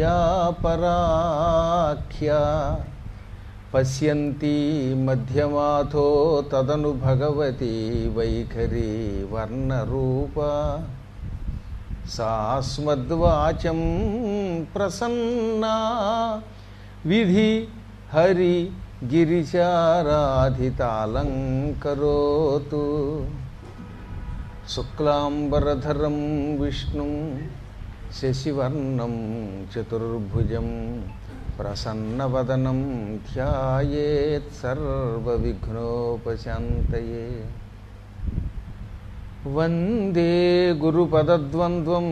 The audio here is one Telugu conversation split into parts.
యా పరాఖ్య పశ్యంతి మధ్యమాథో తదను భగవతి వైఖరి వర్ణరూప సాస్మద్వాచం ప్రసన్నా విధి హరి గిరిచారాధితాలంకరోతు శుక్లాంబరధరం విష్ణుం శశివర్ణం చతుర్భుజం ప్రసన్నవదనం ధ్యాయేత్ సర్వవిఘ్నోపశాంతయే వందే గురుపదద్వంద్వం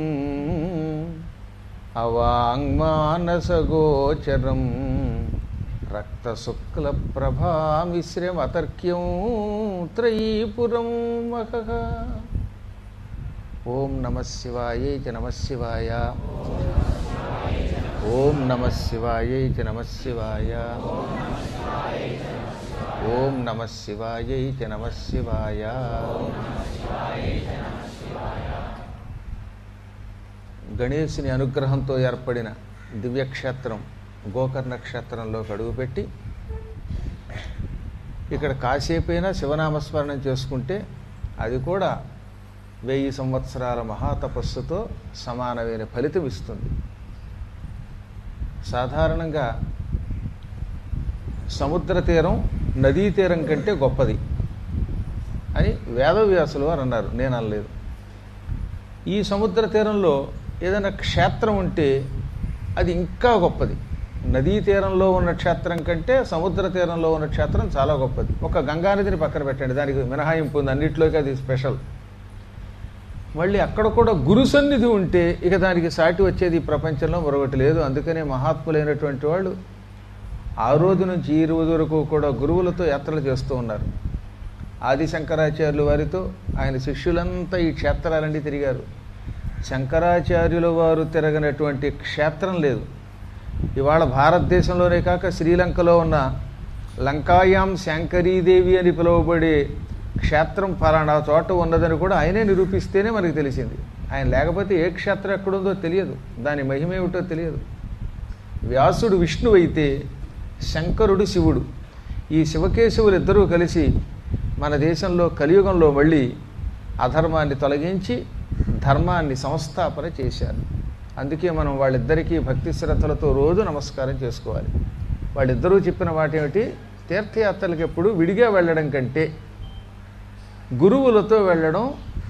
అవాంగ్మానసగోచరం రక్తశుక్లప్రభామిశ్రమతర్క్యం త్రయీపురం మహః ఓం నమ శివాయై చ నమ శివాయ ఓం నమ శివాయై చ నమ శివాయ ఓం నమ శివాయై చ నమ శివాయ గణేశుని అనుగ్రహంతో ఏర్పడిన దివ్యక్షేత్రం గోకర్ణ క్షేత్రంలోకి అడుగుపెట్టి ఇక్కడ కాసేపైనా శివనామస్మరణం చేసుకుంటే అది కూడా వెయ్యి సంవత్సరాల మహాతపస్సుతో సమానమైన ఫలితం ఇస్తుంది సాధారణంగా సముద్ర తీరం నదీ తీరం కంటే గొప్పది అని వేదవ్యాసులు వారు అన్నారు నేను అనలేదు ఈ సముద్ర తీరంలో ఏదైనా క్షేత్రం ఉంటే అది ఇంకా గొప్పది నదీ తీరంలో ఉన్న క్షేత్రం కంటే సముద్ర తీరంలో ఉన్న క్షేత్రం చాలా గొప్పది ఒక గంగానదిని పక్కన పెట్టండి దానికి మినహాయింపు ఉంది అన్నింటిలోకి అది స్పెషల్ మళ్ళీ అక్కడ కూడా గురు సన్నిధి ఉంటే ఇక దానికి సాటి వచ్చేది ఈ ప్రపంచంలో మరొకటి లేదు అందుకనే మహాత్ములైనటువంటి వాళ్ళు ఆ రోజు నుంచి ఈ రోజు వరకు కూడా గురువులతో యాత్రలు చేస్తూ ఉన్నారు ఆది శంకరాచార్యులు వారితో ఆయన శిష్యులంతా ఈ క్షేత్రాలన్నీ తిరిగారు శంకరాచార్యుల వారు తిరగనటువంటి క్షేత్రం లేదు ఇవాళ భారతదేశంలోనే కాక శ్రీలంకలో ఉన్న లంకాయాం శాంకరీదేవి అని పిలువబడే క్షేత్రం ఫలానా చోట ఉన్నదని కూడా ఆయనే నిరూపిస్తేనే మనకు తెలిసింది ఆయన లేకపోతే ఏ క్షేత్రం ఎక్కడుందో తెలియదు దాని మహిమేమిటో తెలియదు వ్యాసుడు విష్ణువు అయితే శంకరుడు శివుడు ఈ శివకేశవులు ఇద్దరూ కలిసి మన దేశంలో కలియుగంలో మళ్ళీ అధర్మాన్ని తొలగించి ధర్మాన్ని సంస్థాపన చేశారు అందుకే మనం వాళ్ళిద్దరికీ భక్తి శ్రద్ధలతో రోజు నమస్కారం చేసుకోవాలి వాళ్ళిద్దరూ చెప్పిన మాట ఏమిటి తీర్థయాత్రలకు ఎప్పుడు విడిగా వెళ్ళడం కంటే గురువులతో వెళ్ళడం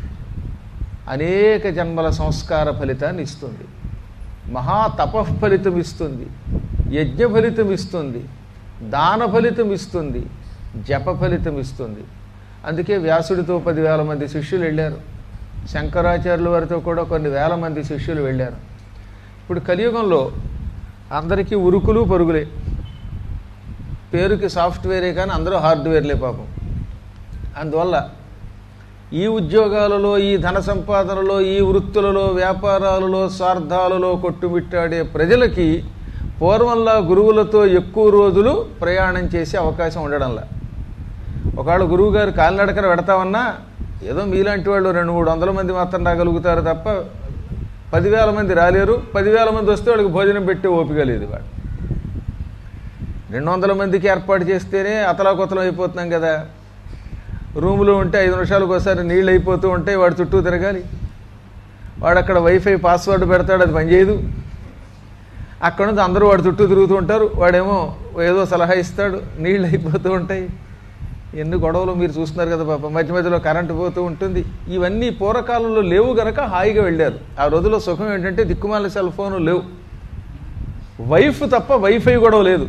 అనేక జన్మల సంస్కార ఫలితాన్ని ఇస్తుంది మహా తపఫలితం ఇస్తుంది యజ్ఞ ఫలితం ఇస్తుంది దాన ఫలితం ఇస్తుంది జప ఫలితం ఇస్తుంది అందుకే వ్యాసుడితో పదివేల మంది శిష్యులు వెళ్ళారు శంకరాచార్యుల వారితో కూడా కొన్ని వేల మంది శిష్యులు వెళ్ళారు ఇప్పుడు కలియుగంలో అందరికీ ఉరుకులు పరుగులే పేరుకి సాఫ్ట్వేరే కానీ అందరూ హార్డ్వేర్లే పాపం అందువల్ల ఈ ఉద్యోగాలలో ఈ ధన సంపాదనలో ఈ వృత్తులలో వ్యాపారాలలో స్వార్థాలలో కొట్టుమిట్టాడే ప్రజలకి పూర్వంలా గురువులతో ఎక్కువ రోజులు ప్రయాణం చేసే అవకాశం ఉండడంలా ఒకవేళ గురువు గారు కాలినడకన పెడతామన్నా ఏదో మీలాంటి వాళ్ళు రెండు మూడు వందల మంది మాత్రం రాగలుగుతారు తప్ప పదివేల మంది రాలేరు పదివేల మంది వస్తే వాళ్ళకి భోజనం పెట్టే ఓపిక లేదు వాడు రెండు వందల మందికి ఏర్పాటు చేస్తేనే అతలాకుతలం అయిపోతున్నాం కదా రూములో ఉంటే ఐదు నిమిషాలకు ఒకసారి నీళ్ళు అయిపోతూ ఉంటాయి వాడు చుట్టూ తిరగాలి వాడు అక్కడ వైఫై పాస్వర్డ్ పెడతాడు అది పనిచేయదు అక్కడ నుంచి అందరూ వాడు చుట్టూ తిరుగుతూ ఉంటారు వాడేమో ఏదో సలహా ఇస్తాడు నీళ్ళు అయిపోతూ ఉంటాయి ఎన్ని గొడవలు మీరు చూస్తున్నారు కదా పాప మధ్య మధ్యలో కరెంటు పోతూ ఉంటుంది ఇవన్నీ పూర్వకాలంలో లేవు గనక హాయిగా వెళ్ళారు ఆ రోజుల్లో సుఖం ఏంటంటే దిక్కుమాల సెల్ ఫోను లేవు వైఫ్ తప్ప వైఫై గొడవ లేదు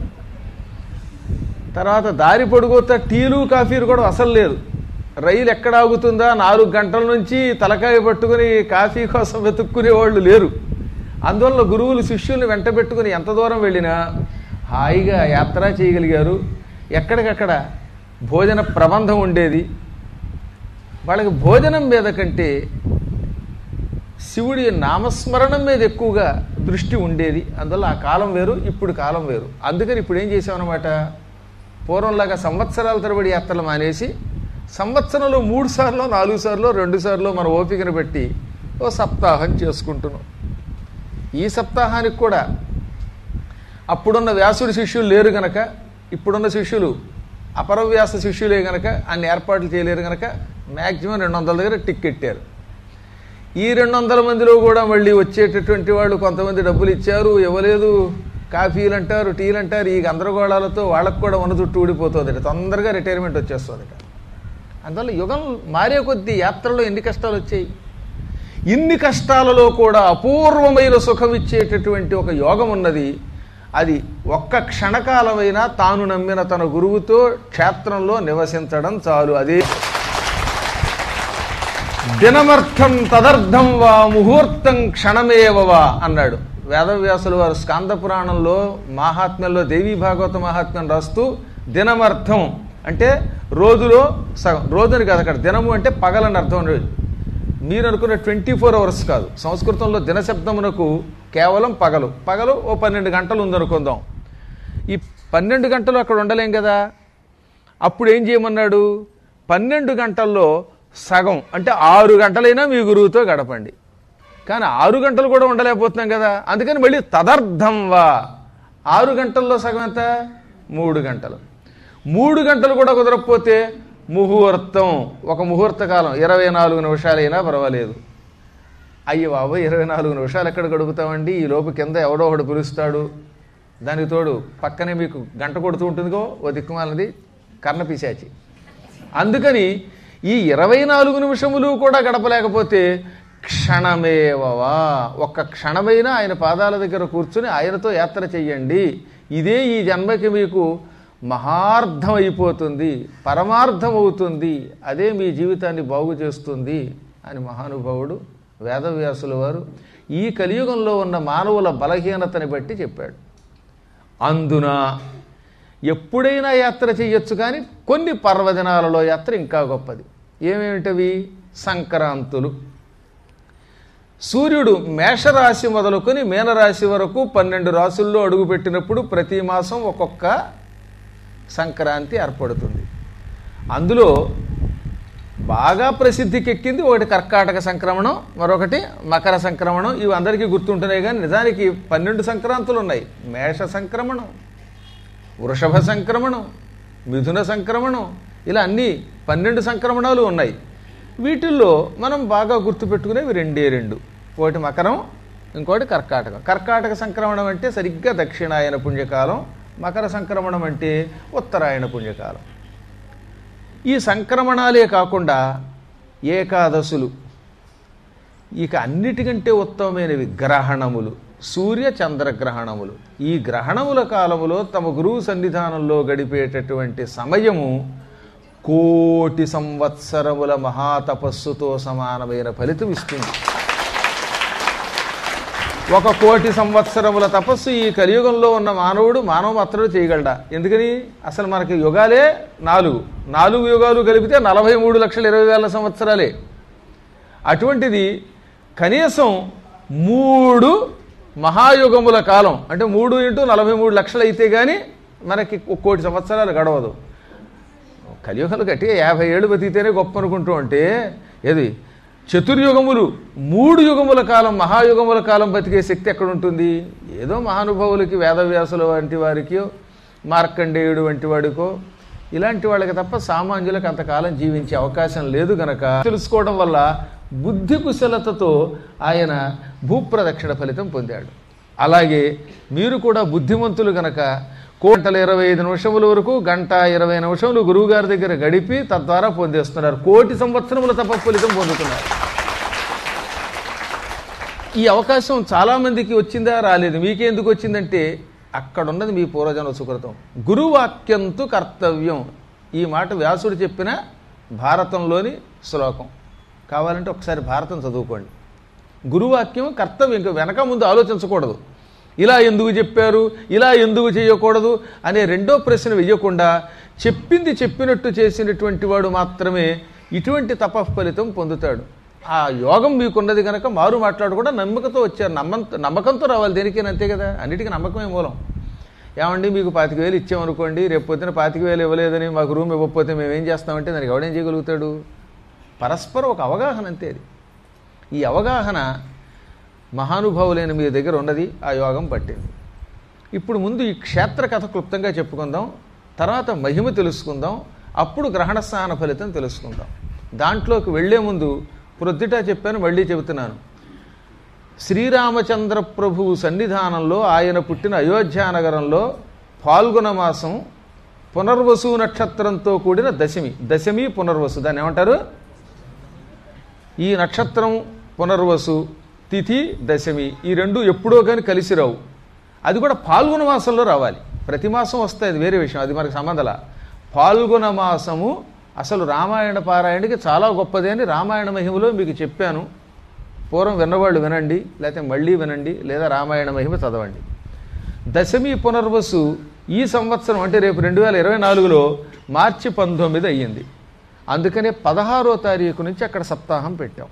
తర్వాత దారి పొడుగుతా టీలు కాఫీలు కూడా అసలు లేదు రైలు ఎక్కడ ఆగుతుందా నాలుగు గంటల నుంచి తలకాయ పట్టుకుని కాఫీ కోసం వెతుక్కునే వాళ్ళు లేరు అందువల్ల గురువులు శిష్యుల్ని వెంట పెట్టుకుని ఎంత దూరం వెళ్ళినా హాయిగా యాత్ర చేయగలిగారు ఎక్కడికక్కడ భోజన ప్రబంధం ఉండేది వాళ్ళకి భోజనం మీద కంటే శివుడి నామస్మరణం మీద ఎక్కువగా దృష్టి ఉండేది అందువల్ల ఆ కాలం వేరు ఇప్పుడు కాలం వేరు అందుకని ఇప్పుడు ఏం చేసామన్నమాట పూర్వంలాగా సంవత్సరాల తరబడి యాత్రలు మానేసి సంవత్సరంలో మూడు సార్లు నాలుగు సార్లు రెండు సార్లు మన ఓపికను బట్టి ఓ సప్తాహం చేసుకుంటున్నాం ఈ సప్తాహానికి కూడా అప్పుడున్న వ్యాసుడి శిష్యులు లేరు గనక ఇప్పుడున్న శిష్యులు అపరవ్యాస శిష్యులే గనక అన్ని ఏర్పాట్లు చేయలేరు గనక మ్యాక్సిమం రెండు వందల దగ్గర టిక్కెట్టారు ఈ రెండు వందల మందిలో కూడా మళ్ళీ వచ్చేటటువంటి వాళ్ళు కొంతమంది డబ్బులు ఇచ్చారు ఇవ్వలేదు కాఫీలు అంటారు టీలు అంటారు ఈ గందరగోళాలతో వాళ్ళకు కూడా ఉన్న చుట్టూ ఊడిపోతుంది తొందరగా రిటైర్మెంట్ వచ్చేస్తుంది అందువల్ల యుగం మారే కొద్దీ యాత్రలో ఎన్ని కష్టాలు వచ్చాయి ఇన్ని కష్టాలలో కూడా అపూర్వమైన సుఖం ఇచ్చేటటువంటి ఒక యోగం ఉన్నది అది ఒక్క క్షణకాలమైనా తాను నమ్మిన తన గురువుతో క్షేత్రంలో నివసించడం చాలు అదే దినమర్థం తదర్థం వా ముహూర్తం క్షణమేవ వా అన్నాడు వేదవ్యాసుల వారు స్కాంద పురాణంలో మహాత్మ్యంలో దేవీ భాగవత మహాత్మ్యం రాస్తూ దినమర్థం అంటే రోజులో సగం రోజుని కాదు అక్కడ దినము అంటే పగలని అర్థం ఉండదు మీరు అనుకున్న ట్వంటీ ఫోర్ అవర్స్ కాదు సంస్కృతంలో దినశబ్దమునకు కేవలం పగలు పగలు ఓ పన్నెండు గంటలు ఉందనుకుందాం ఈ పన్నెండు గంటలు అక్కడ ఉండలేం కదా అప్పుడు ఏం చేయమన్నాడు పన్నెండు గంటల్లో సగం అంటే ఆరు గంటలైనా మీ గురువుతో గడపండి కానీ ఆరు గంటలు కూడా ఉండలేకపోతున్నాం కదా అందుకని మళ్ళీ తదర్థం వా ఆరు గంటల్లో సగం ఎంత మూడు గంటలు మూడు గంటలు కూడా కుదరకపోతే ముహూర్తం ఒక ముహూర్త కాలం ఇరవై నాలుగు నిమిషాలైనా పర్వాలేదు అయ్యి బాబు ఇరవై నాలుగు నిమిషాలు ఎక్కడ గడుపుతామండి ఈ లోపు కింద ఎవడో ఒకడు పిలుస్తాడు దానికి తోడు పక్కనే మీకు గంట కొడుతూ ఉంటుందిగో ఓ దిక్కుమాలది కర్ణపిశాచి అందుకని ఈ ఇరవై నాలుగు నిమిషములు కూడా గడపలేకపోతే క్షణమేవవా ఒక్క క్షణమైనా ఆయన పాదాల దగ్గర కూర్చుని ఆయనతో యాత్ర చెయ్యండి ఇదే ఈ జన్మకి మీకు మహార్థం అయిపోతుంది పరమార్థం అవుతుంది అదే మీ జీవితాన్ని బాగు చేస్తుంది అని మహానుభావుడు వేదవ్యాసుల వారు ఈ కలియుగంలో ఉన్న మానవుల బలహీనతని బట్టి చెప్పాడు అందున ఎప్పుడైనా యాత్ర చేయొచ్చు కానీ కొన్ని పర్వదినాలలో యాత్ర ఇంకా గొప్పది ఏమేమిటవి సంక్రాంతులు సూర్యుడు మేషరాశి మొదలుకొని మీనరాశి వరకు పన్నెండు రాసుల్లో అడుగుపెట్టినప్పుడు ప్రతి మాసం ఒక్కొక్క సంక్రాంతి ఏర్పడుతుంది అందులో బాగా ప్రసిద్ధికెక్కింది ఒకటి కర్కాటక సంక్రమణం మరొకటి మకర సంక్రమణం ఇవి అందరికీ గుర్తుంటున్నాయి కానీ నిజానికి పన్నెండు సంక్రాంతులు ఉన్నాయి మేష సంక్రమణం వృషభ సంక్రమణం మిథున సంక్రమణం ఇలా అన్ని పన్నెండు సంక్రమణాలు ఉన్నాయి వీటిల్లో మనం బాగా గుర్తుపెట్టుకునేవి రెండే రెండు ఒకటి మకరం ఇంకోటి కర్కాటకం కర్కాటక సంక్రమణం అంటే సరిగ్గా దక్షిణాయన పుణ్యకాలం మకర సంక్రమణం అంటే ఉత్తరాయణ పుణ్యకాలం ఈ సంక్రమణాలే కాకుండా ఏకాదశులు ఇక అన్నిటికంటే ఉత్తమమైనవి గ్రహణములు సూర్య చంద్రగ్రహణములు ఈ గ్రహణముల కాలములో తమ గురువు సన్నిధానంలో గడిపేటటువంటి సమయము కోటి సంవత్సరముల మహాతపస్సుతో సమానమైన ఫలితం ఇస్తుంది ఒక కోటి సంవత్సరముల తపస్సు ఈ కలియుగంలో ఉన్న మానవుడు మానవ మాత్రమే చేయగలడా ఎందుకని అసలు మనకి యుగాలే నాలుగు నాలుగు యుగాలు కలిపితే నలభై మూడు లక్షల ఇరవై వేల సంవత్సరాలే అటువంటిది కనీసం మూడు మహాయుగముల కాలం అంటే మూడు ఇంటూ నలభై మూడు లక్షలు అయితే కానీ మనకి ఒక కోటి సంవత్సరాలు గడవదు కలియుగంలో గట్టిగా యాభై ఏళ్ళు బతికితేనే గొప్ప అనుకుంటూ ఉంటే ఏది చతుర్యుగములు మూడు యుగముల కాలం మహాయుగముల కాలం బతికే శక్తి ఎక్కడ ఉంటుంది ఏదో మహానుభావులకి వేదవ్యాసుల వంటి వారికి మార్కండేయుడు వంటి వాడికో ఇలాంటి వాళ్ళకి తప్ప సామాన్యులకు అంతకాలం జీవించే అవకాశం లేదు గనక తెలుసుకోవడం వల్ల బుద్ధి కుశలతతో ఆయన భూప్రదక్షిణ ఫలితం పొందాడు అలాగే మీరు కూడా బుద్ధిమంతులు గనక కోటల ఇరవై ఐదు నిమిషముల వరకు గంట ఇరవై నిమిషములు గురువుగారి దగ్గర గడిపి తద్వారా పొందేస్తున్నారు కోటి సంవత్సరముల తప ఫలితం పొందుతున్నారు ఈ అవకాశం చాలా మందికి వచ్చిందా రాలేదు మీకెందుకు వచ్చిందంటే అక్కడ ఉన్నది మీ పూర్వజన్మ సుకృతం గురువాక్యంతు కర్తవ్యం ఈ మాట వ్యాసుడు చెప్పిన భారతంలోని శ్లోకం కావాలంటే ఒకసారి భారతం చదువుకోండి గురువాక్యం కర్తవ్యం ఇంకా వెనక ముందు ఆలోచించకూడదు ఇలా ఎందుకు చెప్పారు ఇలా ఎందుకు చేయకూడదు అనే రెండో ప్రశ్న వెయ్యకుండా చెప్పింది చెప్పినట్టు చేసినటువంటి వాడు మాత్రమే ఇటువంటి తపఫలితం పొందుతాడు ఆ యోగం మీకున్నది కనుక మారు మాట్లాడకుండా నమ్మకంతో వచ్చారు నమ్మంత నమ్మకంతో రావాలి దేనికైనా అంతే కదా అన్నిటికీ నమ్మకమే మూలం ఏమండి మీకు పాతిక వేలు ఇచ్చామనుకోండి రేపు పొద్దున పాతిక వేలు ఇవ్వలేదని మాకు రూమ్ ఇవ్వకపోతే మేము ఏం చేస్తామంటే దానికి ఎవడేం చేయగలుగుతాడు పరస్పరం ఒక అవగాహన అంతే అది ఈ అవగాహన మహానుభావులైన మీ దగ్గర ఉన్నది ఆ యోగం పట్టింది ఇప్పుడు ముందు ఈ క్షేత్ర కథ క్లుప్తంగా చెప్పుకుందాం తర్వాత మహిమ తెలుసుకుందాం అప్పుడు గ్రహణ స్నాన ఫలితం తెలుసుకుందాం దాంట్లోకి వెళ్లే ముందు ప్రొద్దుట చెప్పాను మళ్ళీ చెబుతున్నాను శ్రీరామచంద్ర ప్రభువు సన్నిధానంలో ఆయన పుట్టిన అయోధ్య నగరంలో పాల్గొన మాసం పునర్వసు నక్షత్రంతో కూడిన దశమి దశమి పునర్వసు దాన్ని ఏమంటారు ఈ నక్షత్రం పునర్వసు తిథి దశమి ఈ రెండు ఎప్పుడో కానీ కలిసి రావు అది కూడా పాల్గొన మాసంలో రావాలి ప్రతి మాసం వస్తాయి అది వేరే విషయం అది మనకు సంబంధల పాల్గొన మాసము అసలు రామాయణ పారాయణకి చాలా గొప్పది అని రామాయణ మహిమలో మీకు చెప్పాను పూర్వం విన్నవాళ్ళు వినండి లేకపోతే మళ్ళీ వినండి లేదా రామాయణ మహిమ చదవండి దశమి పునర్వసు ఈ సంవత్సరం అంటే రేపు రెండు వేల ఇరవై నాలుగులో మార్చి పంతొమ్మిది అయ్యింది అందుకనే పదహారో తారీఖు నుంచి అక్కడ సప్తాహం పెట్టాం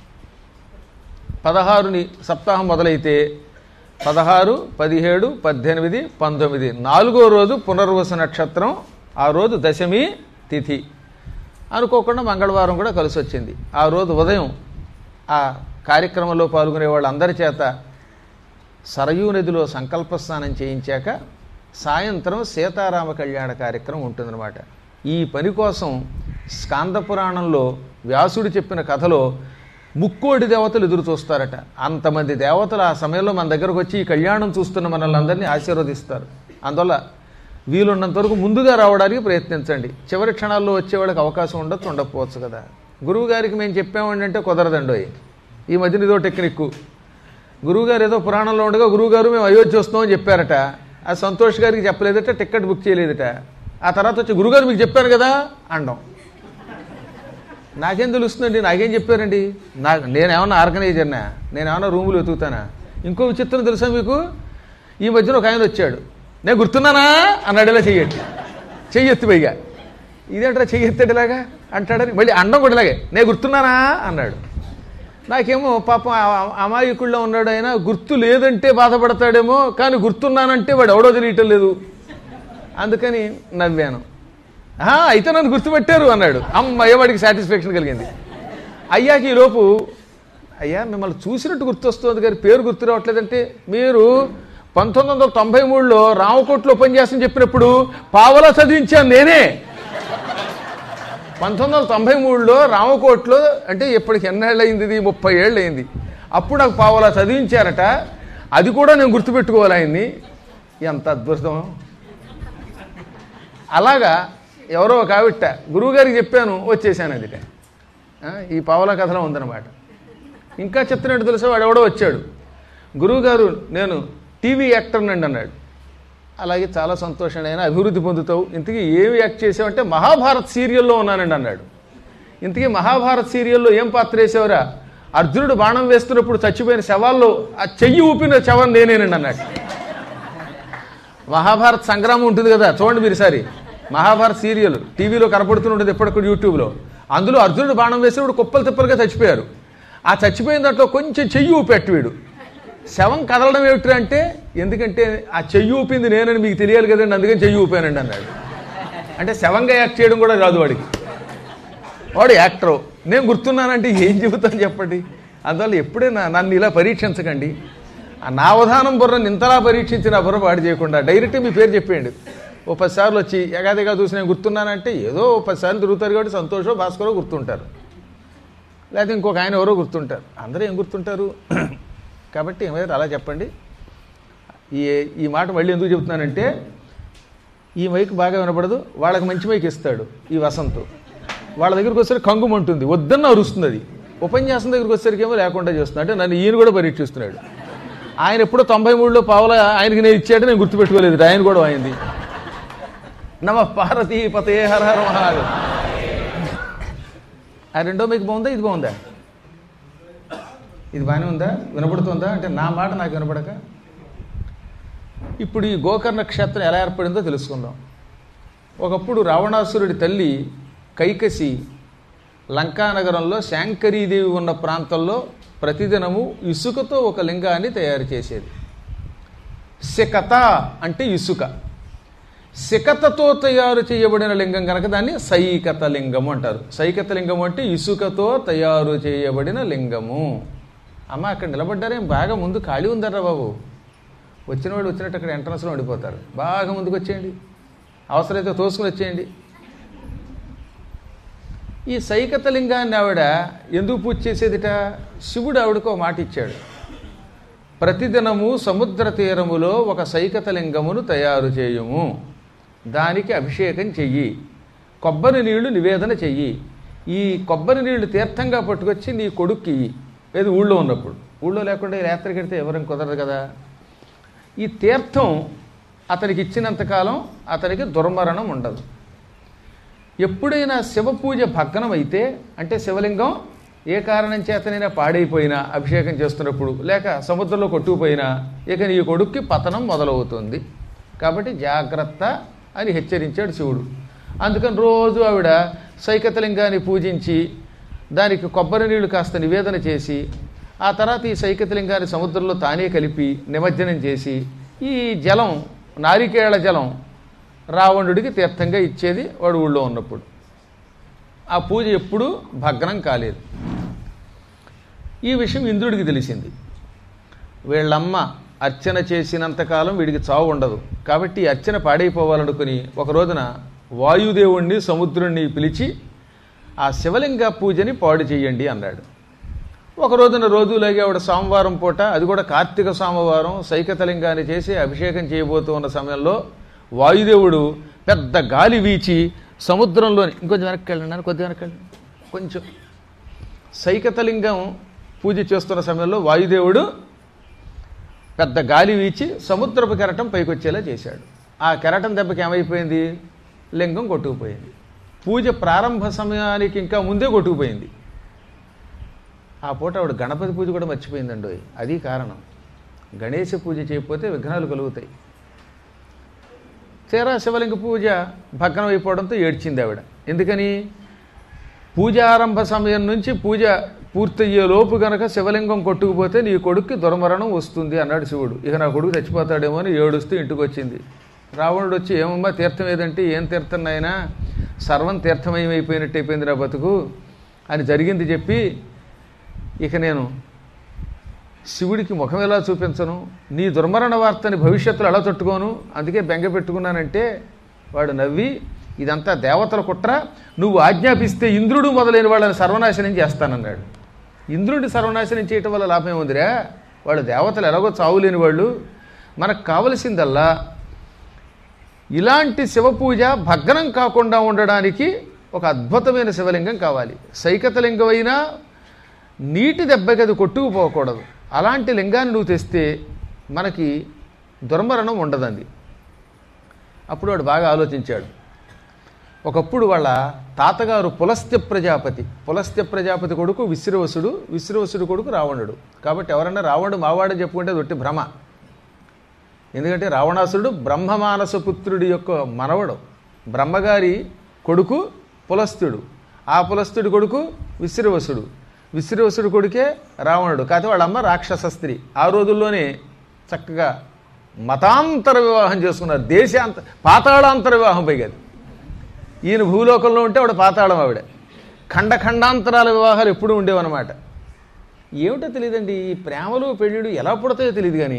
పదహారుని సప్తాహం మొదలైతే పదహారు పదిహేడు పద్దెనిమిది పంతొమ్మిది నాలుగో రోజు పునర్వసు నక్షత్రం ఆ రోజు దశమి తిథి అనుకోకుండా మంగళవారం కూడా కలిసి వచ్చింది ఆ రోజు ఉదయం ఆ కార్యక్రమంలో పాల్గొనే వాళ్ళందరి చేత సరయూ నదిలో సంకల్ప స్నానం చేయించాక సాయంత్రం సీతారామ కళ్యాణ కార్యక్రమం ఉంటుందన్నమాట ఈ పని కోసం స్కాంద పురాణంలో వ్యాసుడు చెప్పిన కథలో ముక్కోటి దేవతలు ఎదురు చూస్తారట అంతమంది దేవతలు ఆ సమయంలో మన దగ్గరకు వచ్చి ఈ కళ్యాణం చూస్తున్న మనల్ని అందరినీ ఆశీర్వదిస్తారు అందువల్ల వీలున్నంత వరకు ముందుగా రావడానికి ప్రయత్నించండి చివరి క్షణాల్లో వచ్చేవాళ్ళకి అవకాశం ఉండొచ్చు ఉండకపోవచ్చు కదా గురువు గారికి మేము చెప్పామండి అంటే కుదరదండోయ్ ఈ మధ్యన ఇదో టెక్నిక్ గురువుగారు ఏదో పురాణంలో ఉండగా గురువుగారు మేము అయోధ్య వస్తామని చెప్పారట ఆ సంతోష్ గారికి చెప్పలేదట టికెట్ బుక్ చేయలేదట ఆ తర్వాత వచ్చి గురుగారు మీకు చెప్పారు కదా అండం నాకేం తెలుస్తుందండి నాకేం చెప్పారండి నా నేనేమన్నా ఆర్గనైజర్నా నేనేమన్నా రూములు వెతుకుతానా ఇంకో విచిత్రం తెలుసా మీకు ఈ మధ్యన ఒక ఆయన వచ్చాడు నేను గుర్తున్నానా అన్నాడు ఇలా చెయ్యట్టు చెయ్యెత్తి పైగా ఇదేంట్రా చెయ్యెత్తాడు ఇలాగా అంటాడని మళ్ళీ అండం కూడా ఇలాగే నేను గుర్తున్నానా అన్నాడు నాకేమో పాపం ఆ- అమాయకుల్లో ఉన్నాడు ఆయన గుర్తు లేదంటే బాధపడతాడేమో కానీ గుర్తున్నానంటే వాడు ఎవడో తెలియటం లేదు అందుకని నవ్వాను "ఆహా, అయితే నన్ను గుర్తుపెట్టారు అన్నాడు అమ్మయ్య వాడికి సాటిస్ఫాక్షన్ కలిగింది అయ్యాకి ఈ లోపు అయ్యా మిమ్మల్ని చూసినట్టు గుర్తొస్తుంది కానీ పేరు గుర్తు రావట్లేదంటే మీరు పంతొమ్మిది వందల తొంభై మూడులో రామకోట్లో పనిచేస్తని చెప్పినప్పుడు పావలా చదివించాను నేనే పంతొమ్మిది వందల తొంభై మూడులో రామకోట్లో అంటే ఇప్పటికి ఎన్నేళ్ళు అయింది ఇది ముప్పై ఏళ్ళు అయింది అప్పుడు నాకు పావలా చదివించారట అది కూడా నేను గుర్తుపెట్టుకోవాలి ఆయన్ని ఎంత అద్భుతం అలాగా ఎవరో ఒక ఆవిట్ట గురువుగారికి చెప్పాను వచ్చేసాను అదిట ఆ, ఈ పావలా కథలో ఉందన్నమాట ఇంకా చెప్తున్నట్టు తెలుసా వాడు ఎవడో వచ్చాడు గురువుగారు నేను టీవీ యాక్టర్నండి అన్నాడు అలాగే చాలా సంతోషం అయినా అభివృద్ధి పొందుతావు ఇంతకీ ఏమి యాక్ట్ చేసావంటే మహాభారత్ సీరియల్లో ఉన్నానండి అన్నాడు ఇంతకీ మహాభారత్ సీరియల్లో ఏం పాత్ర వేసావురా అర్జునుడు బాణం వేస్తున్నప్పుడు చచ్చిపోయిన శవాల్లో ఆ చెయ్యి ఊపిన శవం నేనేనండి అన్నాడు మహాభారత్ సంగ్రామం ఉంటుంది కదా చూడండి మీరు సారి మహాభారత్ సీరియల్ టీవీలో కనపడుతుంటుంది ఎప్పటికప్పుడు యూట్యూబ్లో అందులో అర్జునుడు బాణం వేసినప్పుడు కుప్పలు తిప్పలుగా చచ్చిపోయారు ఆ చచ్చిపోయిన దాంట్లో కొంచెం చెయ్యి ఊపెట్టు వీడు శవం కదలడం ఏమిటి అంటే ఎందుకంటే ఆ చెయ్యి ఊపింది నేనని మీకు తెలియాలి కదండి అందుకని చెయ్యి ఊపానండి అన్నాడు అంటే శవంగా యాక్ట్ చేయడం కూడా రాదు వాడికి వాడు యాక్టరు నేను గుర్తున్నానంటే ఏం చెబుతాను చెప్పండి అందువల్ల ఎప్పుడైనా నన్ను ఇలా పరీక్షించకండి ఆ నా అవధానం బుర్రని ఇంతలా పరీక్షించిన బుర్ర వాడు చేయకుండా డైరెక్ట్ మీ పేరు చెప్పేయండి ఓ పది సార్లు వచ్చి ఎగాదిగా చూసి నేను గుర్తున్నానంటే ఏదో ఓ పది సార్లు తిరుగుతారు కాబట్టి సంతోషం భాస్కరో గుర్తుంటారు లేకపోతే ఇంకొక ఆయన ఎవరో గుర్తుంటారు అందరూ ఏం గుర్తుంటారు కాబట్టి ఏమైనా అలా చెప్పండి ఈ ఈ మాట మళ్ళీ ఎందుకు చెబుతున్నానంటే ఈ మైక్ బాగా వినపడదు వాళ్ళకి మంచి మైక్ ఇస్తాడు ఈ వసంత్ వాళ్ళ దగ్గరికి వచ్చేసరికి కంగుమంటుంది వద్దన్న అరుస్తుంది అది ఉపన్యాసం దగ్గరికి వచ్చేసరికి ఏమో లేకుండా చేస్తుంది అంటే నన్ను ఈయన కూడా పరీక్షిస్తున్నాడు ఆయన ఎప్పుడో తొంభై మూడులో పావుల ఆయనకి నేను ఇచ్చాడు నేను గుర్తుపెట్టుకోలేదు ఆయన కూడా అయింది నమ పార్వతీ పతే హర హర మహాదేవ్ ఆ రెండో మీకు బాగుందా ఇది బాగుందా ఇది బాగానే ఉందా వినపడుతుందా అంటే నా మాట నాకు వినపడక ఇప్పుడు ఈ గోకర్ణ క్షేత్రం ఎలా ఏర్పడిందో తెలుసుకుందాం ఒకప్పుడు రావణాసురుడి తల్లి కైకసి లంకానగరంలో శాంకరీదేవి ఉన్న ప్రాంతంలో ప్రతిదినము ఇసుకతో ఒక లింగాన్ని తయారు చేసేది సికత అంటే ఇసుక సికతతో తయారు చేయబడిన లింగం కనుక దాన్ని సైకత లింగము అంటారు సైకత లింగము అంటే ఇసుకతో తయారు చేయబడిన లింగము అమ్మ అక్కడ నిలబడ్డారేం బాగా ముందు ఖాళీ ఉందర్రా బాబు వచ్చిన వాడు వచ్చినట్టు అక్కడ ఎంట్రన్స్లో ఉండిపోతారు బాగా ముందుకు వచ్చేయండి అవసరమైతే తోసుకుని వచ్చేయండి ఈ సైకత లింగాన్ని ఆవిడ ఎందుకు పూజ చేసేదిట శివుడు ఆవిడకు ఒక మాట ఇచ్చాడు ప్రతిదినము సముద్ర తీరములో ఒక సైకత లింగమును తయారు చేయుము దానికి అభిషేకం చెయ్యి కొబ్బరి నీళ్లు నివేదన చెయ్యి ఈ కొబ్బరి నీళ్లు తీర్థంగా పట్టుకొచ్చి నీ కొడుక్కి ఇయ్యి. ఏది ఊళ్ళో ఉన్నప్పుడు ఊళ్ళో లేకుండా ఈ రాత్రికి వెడితే ఎవరికి కుదరదు కదా ఈ తీర్థం అతనికి ఇచ్చినంతకాలం అతనికి దుర్మరణం ఉండదు ఎప్పుడైనా శివ పూజ భగ్నం అయితే అంటే శివలింగం ఏ కారణం చేతనైనా పాడైపోయినా అభిషేకం చేస్తున్నప్పుడు లేక సముద్రంలో కొట్టుకుపోయినా ఇక నీ కొడుక్కి పతనం మొదలవుతుంది కాబట్టి జాగ్రత్త అని హెచ్చరించాడు శివుడు అందుకని రోజు ఆవిడ సైకతలింగాన్ని పూజించి దానికి కొబ్బరి నీళ్లు కాస్త నివేదన చేసి ఆ తర్వాత ఈ సైకతలింగాన్ని సముద్రంలో తానే కలిపి నిమజ్జనం చేసి ఈ జలం నారికేళ జలం రావణుడికి తీర్థంగా ఇచ్చేది వాడు ఊళ్ళో ఉన్నప్పుడు ఆ పూజ ఎప్పుడూ భగ్నం కాలేదు ఈ విషయం ఇంద్రుడికి తెలిసింది వీళ్ళమ్మ అర్చన చేసినంతకాలం వీడికి చావు ఉండదు కాబట్టి ఈ అర్చన పాడైపోవాలనుకుని ఒక రోజున వాయుదేవుణ్ణి సముద్రుణ్ణి పిలిచి ఆ శివలింగ పూజని పాడు చేయండి అన్నాడు ఒక రోజున రోజులాగే ఆవిడ సోమవారం పూట అది కూడా కార్తీక సోమవారం సైకతలింగాన్ని చేసి అభిషేకం చేయబోతూ ఉన్న సమయంలో వాయుదేవుడు పెద్ద గాలి వీచి సముద్రంలోని ఇంకొంచెం వెనక్కి వెళ్ళండి కొద్దిగా వెనక్కి వెళ్ళండి కొంచెం సైకతలింగం పూజ చేస్తున్న సమయంలో వాయుదేవుడు పెద్ద గాలి వీచి సముద్రపు కెరటం పైకొచ్చేలా చేశాడు ఆ కెరటం దెబ్బకి ఏమైపోయింది లింగం కొట్టుకుపోయింది పూజ ప్రారంభ సమయానికి ఇంకా ముందే కొట్టుకుపోయింది ఆ పూట ఆవిడ గణపతి పూజ కూడా మర్చిపోయిందండి అది కారణం గణేశ పూజ చేయకపోతే విఘ్నాలు కలుగుతాయి తీరా శివలింగ పూజ భగ్నం అయిపోవడంతో ఏడ్చింది ఆవిడ ఎందుకని పూజారంభ సమయం నుంచి పూజ పూర్తయ్యే లోపు గనక శివలింగం కొట్టుకుపోతే నీ కొడుక్కి దుర్మరణం వస్తుంది అన్నాడు శివుడు ఇక నా కొడుకు చచ్చిపోతాడేమో అని ఏడుస్తూ ఇంటికి వచ్చింది రావణుడు వచ్చి ఏమమ్మా తీర్థం ఏదంటే ఏం తీర్థం నాయనా సర్వం తీర్థమయం అయిపోయినట్టు అయిపోయింది నా బతుకు అని జరిగింది చెప్పి ఇక నేను శివుడికి ముఖం ఎలా చూపించను నీ దుర్మరణ వార్తని భవిష్యత్తులో ఎలా తట్టుకోను అందుకే బెంగ పెట్టుకున్నానంటే వాడు నవ్వి ఇదంతా దేవతల కుట్ర నువ్వు ఆజ్ఞాపిస్తే ఇంద్రుడు మొదలైన వాళ్ళని సర్వనాశనం చేస్తానన్నాడు ఇంద్రుడిని సర్వనాశనం చేయటం వల్ల లాభం ఏముందిరా వాళ్ళు దేవతలు ఎలాగో చావులేని వాళ్ళు మనకు కావలసిందల్లా ఇలాంటి శివ పూజ భగ్నం కాకుండా ఉండడానికి ఒక అద్భుతమైన శివలింగం కావాలి సైకతలింగం అయినా నీటి దెబ్బకి అది కొట్టుకుపోకూడదు అలాంటి లింగాన్ని నువ్వు తెస్తే మనకి దుర్మరణం ఉండదండి అప్పుడు వాడు బాగా ఆలోచించాడు ఒకప్పుడు వాళ్ళ తాతగారు పులస్త్య ప్రజాపతి పులస్త్య ప్రజాపతి కొడుకు విశ్రవసుడు విశ్రవసుడు కొడుకు రావణుడు కాబట్టి ఎవరన్నా రావణుడు మావాడని చెప్పుకుంటే అది ఒట్టి భ్రమ ఎందుకంటే రావణాసురుడు బ్రహ్మమానస పుత్రుడి యొక్క మనవడు బ్రహ్మగారి కొడుకు పులస్తుడు ఆ పులస్తుడి కొడుకు విశ్రవసుడు విశ్రవసుడు కొడుకే రావణుడు కాకపోతే వాళ్ళ అమ్మ రాక్షస స్త్రీ ఆ రోజుల్లోనే చక్కగా మతాంతర వివాహం చేసుకున్నారు దేశాంత పాతాళాంతర వివాహం పైగా అది. ఈయన భూలోకంలో ఉంటే ఆవిడ పాతాళం ఆవిడ ఖండ ఖండాంతరాల వివాహాలు ఎప్పుడూ ఉండేవన్నమాట ఏమిటో తెలియదండి ఈ ప్రేమలు పెళ్ళిళ్ళు ఎలా పుడతాయో తెలియదు కానీ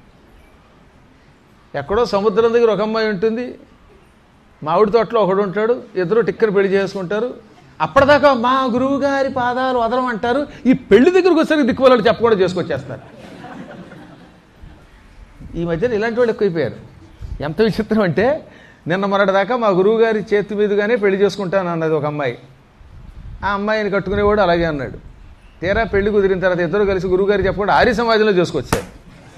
ఎక్కడో సముద్రం దగ్గర ఒక అమ్మాయి ఉంటుంది మామిడి తోటలో ఒకడు ఉంటాడు ఇద్దరు టిక్కర్ పెళ్లి చేసుకుంటారు అప్పటిదాకా మా గురువు గారి పాదాలు వదలమంటారు ఈ పెళ్లి దగ్గరకు వచ్చేసరికి దిక్కువలాడు చెప్పకుండా చేసుకొచ్చేస్తారు ఈ మధ్యన ఇలాంటి వాళ్ళు ఎక్కువైపోయారు ఎంత విచిత్రం అంటే నిన్న మొన్నటిదాకా మా గురువు గారి చేతి మీదుగానే పెళ్లి చేసుకుంటాను అన్నది ఒక అమ్మాయి ఆ అమ్మాయిని కట్టుకునేవాడు అలాగే అన్నాడు తీరా పెళ్లి కుదిరిన తర్వాత ఇద్దరు కలిసి గురువుగారు చెప్పకుండా ఆర్య సమాజంలో చేసుకొచ్చారు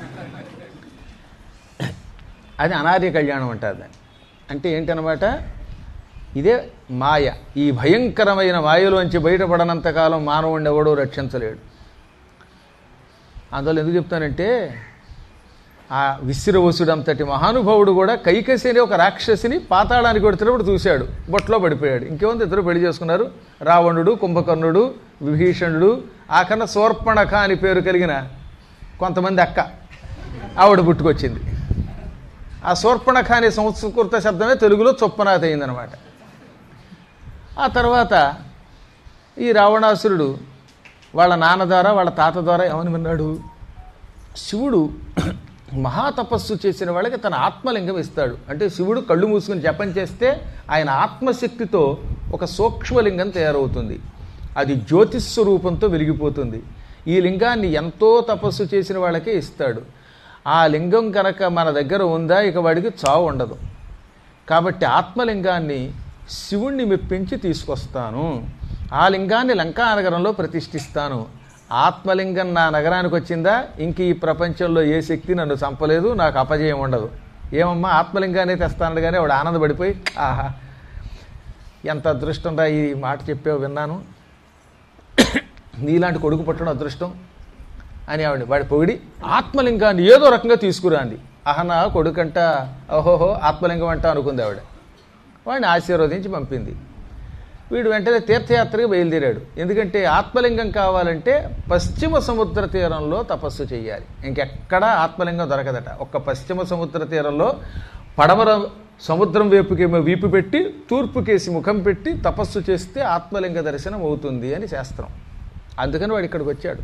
అది అనార్య కళ్యాణం అంటారు దాన్ని అంటే ఏంటనమాట ఇదే మాయ ఈ భయంకరమైన మాయలోంచి బయటపడనంతకాలం మానవుడిని ఎవడో రక్షించలేడు అందువల్ల ఎందుకు చెప్తానంటే ఆ విశ్రవసుడంతటి మహానుభావుడు కూడా కైకసి అనే ఒక రాక్షసిని పాతాళానికి కొడుతున్నప్పుడు చూశాడు బొట్లో పడిపోయాడు ఇంకేముంది ఇద్దరు పెళ్లి చేసుకున్నారు రావణుడు కుంభకర్ణుడు విభీషణుడు ఆఖరణ శూర్పణఖ అని పేరు కలిగిన కొంతమంది అక్క ఆవిడ పుట్టుకొచ్చింది ఆ శూర్పణఖ అనే సంస్కృత శబ్దమే తెలుగులో చొప్పనాథ అయిందనమాట ఆ తర్వాత ఈ రావణాసురుడు వాళ్ళ నాన్న ద్వారా వాళ్ళ తాత ద్వారా ఏమని విన్నాడు శివుడు మహాతపస్సు చేసిన వాళ్ళకి తన ఆత్మలింగం ఇస్తాడు అంటే శివుడు కళ్ళు మూసుకుని జపం చేస్తే ఆయన ఆత్మశక్తితో ఒక సూక్ష్మలింగం తయారవుతుంది అది జ్యోతిస్వరూపంతో వెలిగిపోతుంది ఈ లింగాన్ని ఎంతో తపస్సు చేసిన వాళ్ళకే ఇస్తాడు ఆ లింగం కనుక మన దగ్గర ఉందా ఇక వాడికి చావు ఉండదు కాబట్టి ఆత్మలింగాన్ని శివుణ్ణి మెప్పించి తీసుకొస్తాను ఆ లింగాన్ని లంకా నగరంలో ప్రతిష్ఠిస్తాను ఆత్మలింగం నా నగరానికి వచ్చిందా ఇంక ఈ ప్రపంచంలో ఏ శక్తి నన్ను చంపలేదు నాకు అపజయం ఉండదు ఏమమ్మా ఆత్మలింగాన్ని తెస్తాను కానీ వాడు ఆనందపడిపోయి ఆహా ఎంత అదృష్టం రా ఈ మాట చెప్పావు విన్నాను నీలాంటి కొడుకు పుట్టడం అదృష్టం అని ఆవిడ వాడి పొగిడి ఆత్మలింగాన్ని ఏదో రకంగా తీసుకురాంది అహనా కొడుకంట ఓహోహో ఆత్మలింగం అంట అనుకుంది ఆవిడ వాడిని ఆశీర్వదించి పంపింది వీడు వెంటనే తీర్థయాత్రకి బయలుదేరాడు ఎందుకంటే ఆత్మలింగం కావాలంటే పశ్చిమ సముద్ర తీరంలో తపస్సు చేయాలి ఇంకెక్కడా ఆత్మలింగం దొరకదట ఒక్క పశ్చిమ సముద్ర తీరంలో పడమర సముద్రం వైపుకేమో వీపు పెట్టి తూర్పుకేసి ముఖం పెట్టి తపస్సు చేస్తే ఆత్మలింగ దర్శనం అవుతుంది అని శాస్త్రం అందుకని వాడు ఇక్కడికి వచ్చాడు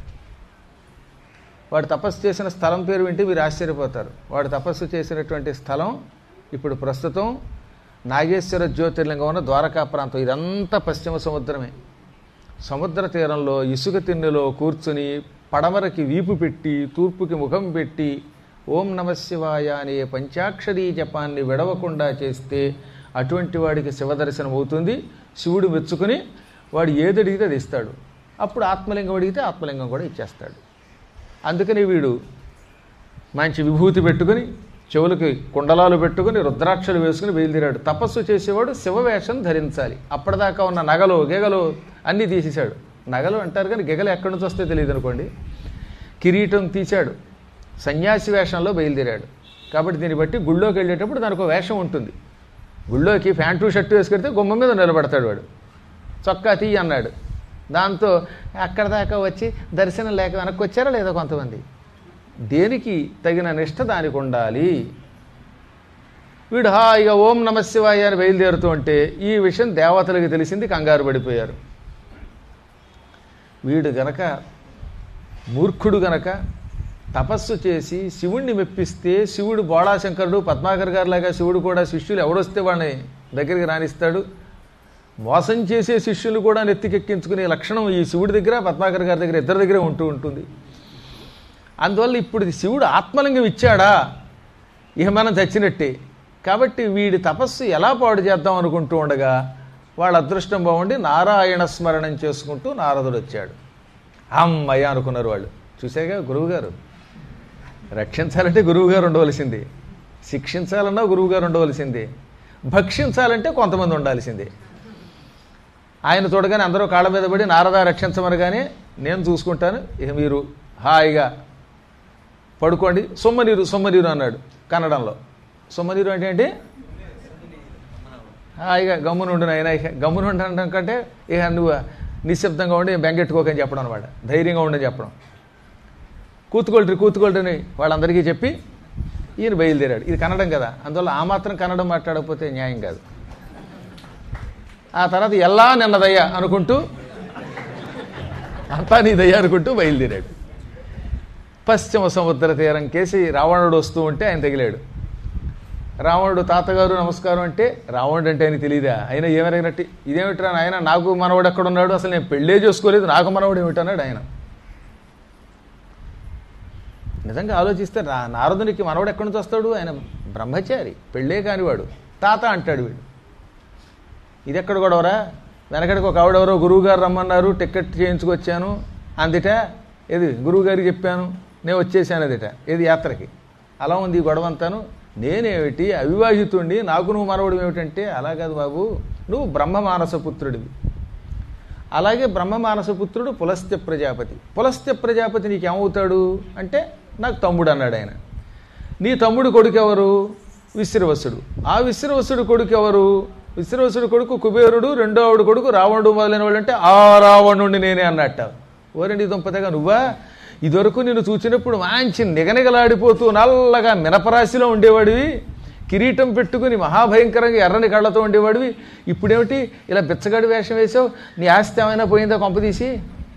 వాడు తపస్సు చేసిన స్థలం పేరు వింటే మీరు ఆశ్చర్యపోతారు వాడు తపస్సు చేసినటువంటి స్థలం ఇప్పుడు ప్రస్తుతం నాగేశ్వర జ్యోతిర్లింగం ఉన్న ద్వారకా ప్రాంతం ఇదంతా పశ్చిమ సముద్రమే సముద్ర తీరంలో ఇసుక తిన్నెలో కూర్చుని పడమరకి వీపు పెట్టి తూర్పుకి ముఖం పెట్టి ఓం నమశివాయ అనే పంచాక్షరీ జపాన్ని విడవకుండా చేస్తే అటువంటి వాడికి శివదర్శనం అవుతుంది శివుడు మెచ్చుకుని వాడు ఏది అడిగితే అది ఇస్తాడు అప్పుడు ఆత్మలింగం అడిగితే ఆత్మలింగం కూడా ఇచ్చేస్తాడు అందుకని వీడు మంచి విభూతి పెట్టుకుని చెవులకి కుండలాలు పెట్టుకుని రుద్రాక్షలు వేసుకుని బయలుదేరాడు తపస్సు చేసేవాడు శివవేషం ధరించాలి అప్పటిదాకా ఉన్న నగలు గెగలు అన్నీ తీసేశాడు నగలు అంటారు కానీ గెగలు ఎక్కడి నుంచి వస్తే తెలియదు అనుకోండి కిరీటం తీశాడు సన్యాసి వేషంలో బయలుదేరాడు కాబట్టి దీన్ని బట్టి గుళ్ళోకి వెళ్ళేటప్పుడు దానికి ఒక వేషం ఉంటుంది గుళ్ళోకి ప్యాంటు షర్టు వేసుకెడితే గుమ్మ మీద నిలబడతాడు వాడు చొక్కా తీయి అన్నాడు దాంతో అక్కడ దాకా వచ్చి దర్శనం లేక వెనక్కి వచ్చారా లేదా కొంతమంది దేనికి తగిన నిష్ట దానికి ఉండాలి వీడు హాయిగా ఓం నమశివాయ అని బయలుదేరుతూ ఉంటే ఈ విషయం దేవతలకు తెలిసింది కంగారు పడిపోయారు వీడు గనక మూర్ఖుడు గనక తపస్సు చేసి శివుణ్ణి మెప్పిస్తే శివుడు బోళాశంకరుడు పద్మాకర్ గారిలాగా శివుడు కూడా శిష్యులు ఎవడొస్తే వాడిని దగ్గరికి రాణిస్తాడు మోసం చేసే శిష్యులు కూడా నెత్తికెక్కించుకునే లక్షణం ఈ శివుడి దగ్గర పద్మాకర్ గారి దగ్గర ఇద్దరి దగ్గరే ఉంటూ ఉంటుంది అందువల్ల ఇప్పుడు ఇది శివుడు ఆత్మలింగం ఇచ్చాడా ఇక మనం చచ్చినట్టే కాబట్టి వీడి తపస్సు ఎలా పాడు చేద్దాం అనుకుంటూ ఉండగా వాళ్ళ అదృష్టం బాగుండి నారాయణ స్మరణం చేసుకుంటూ నారదుడు వచ్చాడు అమ్మయ్య అనుకున్నారు వాళ్ళు చూసాగా గురువుగారు రక్షించాలంటే గురువుగారు ఉండవలసింది శిక్షించాలన్నా గురువుగారు ఉండవలసింది భక్షించాలంటే కొంతమంది ఉండాల్సిందే ఆయన చూడగానే అందరూ కాళ్ళ మీద పడి నారద రక్షించమనగానే నేను చూసుకుంటాను ఇక మీరు హాయిగా పడుకోండి సొమ్మనీరు సొమ్మనీరు అన్నాడు కన్నడంలో సొమ్మనీరు అంటే ఏంటి హాయిగా గమ్మునుండు నాయన ఇక గమ్మునుండు అనడం కంటే ఇక నువ్వు నిశ్శబ్దంగా ఉండి బెంగెట్టుకోకని చెప్పడం అనమాట ధైర్యంగా ఉండని చెప్పడం కూతుకోల్ట్రి కూతుకోల్ట్రి అని వాళ్ళందరికీ చెప్పి ఈయన బయలుదేరాడు ఇది కన్నడం కదా అందువల్ల ఆ మాత్రం కన్నడం మాట్లాడకపోతే న్యాయం కాదు ఆ తర్వాత ఎల్లా నిన్నదయ్యా అనుకుంటూ అంతా నీ దయ్య అనుకుంటూ బయలుదేరాడు పశ్చిమ సముద్ర తీరం కేసి రావణుడు వస్తూ ఉంటే ఆయన తగిలాడు రావణుడు తాతగారు నమస్కారం అంటే రావణుడు అంటే ఆయన తెలియదా అయినా ఏమరిగినట్టు ఇదేమిట్రా ఆయన నాకు మనవడు ఎక్కడున్నాడు అసలు నేను పెళ్ళే చేసుకోలేదు నాకు మనవడు ఏమిటన్నాడు ఆయన నిజంగా ఆలోచిస్తే రా నారదునికి మనవడు ఎక్కడి నుంచి వస్తాడు ఆయన బ్రహ్మచారి పెళ్ళే కానివాడు తాత అంటాడు వీడు ఇది ఎక్కడ గొడవరా వెనకడికి ఒక ఆవిడెవరో గురువుగారు రమ్మన్నారు టికెట్ చేయించుకొచ్చాను అందిట ఏది గురువుగారికి చెప్పాను నేను వచ్చేసాను అదిట ఏది యాత్రకి అలా ఉంది ఈ గొడవ అంతాను నేనేమిటి అవివాహితుణ్ణి నాకు నువ్వు మనవడం ఏమిటంటే అలా కాదు బాబు నువ్వు బ్రహ్మ మానస పుత్రుడివి అలాగే బ్రహ్మ మానస పుత్రుడు పులస్త్య ప్రజాపతి పులస్త్య ప్రజాపతి నీకేమవుతాడు అంటే నాకు తమ్ముడు అన్నాడు ఆయన నీ తమ్ముడు కొడుకు ఎవరు విశ్రవసుడు ఆ విశ్రవసుడు కొడుకు ఎవరు విశ్రవసుడు కొడుకు కుబేరుడు రెండో ఆవిడ కొడుకు రావణుడు మొదలైన వాళ్ళు అంటే ఆ రావణుడిని నేనే అన్నట్ట ఓరండి దుంపతగా నువ్వా ఇదివరకు నిన్ను చూసినప్పుడు మంచి నిగనిగలాడిపోతూ నల్లగా మినపరాశిలో ఉండేవాడివి కిరీటం పెట్టుకుని మహాభయంకరంగా ఎర్రని కళ్ళతో ఉండేవాడివి ఇప్పుడేమిటి ఇలా బిచ్చగాడి వేషం వేసావు నీ ఆస్తి ఏమైనా పోయిందా కొంపదీసి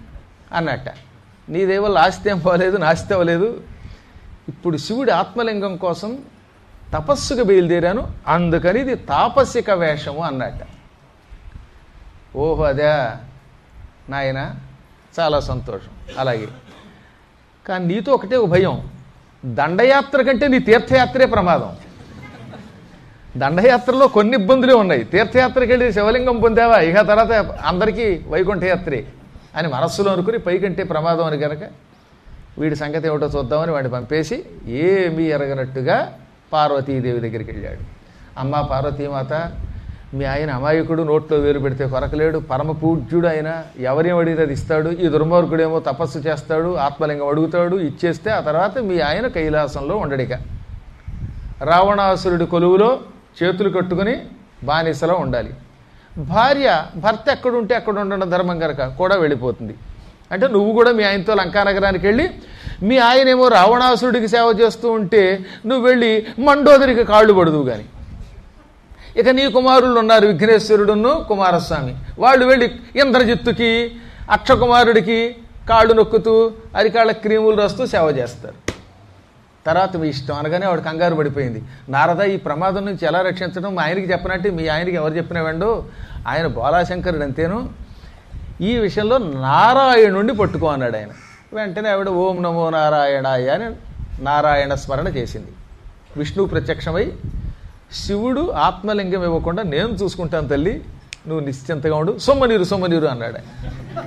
అన్నట్ట నీదే వల్ల ఆస్తి ఏం పోలేదు నాస్తి అవ్వలేదు ఇప్పుడు శివుడి ఆత్మలింగం కోసం తపస్సుకు బయలుదేరాను అందుకని ఇది తాపసిక వేషము అన్నట్ట ఓహో అదే నాయన చాలా సంతోషం అలాగే కానీ నీతో ఒకటే ఒక భయం దండయాత్ర కంటే నీ తీర్థయాత్రే ప్రమాదం దండయాత్రలో కొన్ని ఇబ్బందులే ఉన్నాయి తీర్థయాత్రకి వెళ్ళి శివలింగం పొందావా ఇక తర్వాత అందరికీ వైకుంఠయాత్రే అని మనస్సులో అనుకుని పైకంటే ప్రమాదం అని కనుక వీడి సంగతి ఏమిటో చూద్దామని వాడిని పంపేసి ఏమీ ఎరగనట్టుగా పార్వతీదేవి దగ్గరికి వెళ్ళాడు అమ్మ పార్వతీమాత మీ ఆయన అమాయకుడు నోట్లో వేలు పెడితే కొరకలేడు పరమ పూజ్యుడు ఆయన ఎవరేం అడిగితే అది ఇస్తాడు ఈ దుర్మార్గుడేమో తపస్సు చేస్తాడు ఆత్మలింగం అడుగుతాడు ఇచ్చేస్తే ఆ తర్వాత మీ ఆయన కైలాసంలో ఉండడిక రావణాసురుడి కొలువులో చేతులు కట్టుకుని బానిసలో ఉండాలి భార్య భర్త ఎక్కడుంటే అక్కడ ఉండడం ధర్మం కనుక కూడా వెళ్ళిపోతుంది అంటే నువ్వు కూడా మీ ఆయనతో లంకానగరానికి వెళ్ళి మీ ఆయనేమో రావణాసురుడికి సేవ చేస్తూ ఉంటే నువ్వు వెళ్ళి మండోదరికి కాళ్ళు పడుదువు కానీ ఇక నీ కుమారులు ఉన్నారు విఘ్నేశ్వరుడును కుమారస్వామి వాళ్ళు వెళ్ళి ఇంద్రజిత్తుకి అక్షకుమారుడికి కాళ్ళు నొక్కుతూ అరికాళ్ళ క్రీములు రాస్తూ సేవ చేస్తారు తర్వాత మీ ఇష్టం అనగానే వాడు కంగారు పడిపోయింది నారద ఈ ప్రమాదం నుంచి ఎలా రక్షించడం మా ఆయనకి చెప్పనట్టు మీ ఆయనకి ఎవరు చెప్పిన వెండు ఆయన బోలాశంకరుడు అంతేను ఈ విషయంలో నారాయణుణ్ణి పట్టుకో అన్నాడు ఆయన వెంటనే ఆవిడ ఓం నమో నారాయణాయ అని నారాయణ స్మరణ చేసింది విష్ణువు ప్రత్యక్షమై శివుడు ఆత్మలింగం ఇవ్వకుండా నేను చూసుకుంటాను తల్లి నువ్వు నిశ్చింతగా ఉండు సొమ్మనీరు సొమ్మనీరు అన్నాడు ఆయన.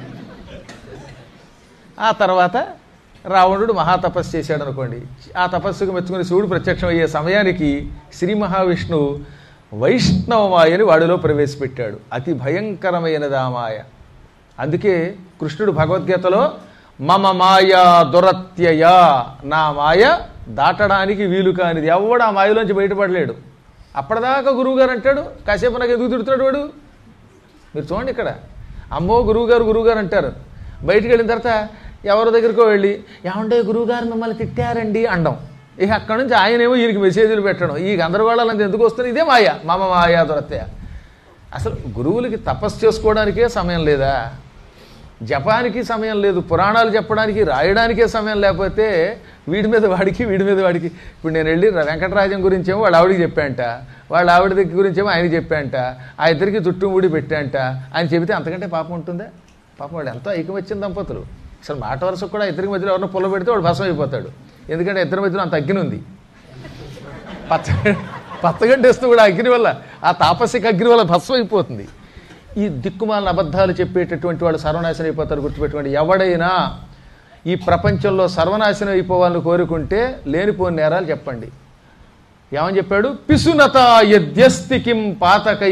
ఆ తర్వాత రావణుడు మహాతపస్సు చేశాడు అనుకోండి ఆ తపస్సుకు మెచ్చుకుని శివుడు ప్రత్యక్షమయ్యే సమయానికి శ్రీ మహావిష్ణువు వైష్ణవమాయని వాడిలో ప్రవేశపెట్టాడు అతి భయంకరమైనది ఆ మాయ అందుకే కృష్ణుడు భగవద్గీతలో మమ మాయా దురత్యయ నా మాయ దాటడానికి వీలు కానిది ఎవడు ఆ మాయలోంచి బయటపడలేడు అప్పటిదాకా గురువుగారు అంటాడు కాసేపు నాకు ఎందుకు తిడుతున్నాడు వాడు మీరు చూడండి ఇక్కడ అమ్మో గురువుగారు గురువుగారు అంటారు బయటికి వెళ్ళిన తర్వాత ఎవరి దగ్గరికో వెళ్ళి ఏమంటే గురువుగారు మిమ్మల్ని తిట్టారండి అండం ఇక అక్కడి నుంచి ఆయనేమో ఈయనకి మెసేజ్లు పెట్టడం ఈ గందరగోళాలంతా ఎందుకు వస్తుంది ఇదే మాయ మమ మాయా దొరతయ అసలు గురువులకి తపస్సు చేసుకోవడానికే సమయం లేదా జపానికి సమయం లేదు పురాణాలు చెప్పడానికి రాయడానికే సమయం లేకపోతే వీడి మీద వాడికి వీడి మీద వాడికి ఇప్పుడు నేను వెళ్ళి వెంకటరాజం గురించేమో వాళ్ళ ఆవిడికి చెప్పాంట వాళ్ళ ఆవిడ దగ్గర గురించేమో ఆయనకి చెప్పాంట ఆ ఇద్దరికి చుట్టూ ముడి పెట్టాంట ఆయన చెబితే అంతకంటే పాపం ఉంటుందా పాపం వాడు ఎంతో ఐకమత్యం దంపతులు అసలు మాట వరుసకు కూడా ఇద్దరికి మధ్యలో ఎవరినో పొల్ల పెడితే వాడు భస్మం అయిపోతాడు ఎందుకంటే ఇద్దరి మధ్యలో అంత అగ్ని ఉంది పచ్చ పచ్చగడ్డేస్తూ కూడా అగ్ని వల్ల ఆ తాపసిక అగ్ని వల్ల భస్మం అయిపోతుంది ఈ దిక్కుమాలిన అబద్ధాలు చెప్పేటటువంటి వాళ్ళు సర్వనాశనం అయిపోతారు గుర్తుపెట్టుకోండి ఎవడైనా ఈ ప్రపంచంలో సర్వనాశనం అయిపోవాలని కోరుకుంటే లేనిపోని నేరాలు చెప్పండి ఏమని చెప్పాడు పిసునత యద్యస్తి కిం పాతకై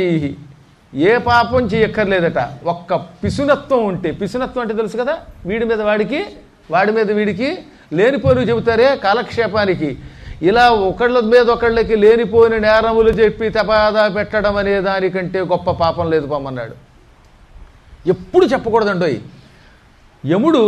ఏ పాపం చేయక్కర్లేదట ఒక్క పిసునత్వం ఉంటే పిసునత్వం అంటే తెలుసు కదా వీడి మీద వాడికి వాడి మీద వీడికి లేనిపోని చెబుతారే కాలక్షేపానికి ఇలా ఒకళ్ళ మీద ఒకళ్ళకి లేనిపోని నేరములు చెప్పి తపాదా పెట్టడం అనే దానికంటే గొప్ప పాపం లేదు పొమ్మన్నాడు ఎప్పుడు చెప్పకూడదండోయ్ యముడు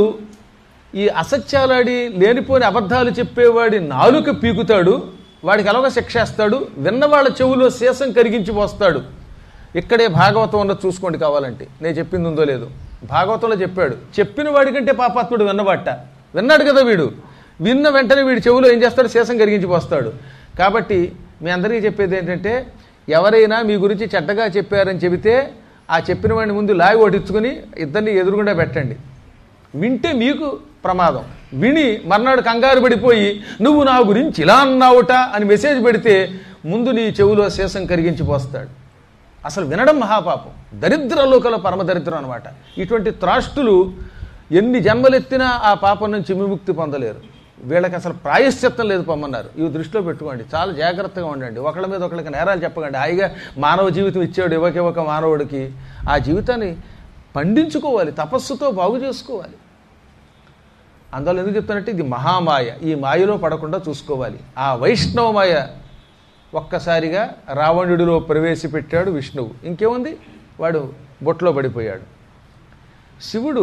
ఈ అసత్యాలాడి లేనిపోని అబద్ధాలు చెప్పేవాడి నాలుక పీకుతాడు వాడికి ఎలాగో శిక్షేస్తాడు విన్నవాళ్ళ చెవులో శేషం కరిగించి పోస్తాడు ఇక్కడే భాగవతం ఉన్నది చూసుకోండి కావాలంటే నేను చెప్పింది ఉందో లేదు భాగవతంలో చెప్పాడు చెప్పిన వాడికంటే పాపాత్ముడు విన్నవాట విన్నాడు కదా వీడు విన్న వెంటనే వీడి చెవులో ఏం చేస్తాడు శేషం కరిగించి పోస్తాడు కాబట్టి మీ అందరికీ చెప్పేది ఏంటంటే ఎవరైనా మీ గురించి చెడ్డగా చెప్పారని చెబితే ఆ చెప్పిన వాడిని ముందు లాగి ఓటించుకుని ఇద్దరిని ఎదురుగుండా పెట్టండి వింటే మీకు ప్రమాదం విని మర్నాడు కంగారు పడిపోయి నువ్వు నా గురించి ఇలా అన్నావుట అని మెసేజ్ పెడితే ముందు నీ చెవులో శేషం కరిగించి పోస్తాడు అసలు వినడం మహాపాపం దరిద్ర లోకల పరమదరిద్రం అనమాట ఇటువంటి త్రాష్టులు ఎన్ని జన్మలెత్తినా ఆ పాపం నుంచి విముక్తి పొందలేరు వీళ్ళకి అసలు ప్రాయశ్చిత్తం లేదు పొమ్మన్నారు ఇవి దృష్టిలో పెట్టుకోండి చాలా జాగ్రత్తగా ఉండండి ఒకళ్ళ మీద ఒకళ్ళకి నేరాలు చెప్పకండి హాయిగా మానవ జీవితం ఇచ్చాడు ఇవ్వక ఇవ్వక మానవుడికి ఆ జీవితాన్ని పండించుకోవాలి తపస్సుతో బాగు చేసుకోవాలి అందువల్ల ఎందుకు చెప్తానంటే ఇది మహామాయ ఈ మాయలో పడకుండా చూసుకోవాలి ఆ వైష్ణవ మాయ ఒక్కసారిగా రావణుడిలో ప్రవేశపెట్టాడు విష్ణువు ఇంకేముంది వాడు బొట్లో పడిపోయాడు శివుడు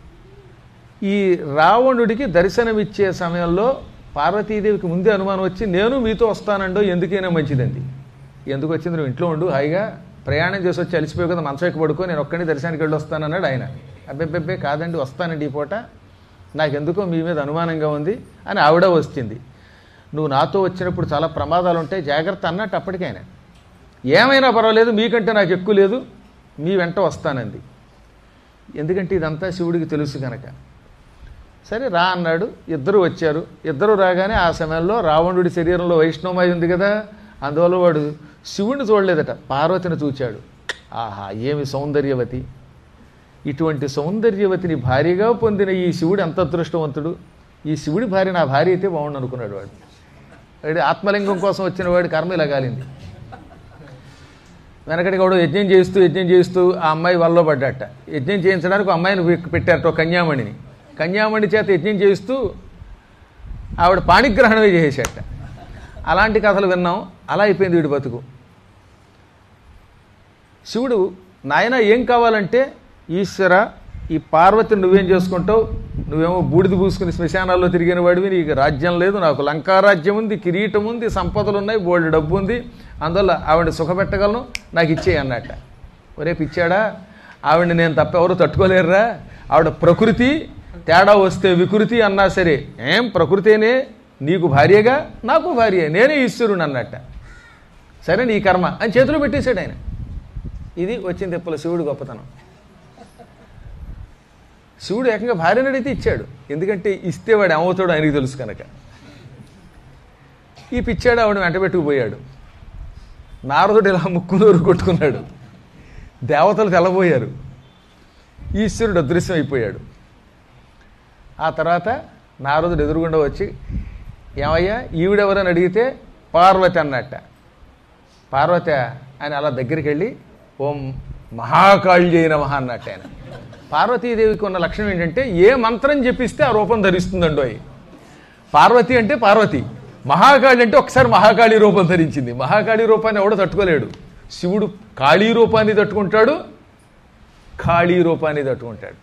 ఈ రావణుడికి దర్శనమిచ్చే సమయంలో పార్వతీదేవికి ముందే అనుమానం వచ్చి నేను మీతో వస్తానండో ఎందుకైనా మంచిదండి ఎందుకు వచ్చింది నువ్వు ఇంట్లో ఉండు హాయిగా ప్రయాణం చేసి వచ్చి అలిసిపోయి కదా మంచం ఎక్కి పడుకో నేను ఒక్కడిని దర్శనానికి వెళ్ళి వస్తానన్నాడు ఆయన అబ్బెబ్బెబ్బే కాదండి వస్తానండి ఈ పూట నాకెందుకో మీ మీద అనుమానంగా ఉంది అని ఆవిడ వచ్చింది నువ్వు నాతో వచ్చినప్పుడు చాలా ప్రమాదాలు ఉంటాయి జాగ్రత్త అన్నట్టు అప్పటికైనా ఏమైనా పర్వాలేదు మీకంటే నాకు ఎక్కువ లేదు మీ వెంట వస్తానంది ఎందుకంటే ఇదంతా శివుడికి తెలుసు కనుక సరే రా అన్నాడు ఇద్దరు వచ్చారు ఇద్దరు రాగానే ఆ సమయంలో రావణుడి శరీరంలో వైష్ణవమై ఉంది కదా అందువల్ల వాడు శివుడిని చూడలేదట పార్వతిని చూచాడు ఆహా ఏమి సౌందర్యవతి ఇటువంటి సౌందర్యవతిని భార్యగా పొందిన ఈ శివుడు ఎంత అదృష్టవంతుడు ఈ శివుడి భార్య నా భార్య అయితే బాగుండు అనుకున్నాడు వాడు వాడి ఆత్మలింగం కోసం వచ్చిన వాడి కర్మ ఇలా కాలింది వెనకటి కూడా యజ్ఞం చేస్తూ యజ్ఞం చేస్తూ ఆ అమ్మాయి వల్ల పడ్డట యజ్ఞం చేయించడానికి ఒక అమ్మాయిని పె- పెట్టారట ఒక కన్యామణిని కన్యామణి చేత యజ్ఞం చేస్తూ ఆవిడ పాణిగ్రహణమే చేసేట అలాంటి కథలు విన్నాం అలా అయిపోయింది వీడి బతుకు శివుడు నాయన ఏం కావాలంటే ఈశ్వర ఈ పార్వతిని నువ్వేం చేసుకుంటావు నువ్వేమో బూడిద పూసుకుని శ్మశానాల్లో తిరిగిన వాడివి నీకు రాజ్యం లేదు నాకు లంకారాజ్యం ఉంది కిరీటం ఉంది సంపదలు ఉన్నాయి బోల్డ్ డబ్బు ఉంది అందువల్ల ఆవిడ సుఖపెట్టగలను నాకు ఇచ్చేయి అన్నట్ట ఒరే పిచ్చాడా ఆవిడని నేను తప్ప ఎవరు తట్టుకోలేరురా ఆవిడ ప్రకృతి తేడా వస్తే వికృతి అన్నా సరే ఏం ప్రకృతేనే నీకు భార్యగా నాకు భార్య నేనే ఈశ్వరుని అన్నట్ట సరే నీ కర్మ అని చేతిలో పెట్టేశాడు ఆయన ఇది వచ్చింది తిప్పల శివుడు గొప్పతనం శివుడు ఏకంగా భార్యను అడిగితే ఇచ్చాడు ఎందుకంటే ఇస్తే వాడు ఏమవుతాడో ఆయనకి తెలుసు కనుక ఈ పిచ్చాడు ఆవిడ వెంట పెట్టుకుపోయాడు నారదుడు ఇలా ముక్కు నోరు కొట్టుకున్నాడు దేవతలు తెల్లబోయారు ఈశ్వరుడు అదృశ్యం అయిపోయాడు ఆ తర్వాత నారదుడు ఎదురుగుండా వచ్చి ఏమయ్యా ఈవిడెవరని అడిగితే పార్వతి అన్నట్ట పార్వత అని అలా దగ్గరికి వెళ్ళి ఓం మహాకాళ్యై నమః అన్నట్టు ఆయన పార్వతీదేవికి ఉన్న లక్షణం ఏంటంటే ఏ మంత్రం చెప్పిస్తే ఆ రూపం ధరిస్తుందండో అయి పార్వతి అంటే పార్వతి మహాకాళి అంటే ఒకసారి మహాకాళి రూపం ధరించింది మహాకాళి రూపాన్ని ఎవడో తట్టుకోలేడు శివుడు కాళీ రూపాన్ని తట్టుకుంటాడు కాళీ రూపాన్ని తట్టుకుంటాడు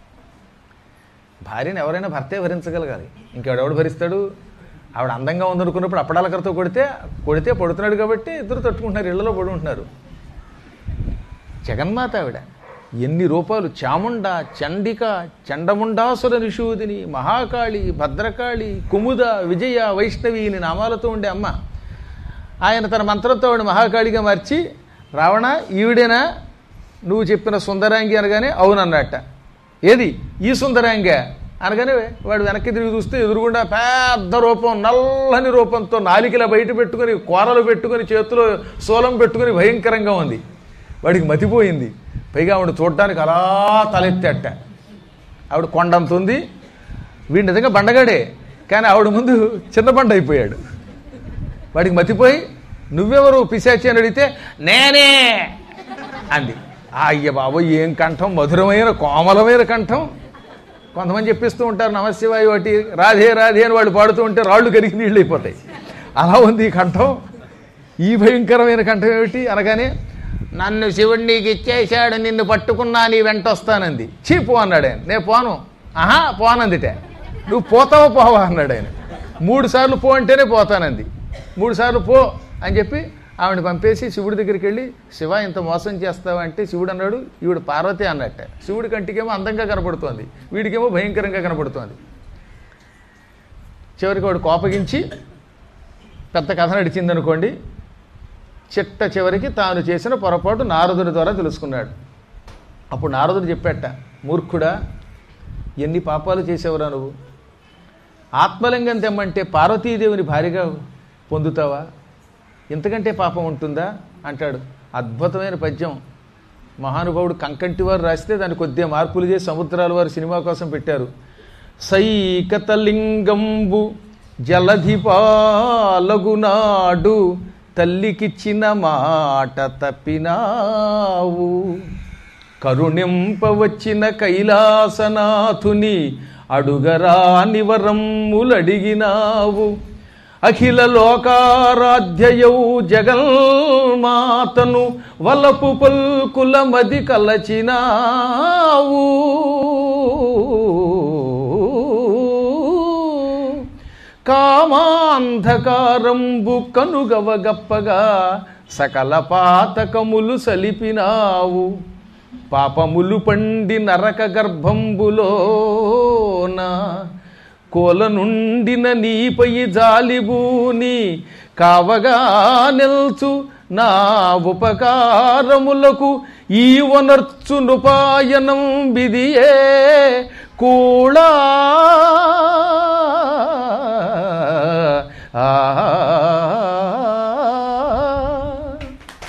భార్యను ఎవరైనా భర్తే భరించగలగాలి ఇంకెవడెవడు భరిస్తాడు ఆవిడ అందంగా ఉందనుకున్నప్పుడు అప్పడాలకరతో కొడితే కొడితే పడుతున్నాడు కాబట్టి ఇద్దరు తట్టుకుంటున్నారు ఇళ్లలో పడి ఉంటున్నారు జగన్మాత ఆవిడ ఎన్ని రూపాలు చాముండ చండిక చండముండాసుర నిషూదిని మహాకాళి భద్రకాళి కుముద విజయ వైష్ణవి ఇన్ని నామాలతో ఉండే అమ్మ ఆయన తన మంత్రంతో ఆవిడ మహాకాళిగా మార్చి రావణ ఈవిడేనా నువ్వు చెప్పిన సుందరాంగి అనగానే అవునన్నట్ట ఏది ఈ సుందరాంగ అనగానే వాడు వెనక్కి తిరిగి చూస్తే ఎదురుగుండా పెద్ద రూపం నల్లని రూపంతో నాలికలా బయట పెట్టుకొని కూరలు పెట్టుకొని చేతిలో సోలం పెట్టుకొని భయంకరంగా ఉంది వాడికి మతిపోయింది పైగా ఆవిడ చూడటానికి అలా తలెత్తేట ఆవిడ కొండంత ఉంది వీడు నిజంగా బండగాడే కానీ ఆవిడ ముందు చిన్న బండ అయిపోయాడు వాడికి మతిపోయి నువ్వెవరు పిశాచి అని అడిగితే నేనే అంది ఆ అయ్య బాబోయ్ ఏం కంఠం మధురమైన కోమలమైన కంఠం కొంతమంది చెప్పిస్తూ ఉంటారు నమశివాయి ఒకటి రాధే రాధే అని వాళ్ళు పాడుతూ ఉంటే రాళ్ళు కరిగి నీళ్ళు అయిపోతాయి అలా ఉంది ఈ కంఠం ఈ భయంకరమైన కంఠం ఏమిటి అనగానే నన్ను శివుడు నీకు ఇచ్చేశాడు నిన్ను పట్టుకున్నా నీ వెంట వస్తానంది చీ పో అన్నాడు ఆయన నేను పోను ఆహా పోనందిటే నువ్వు పోతావా పోవా అన్నాడు ఆయన మూడు సార్లు పో అంటేనే పోతానంది మూడు సార్లు పో అని చెప్పి ఆవిడ పంపేసి శివుడి దగ్గరికి వెళ్ళి శివ ఇంత మోసం చేస్తావా అంటే శివుడు అన్నాడు ఈవిడ పార్వతి అన్నట్ట శివుడి కంటికేమో అందంగా కనపడుతోంది వీడికేమో భయంకరంగా కనపడుతోంది చివరికి వాడు కోపగించి పెద్ద కథ నడిచింది అనుకోండి చిట్ట చివరికి తాను చేసిన పొరపాటు నారదుని ద్వారా తెలుసుకున్నాడు అప్పుడు నారదుడు చెప్పాట మూర్ఖుడా ఎన్ని పాపాలు చేసేవరా నువ్వు ఆత్మలింగం తెమ్మంటే పార్వతీదేవిని భారీగా పొందుతావా ఇంతకంటే పాపం ఉంటుందా అంటాడు అద్భుతమైన పద్యం మహానుభావుడు కంకంటి వారు రాస్తే దాన్ని కొద్దిగా మార్పులు చేసి సముద్రాల వారు సినిమా కోసం పెట్టారు సైకతలింగంబు జలధిపాలగునాడు తల్లికిచ్చిన మాట తప్పినావు కరుణింపవచ్చిన కైలాసనాథుని అడుగరా నివరమ్ములడిగినావు అఖిల లోకారాధ్యయౌ జగన్మాతను వలపు పల్కుల మది కలచినావు కామాంధకారంబు కనుగవగప్పగా సకల పాతకములు సలిపినావు పాపములు పండి నరక గర్భంబులోన కోల నుండిన నీపై జాలిబూని కావగా నిల్చు నా ఉపకారములకు ఈ వనర్చు నుపాయనం బిదియే కూళా ఆ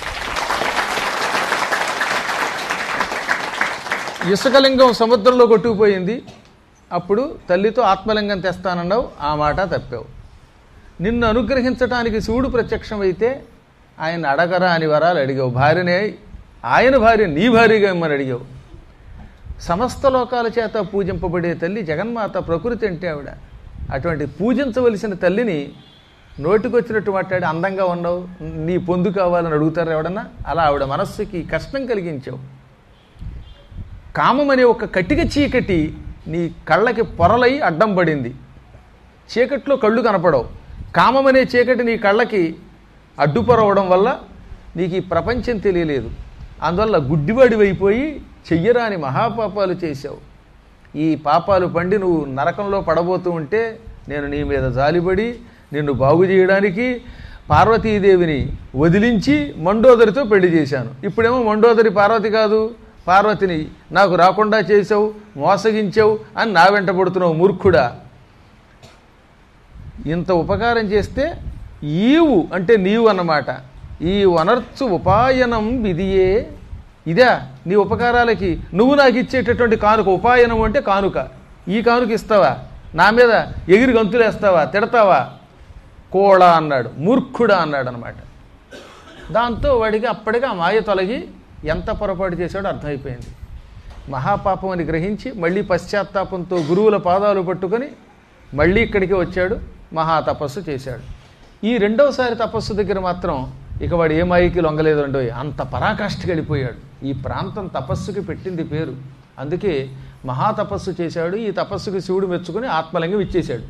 ఇసుకలింగం సముద్రంలో కొట్టుకుపోయింది అప్పుడు తల్లితో ఆత్మలింగం తెస్తానన్నావు ఆ మాట తప్పావు నిన్ను అనుగ్రహించటానికి శివుడు ప్రత్యక్షమైతే ఆయన అడగరా అని వరాలు అడిగావు భార్యనే ఆయన భార్య నీ భార్యగా ఇమ్మని అడిగావు సమస్త లోకాల చేత పూజింపబడే తల్లి జగన్మాత ప్రకృతి అంటే ఆవిడ అటువంటి పూజించవలసిన తల్లిని నోటికొచ్చినట్టు మాట్లాడి అందంగా ఉన్నావు నీ పొందు కావాలని అడుగుతారు ఎవడన్నా అలా ఆవిడ మనస్సుకి కష్టం కలిగించావు కామం అనే ఒక కటిక చీకటి నీ కళ్ళకి పొరలై అడ్డం పడింది చీకట్లో కళ్ళు కనపడవు కామం అనే చీకటి నీ కళ్ళకి అడ్డుపరవడం వల్ల నీకు ఈ ప్రపంచం తెలియలేదు అందువల్ల గుడ్డివాడివైపోయి చెయ్యరాని మహాపాపాలు చేశావు ఈ పాపాలు పండి నువ్వు నరకంలో పడబోతూ ఉంటే నేను నీ మీద జాలిపడి నిన్ను బాగు చేయడానికి పార్వతీదేవిని వదిలించి మండోదరితో పెళ్లి చేశాను ఇప్పుడేమో మండోదరి పార్వతి కాదు పార్వతిని నాకు రాకుండా చేసావు మోసగించావు అని నా వెంట పడుతున్నావు మూర్ఖుడా ఇంత ఉపకారం చేస్తే ఈవు అంటే నీవు అన్నమాట ఈ వనర్చు ఉపాయనం విధియే ఇదా నీ ఉపకారాలకి నువ్వు నాకు ఇచ్చేటటువంటి కానుక ఉపాయనం అంటే కానుక ఈ కానుక ఇస్తావా నా మీద ఎగిరి గంతులేస్తావా తిడతావా కోళ అన్నాడు మూర్ఖుడా అన్నాడు అనమాట దాంతో వాడికి అప్పటికి ఆ మాయ తొలగి ఎంత పొరపాటు చేశాడో అర్థమైపోయింది మహాపాపం అని గ్రహించి మళ్ళీ పశ్చాత్తాపంతో గురువుల పాదాలు పట్టుకొని మళ్ళీ ఇక్కడికి వచ్చాడు మహా తపస్సు చేశాడు ఈ రెండవసారి తపస్సు దగ్గర మాత్రం ఇక వాడు ఏ మాయకి లొంగలేదు అండో అంత పరాకాష్ఠకి వెళ్ళిపోయాడు ఈ ప్రాంతం తపస్సుకి పెట్టింది పేరు అందుకే మహా తపస్సు చేశాడు ఈ తపస్సుకి శివుడు మెచ్చుకుని ఆత్మలింగం ఇచ్చేశాడు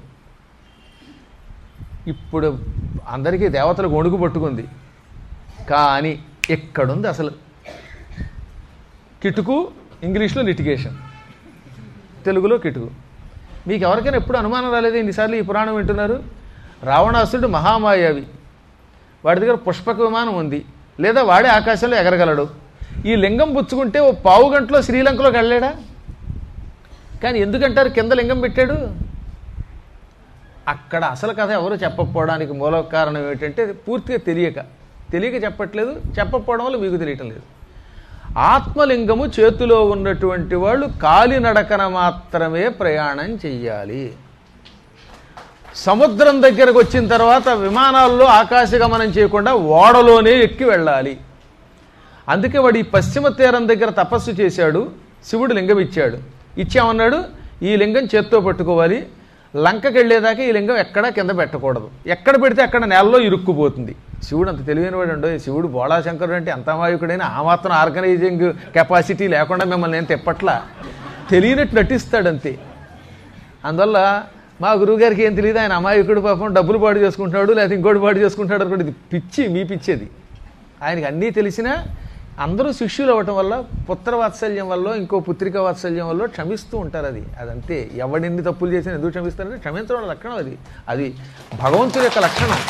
ఇప్పుడు అందరికీ దేవతలకు వణుకు పట్టుకుంది కానీ ఎక్కడుంది అసలు కిటుకు ఇంగ్లీష్లో లిటిగేషన్ తెలుగులో కిటుకు మీకు ఎవరికైనా ఎప్పుడు అనుమానం రాలేదు ఇన్నిసార్లు ఈ పురాణం వింటున్నారు రావణాసురుడు మహామాయావి వాడి దగ్గర పుష్పక విమానం ఉంది లేదా వాడే ఆకాశంలో ఎగరగలడు ఈ లింగం పుచ్చుకుంటే ఓ పావు గంటలో శ్రీలంకలోకి వెళ్ళాడా కానీ ఎందుకంటారు కింద లింగం పెట్టాడు అక్కడ అసలు కథ ఎవరు చెప్పకపోవడానికి మూల కారణం ఏమిటంటే పూర్తిగా తెలియక తెలియక చెప్పట్లేదు చెప్పకపోవడం వల్ల మీకు తెలియటం లేదు ఆత్మలింగము చేతిలో ఉన్నటువంటి వాళ్ళు కాలినడకన మాత్రమే ప్రయాణం చెయ్యాలి సముద్రం దగ్గరకు వచ్చిన తర్వాత విమానాల్లో ఆకాశగమనం చేయకుండా ఓడలోనే ఎక్కి వెళ్ళాలి అందుకే వాడు ఈ పశ్చిమ తీరం దగ్గర తపస్సు చేశాడు శివుడు లింగం ఇచ్చాడు ఇచ్చామన్నాడు ఈ లింగం చేత్తో పట్టుకోవాలి లంకకి వెళ్ళేదాకా ఈ లింగం ఎక్కడా కింద పెట్టకూడదు ఎక్కడ పెడితే అక్కడ నేలలో ఇరుక్కుపోతుంది శివుడు అంత తెలివైనవాడు అండో శివుడు బోళాశంకరుడు అంటే ఎంత అమాయకుడైనా ఆ మాత్రం ఆర్గనైజింగ్ కెపాసిటీ లేకుండా మిమ్మల్ని నేను తెప్పట్లా తెలియనట్టు నటిస్తాడు అంతే అందువల్ల మా గురువుగారికి ఏం తెలియదు ఆయన అమాయకుడు పాపం డబ్బులు పాడు చేసుకుంటున్నాడు లేకపోతే ఇంకోటి పాడు చేసుకుంటాడు అనుకోండి ఇది పిచ్చి మీ పిచ్చేది ఆయనకి అన్నీ తెలిసినా అందరూ శిష్యులు అవ్వటం వల్ల పుత్ర వాత్సల్యం వల్ల ఇంకో పుత్రిక వాత్సల్యం వల్ల క్షమిస్తూ ఉంటారు అది అదంతే ఎవడెన్ని తప్పులు చేసినా ఎందుకు క్షమిస్తారంటే క్షమించడం లక్షణం అది అది భగవంతుడి యొక్క లక్షణం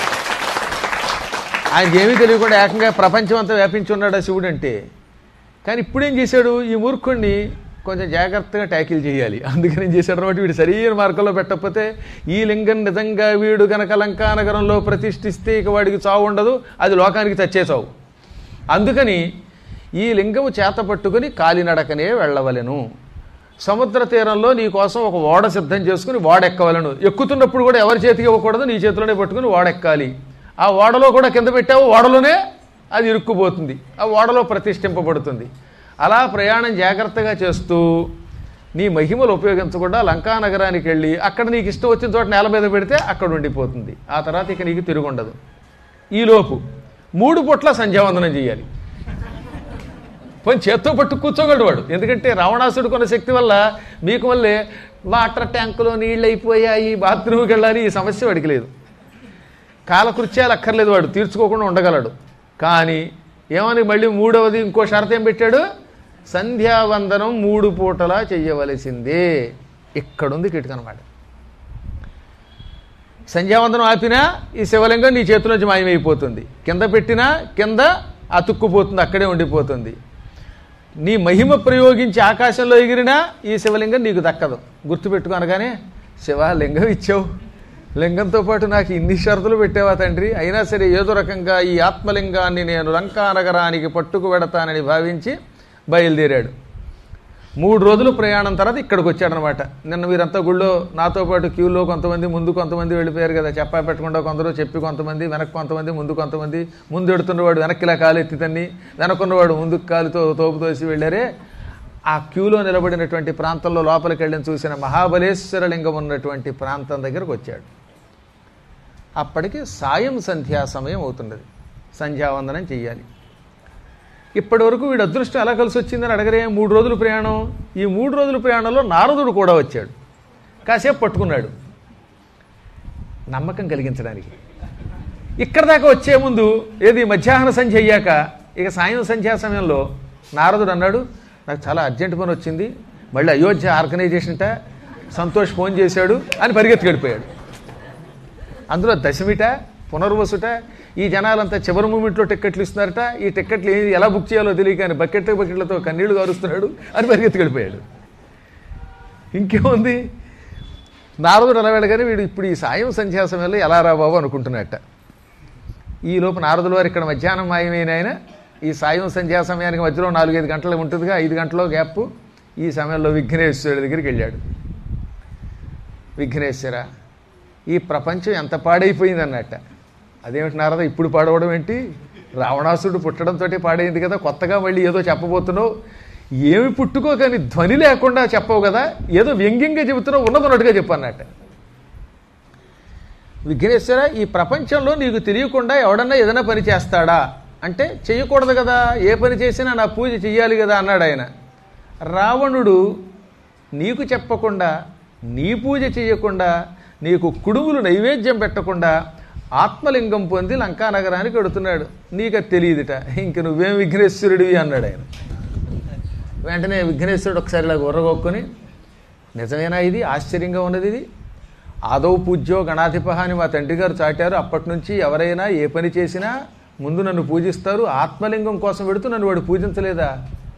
ఆయనకి ఏమీ తెలియకుండా ఏకంగా ప్రపంచం అంతా వ్యాపించి ఉన్నాడు ఆ శివుడు అంటే కానీ ఇప్పుడేం చేశాడు ఈ మూర్ఖుణ్ణి కొంచెం జాగ్రత్తగా ట్యాకిల్ చేయాలి అందుకని ఏం చేశాడు అనమాట వీడు సరైన మార్గంలో పెట్టకపోతే ఈ లింగం నిజంగా వీడు గనక లంకా నగరంలో ప్రతిష్ఠిస్తే ఇక వాడికి చావు ఉండదు అది లోకానికి తెచ్చే చావు అందుకని ఈ లింగము చేత పట్టుకుని కాలినడకనే వెళ్ళవలెను సముద్ర తీరంలో నీ కోసం ఒక ఓడ సిద్ధం చేసుకుని ఓడెక్కవలను ఎక్కుతున్నప్పుడు కూడా ఎవరి చేతికి ఇవ్వకూడదు నీ చేతిలోనే పట్టుకుని ఓడెక్కాలి ఆ ఓడలో కూడా కింద పెట్టావు ఓడలోనే అది ఇరుక్కుపోతుంది ఆ ఓడలో ప్రతిష్ఠింపబడుతుంది అలా ప్రయాణం జాగ్రత్తగా చేస్తూ నీ మహిమలు ఉపయోగించకుండా లంకా నగరానికి వెళ్ళి అక్కడ నీకు ఇష్టం వచ్చిన చోట నేల మీద పెడితే అక్కడ ఉండిపోతుంది ఆ తర్వాత ఇక నీకు తిరుగుండదు ఈలోపు మూడు పూట్ల సంధ్యావందనం చేయాలి పోయి చేత్తో పట్టు కూర్చోగలడు వాడు ఎందుకంటే రావణాసుడు కొన్న శక్తి వల్ల మీకు వల్లే వాటర్ ట్యాంకులో నీళ్ళు అయిపోయాయి బాత్రూమ్కి వెళ్ళాలి ఈ సమస్య వాడికి లేదు కాలకృత్యాలు అక్కర్లేదు వాడు తీర్చుకోకుండా ఉండగలడు కానీ ఏమని మళ్ళీ మూడవది ఇంకో షరత్ ఏం పెట్టాడు సంధ్యావందనం మూడు పూటలా చెయ్యవలసిందే ఇక్కడుంది కిటుకు అనమాట సంధ్యావందనం ఆపినా ఈ శివలింగం నీ చేతిలోంచి మాయమైపోతుంది కింద పెట్టినా కింద అతుక్కుపోతుంది అక్కడే ఉండిపోతుంది నీ మహిమ ప్రయోగించి ఆకాశంలో ఎగిరినా ఈ శివలింగం నీకు దక్కదు గుర్తుపెట్టుకో అనగానే శివ లింగం ఇచ్చావు లింగంతో పాటు నాకు ఇన్ని షరతులు పెట్టావా తండ్రి అయినా సరే ఏదో రకంగా ఈ ఆత్మలింగాన్ని నేను లంకా నగరానికి పట్టుకు వెడతానని భావించి బయలుదేరాడు మూడు రోజులు ప్రయాణం తర్వాత ఇక్కడికి వచ్చాడనమాట నిన్న మీరంతా గుళ్ళో నాతో పాటు క్యూలో కొంతమంది ముందు కొంతమంది వెళ్ళిపోయారు కదా చెప్పా పెట్టకుండా కొందరు చెప్పి కొంతమంది వెనక్కి కొంతమంది ముందు కొంతమంది ముందు ఎడుతున్నవాడు వెనక్కిలా కాలు ఎత్తి తన్ని వెనక్కున్నవాడు ముందుకు కాలుతో తోపు తోసి వెళ్ళారే ఆ క్యూలో నిలబడినటువంటి ప్రాంతంలో లోపలికి వెళ్ళని చూసిన మహాబలేశ్వర లింగం ఉన్నటువంటి ప్రాంతం దగ్గరకు వచ్చాడు అప్పటికి సాయం సంధ్యా సమయం అవుతున్నది సంధ్యావందనం చెయ్యాలి ఇప్పటి వరకు వీడు అదృష్టం ఎలా కలిసి వచ్చిందని అడగరే మూడు రోజులు ప్రయాణం ఈ మూడు రోజుల ప్రయాణంలో నారదుడు కూడా వచ్చాడు కాసేపు పట్టుకున్నాడు నమ్మకం కలిగించడానికి ఇక్కడ దాకా వచ్చే ముందు ఏది మధ్యాహ్న సంధ్య అయ్యాక ఇక సాయం సంధ్యా సమయంలో నారదుడు అన్నాడు నాకు చాలా అర్జెంట్ పని వచ్చింది మళ్ళీ అయోధ్య ఆర్గనైజేషన్ట సంతోష్ ఫోన్ చేశాడు అని పరిగెత్తి గడిపోయాడు అందులో దశమిట పునర్వసుట ఈ జనాలంతా చివరి మూమెంట్లో టిక్కెట్లు ఇస్తున్నారట ఈ టిక్కెట్లు ఏ- ఎలా బుక్ చేయాలో తెలియక ఆయన బకెట్ బకెట్లతో కన్నీళ్లు కారుస్తున్నాడు అని పరిగెత్తి గడిపోయాడు ఇంకేముంది నారదుడు అలా వెళ్ళగానే వీడు ఇప్పుడు ఈ సాయం సంధ్యా సమయంలో ఎలా రా బాబు అనుకుంటున్నట్ట ఈ లోపు నారదుల వారు ఇక్కడ మధ్యాహ్నం మాయమైన ఆయన ఈ సాయం సంధ్యా సమయానికి మధ్యలో నాలుగైదు గంటలు ఉంటుందిగా ఐదు గంటలో గ్యాప్ ఈ సమయంలో విఘ్నేశ్వరుడి దగ్గరికి వెళ్ళాడు విఘ్నేశ్వర ఈ ప్రపంచం ఎంత పాడైపోయింది అన్నట్ట అదేమిటి నారద ఇప్పుడు పాడవడం ఏంటి రావణాసుడు పుట్టడంతో పాడైంది కదా కొత్తగా మళ్ళీ ఏదో చెప్పబోతున్నావు ఏమి పుట్టుకో కానీ ధ్వని లేకుండా చెప్పవు కదా ఏదో వ్యంగ్యంగా చెబుతున్నావు ఉన్నదన్నట్టుగా చెప్పు అన్నట్ట విఘ్నేశ్వర ఈ ప్రపంచంలో నీకు తెలియకుండా ఎవడన్నా ఏదైనా పని చేస్తాడా అంటే చేయకూడదు కదా ఏ పని చేసినా నా పూజ చెయ్యాలి కదా అన్నాడు ఆయన రావణుడు నీకు చెప్పకుండా నీ పూజ చేయకుండా నీకు కుడుములు నైవేద్యం పెట్టకుండా ఆత్మలింగం పొంది లంకా నగరానికి వెడుతున్నాడు నీకు అది తెలియదుట ఇంక నువ్వేం విఘ్నేశ్వరుడివి అన్నాడు ఆయన వెంటనే విఘ్నేశ్వరుడు ఒకసారి ఇలా గుర్రగొక్కుని నిజమేనా ఇది ఆశ్చర్యంగా ఉన్నది ఇది ఆదౌ పూజ్యో గణాధిప అని మా తండ్రి గారు చాటారు అప్పటి నుంచి ఎవరైనా ఏ పని చేసినా ముందు నన్ను పూజిస్తారు ఆత్మలింగం కోసం పెడుతూ నన్ను వాడు పూజించలేదా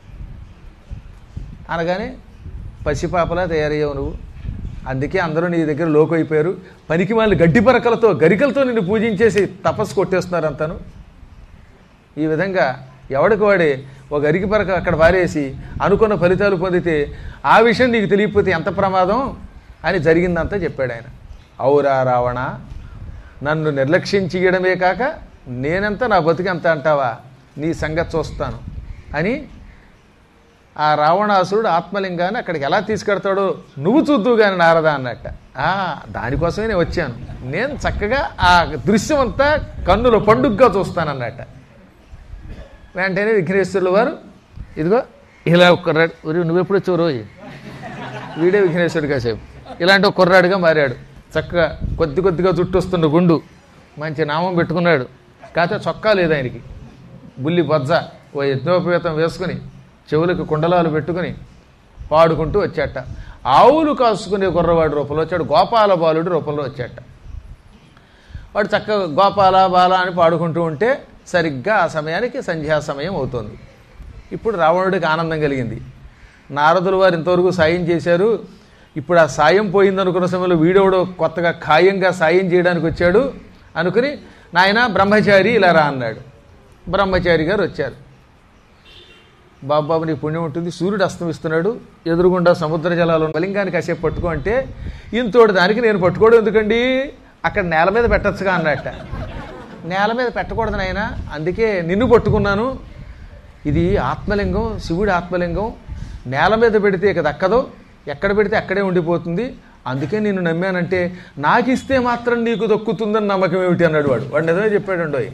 అనగానే పసిపాపలా తయారయ్యావు నువ్వు అందుకే అందరూ నీ దగ్గర లోకు అయిపోయారు పనికి వాళ్ళు గడ్డి పరకలతో గరికలతో నిన్ను పూజించేసి తపస్సు కొట్టేస్తున్నారు అంతాను ఈ విధంగా ఎవడికి వాడే ఒక అరికి పరక అక్కడ పారేసి అనుకున్న ఫలితాలు పొందితే ఆ విషయం నీకు తెలియకపోతే ఎంత ప్రమాదం అని జరిగిందంతా చెప్పాడు ఆయన ఔరా రావణ నన్ను నిర్లక్ష్యించడమే కాక నేనెంత నా బతికెంత అంటావా నీ సంగతి చూస్తాను అని ఆ రావణాసురుడు ఆత్మలింగాన్ని అక్కడికి ఎలా తీసుకెడతాడో నువ్వు చూద్దు కానీ నారదా అన్నట్ట ఆ, దానికోసమే నేను వచ్చాను నేను చక్కగా ఆ దృశ్యం అంతా కన్నుల పండుగగా చూస్తానన్నట్ట వెంటనే విఘ్నేశ్వరుల వారు ఇదిగో ఇలా ఒక కుర్రాడు ఒరేయ్, నువ్వెప్పుడు వచ్చావు రోజు వీడే విఘ్నేశ్వరుడు కాసేపు ఇలాంటి ఒక కుర్రాడుగా మారాడు చక్కగా కొద్ది కొద్దిగా జుట్టు వస్తున్న గుండు మంచి నామం పెట్టుకున్నాడు కాకపోతే చొక్కా లేదు ఆయనకి బుల్లి బొజ్జ ఓ యజ్ఞోపేతం వేసుకుని చెవులకు కుండలాలు పెట్టుకుని పాడుకుంటూ వచ్చాట ఆవులు కాసుకునే కుర్రవాడి రూపంలో వచ్చాడు గోపాల బాలుడి రూపంలో వచ్చాట వాడు చక్కగా గోపాల బాల అని పాడుకుంటూ ఉంటే సరిగ్గా ఆ సమయానికి సంధ్యా సమయం అవుతుంది ఇప్పుడు రావణుడికి ఆనందం కలిగింది నారదుల వారు ఇంతవరకు సాయం చేశారు ఇప్పుడు ఆ సాయం పోయిందనుకున్న సమయంలో వీడెవడో కొత్తగా ఖాయంగా సాయం చేయడానికి వచ్చాడు అనుకుని నాయన బ్రహ్మచారి ఇలా రా అన్నాడు బ్రహ్మచారి గారు వచ్చారు బాబాబు నీ పుణ్యం ఉంటుంది సూర్యుడు అస్తమిస్తున్నాడు ఎదురుగుండా సముద్ర జలాలు ఉన్న లింగాన్ని కాసేపు పట్టుకో అంటే ఇంతోటి దానికి నేను పట్టుకోవడం ఎందుకండి అక్కడ నేల మీద పెట్టచ్చుగా అన్నట్ట నేల మీద పెట్టకూడదు నాయన అందుకే నిన్ను పట్టుకున్నాను ఇది ఆత్మలింగం శివుడి ఆత్మలింగం నేల మీద పెడితే ఇక దక్కదు ఎక్కడ పెడితే అక్కడే ఉండిపోతుంది అందుకే నేను నమ్మానంటే నాకు ఇస్తే మాత్రం నీకు దక్కుతుందని నమ్మకం ఏమిటి అన్నాడు వాడు వాడు నిజమే చెప్పాడండోయ్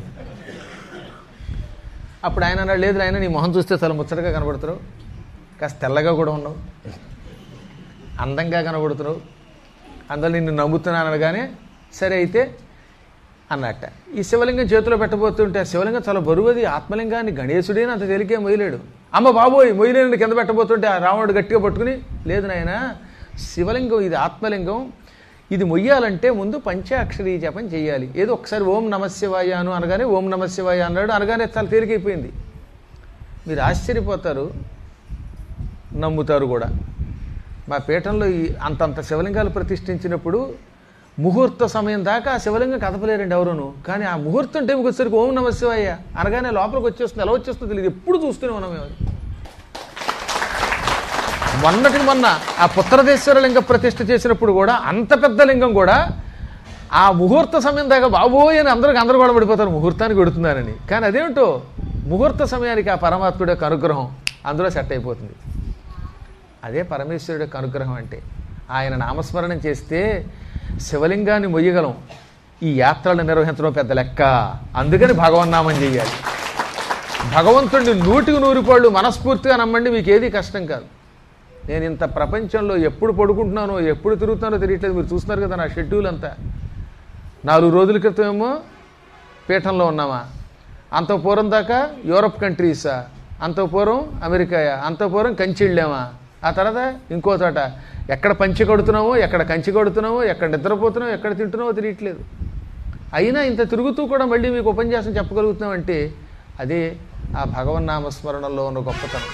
అప్పుడు ఆయన అన్నాడు లేదు ఆయన నీ మొహం చూస్తే చాలా ముచ్చటగా కనబడుతున్నావు కాస్త తెల్లగా కూడా ఉన్నావు అందంగా కనబడుతున్నావు అందులో నిన్ను నమ్ముతున్నాను అనగానే సరే అయితే అన్నట్ట ఈ శివలింగం చేతిలో పెట్టబోతుంటే ఆ శివలింగం చాలా బరువుది ఆత్మలింగాన్ని గణేశుడేని అంత తేలికే మొదలేడు అమ్మ బాబోయ్ మొయ్యలేని కింద పెట్టబోతుంటే ఆ రావణుడు గట్టిగా పట్టుకుని లేదు నాయన శివలింగం ఇది ఆత్మలింగం ఇది మొయ్యాలంటే ముందు పంచాక్షరి జపం చేయాలి ఏదో ఒకసారి ఓం నమశివాయ అను అనగానే ఓం నమశివాయ అన్నాడు అనగానే చాలా తేలికైపోయింది మీరు ఆశ్చర్యపోతారు నమ్ముతారు కూడా మా పీఠంలో ఈ అంతంత శివలింగాలు ప్రతిష్ఠించినప్పుడు ముహూర్త సమయం దాకా ఆ శివలింగం కదపలేరండి ఎవరును కానీ ఆ ముహూర్తం టైంకి వచ్చేసరికి ఓం నమ శివయ్య అనగానే లోపలికి వచ్చేస్తుంది ఎలా వచ్చేస్తుందో తెలియదు ఎప్పుడు చూస్తూనే ఉన్నాం మేము అది మొన్నటికి మొన్న ఆ పుత్రదేశ్వర లింగ ప్రతిష్ఠ చేసినప్పుడు కూడా అంత పెద్ద లింగం కూడా ఆ ముహూర్త సమయం దాకా బాబోయ్ అని అందరికి అందరూ కూడా పడిపోతారు ముహూర్తానికి పెడుతున్నారని కానీ అదేమిటో ముహూర్త సమయానికి ఆ పరమాత్ముడి యొక్క అనుగ్రహం అందులో సెట్ అయిపోతుంది అదే పరమేశ్వరుడి యొక్క అనుగ్రహం అంటే ఆయన నామస్మరణం చేస్తే శివలింగాన్ని మొయ్యగలం ఈ యాత్రలు నిర్వహించడం పెద్ద లెక్క అందుకని భగవన్నామం చెయ్యాలి భగవంతుడిని నూటికి నూరు కోళ్ళు మనస్ఫూర్తిగా నమ్మండి మీకు ఏది కష్టం కాదు నేను ఇంత ప్రపంచంలో ఎప్పుడు పడుకుంటున్నానో ఎప్పుడు తిరుగుతున్నానో తెలియట్లేదు మీరు చూస్తున్నారు కదా నా షెడ్యూల్ అంతా నాలుగు రోజుల క్రితం ఏమో పీఠంలో ఉన్నామా అంత పూర్వం దాకా యూరప్ కంట్రీసా అంత పూర్వం అమెరికాయా అంత పూర్వం కంచి వెళ్ళామా ఆ తర్వాత ఇంకో చోట ఎక్కడ పంచి కొడుతున్నామో ఎక్కడ కంచి కొడుతున్నామో ఎక్కడ నిద్రపోతున్నామో ఎక్కడ తింటున్నామో తెలియట్లేదు అయినా ఇంత తిరుగుతూ కూడా మళ్ళీ మీకు ఉపన్యాసం చెప్పగలుగుతున్నామంటే అదే ఆ భగవన్నామస్మరణలో ఉన్న గొప్పతనం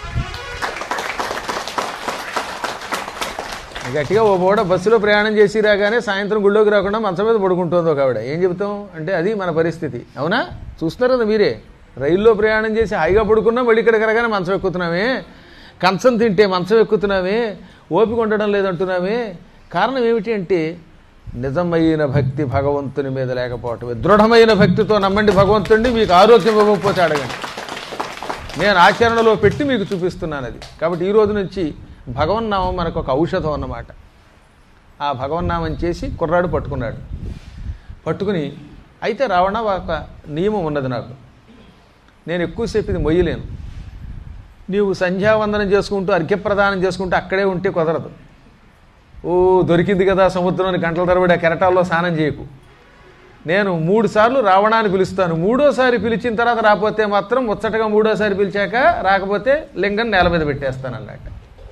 గట్టిగా ఓ పూట బస్సులో ప్రయాణం చేసి రాగానే సాయంత్రం గుళ్ళోకి రాకుండా మంచం మీద పడుకుంటుంది ఒక ఆవిడ ఏం చెబుతాం అంటే అది మన పరిస్థితి అవునా చూస్తున్నారు కదా మీరే రైల్లో ప్రయాణం చేసి హాయిగా పడుకున్నా మళ్ళీ ఇక్కడికి రాగానే మంచం ఎక్కుతున్నామే కంచం తింటే మంచం ఎక్కుతున్నామే ఓపిక ఉండడం లేదంటున్నామే కారణం ఏమిటి అంటే నిజమైన భక్తి భగవంతుని మీద లేకపోవటమే దృఢమైన భక్తితో నమ్మండి భగవంతుడిని మీకు ఆరోగ్యం ఇవ్వకపోతే అడగండి నేను ఆచరణలో పెట్టి మీకు చూపిస్తున్నాను అది కాబట్టి ఈ రోజు నుంచి భగవన్నామం మనకు ఒక ఔషధం అన్నమాట ఆ భగవన్నామం చేసి కుర్రాడు పట్టుకున్నాడు పట్టుకుని అయితే రావణ ఒక నియమం ఉన్నది నాకు నేను ఎక్కువసేపు ఇది మొయ్యలేను నీవు సంధ్యావందనం చేసుకుంటూ అర్ఘ్యప్రదానం చేసుకుంటూ అక్కడే ఉంటే కుదరదు ఓ దొరికింది కదా సముద్రంలో గంటల తరబడి ఆ కెరటాల్లో స్నానం చేయకు నేను మూడు సార్లు రావణాన్ని పిలుస్తాను మూడోసారి పిలిచిన తర్వాత రాకపోతే మాత్రం ముచ్చటగా మూడోసారి పిలిచాక రాకపోతే లింగం నేల మీద పెట్టేస్తాను అన్నట్టు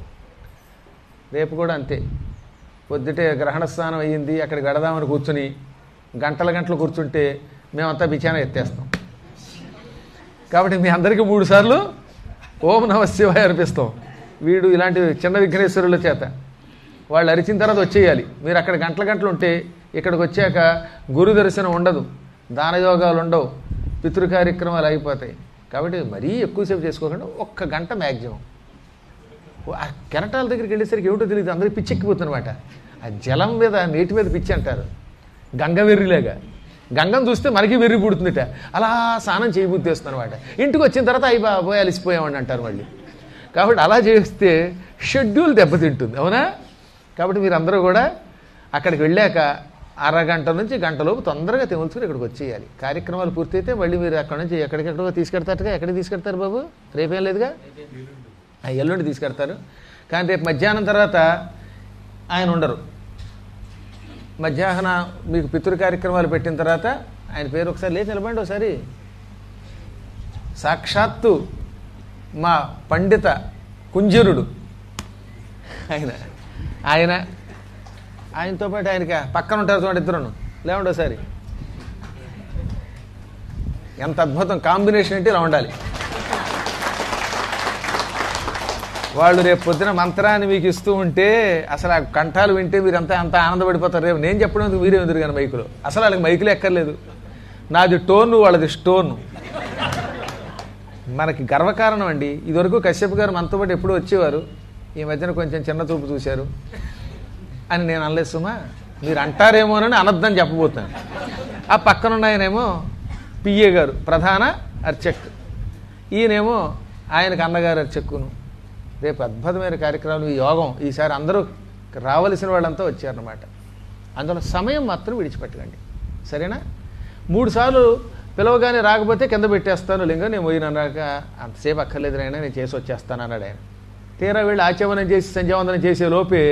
రేపు కూడా అంతే పొద్దుటే గ్రహణ స్నానం అయ్యింది అక్కడికి వెడదామని కూర్చుని గంటల గంటలు కూర్చుంటే మేమంతా బిచాన ఎత్తేస్తాం కాబట్టి మీ అందరికీ మూడు సార్లు ఓం నమ శివాయ అనిపిస్తాం వీడు ఇలాంటి చిన్న విఘ్నేశ్వరుల చేత వాళ్ళు అరిచిన తర్వాత వచ్చేయాలి మీరు అక్కడ గంటల గంటలు ఉంటే ఇక్కడికి వచ్చాక గురు దర్శనం ఉండదు దానయోగాలు ఉండవు పితృ కార్యక్రమాలు అయిపోతాయి కాబట్టి మరీ ఎక్కువసేపు చేసుకోకుండా ఒక్క గంట మ్యాక్సిమం ఆ కెరటాల దగ్గరికి వెళ్ళేసరికి ఏమిటో తెలియదు అందరికి పిచ్చెక్కిపోతుందన్నమాట ఆ జలం మీద నీటి మీద పిచ్చి అంటారు గంగ వెర్రిలాగా గంగను చూస్తే మనకి వెర్రి పుడుతుందిట అలా స్నానం చేయబుద్ధి వస్తుంది అనమాట ఇంటికి వచ్చిన తర్వాత అయి బాబోయ్ అలిసిపోయామని అంటారు మళ్ళీ కాబట్టి అలా చేస్తే షెడ్యూల్ దెబ్బతింటుంది అవునా కాబట్టి మీరు అందరూ కూడా అక్కడికి వెళ్ళాక అరగంట నుంచి గంటలోపు తొందరగా తెములుచుకుని ఇక్కడికి వచ్చేయాలి కార్యక్రమాలు పూర్తయితే మళ్ళీ మీరు అక్కడ నుంచి ఎక్కడికెక్కడికో తీసుకెడతారుగా ఎక్కడికి తీసుకెడతారు బాబు రేపేం లేదుగా ఆ ఎల్లుండి తీసుకెడతారు కానీ రేపు మధ్యాహ్నం తర్వాత ఆయన ఉండరు మధ్యాహ్న మీకు పితృ కార్యక్రమాలు పెట్టిన తర్వాత ఆయన పేరు ఒకసారి లేచి నిలబండి ఒకసారి సాక్షాత్తు మా పండిత కుంజరుడు ఆయన ఆయన ఆయనతో పాటు ఆయనకి పక్కన ఉంటారు చూడండి ఇద్దరును లేవండి ఒకసారి ఎంత అద్భుతం కాంబినేషన్ అంటే ఇలా ఉండాలి వాళ్ళు రేపు పొద్దున మంత్రాన్ని మీకు ఇస్తూ ఉంటే అసలు ఆ కంఠాలు వింటే మీరు అంతా అంత ఆనందపడిపోతారు రేపు నేను చెప్పడం ఎందుకు మీరే ఎదురు కానీ మైకులో అసలు వాళ్ళకి మైకులు ఎక్కర్లేదు నాది టోన్ వాళ్ళది స్టోన్ మనకి గర్వకారణం అండి ఇదివరకు కశ్యప్ గారు మనతో పాటు ఎప్పుడూ వచ్చేవారు ఈ మధ్యన కొంచెం చిన్న చూపు చూశారు అని నేను అనలేదు సుమా మీరు అంటారేమోనని అనద్దని చెప్పబోతాను ఆ పక్కన ఉన్న ఆయనేమో పిఏ గారు ప్రధాన అర్చక్ ఈయనేమో ఆయనకు అన్నగారు అర్చక్కును రేపు అద్భుతమైన కార్యక్రమాలు ఈ యోగం ఈసారి అందరూ రావలసిన వాళ్ళంతా వచ్చారన్నమాట అందులో సమయం మాత్రం విడిచిపెట్టకండి సరేనా మూడు సార్లు పిలవగానే రాకపోతే కింద పెట్టేస్తాను లింగం నేను పోయినాక అంతసేపు అక్కర్లేదు నాయన నేను చేసి వచ్చేస్తాను అన్నాడు ఆయన తీరా వీళ్ళు ఆచమనం చేసి సంధ్యావందనం చేసే లోపే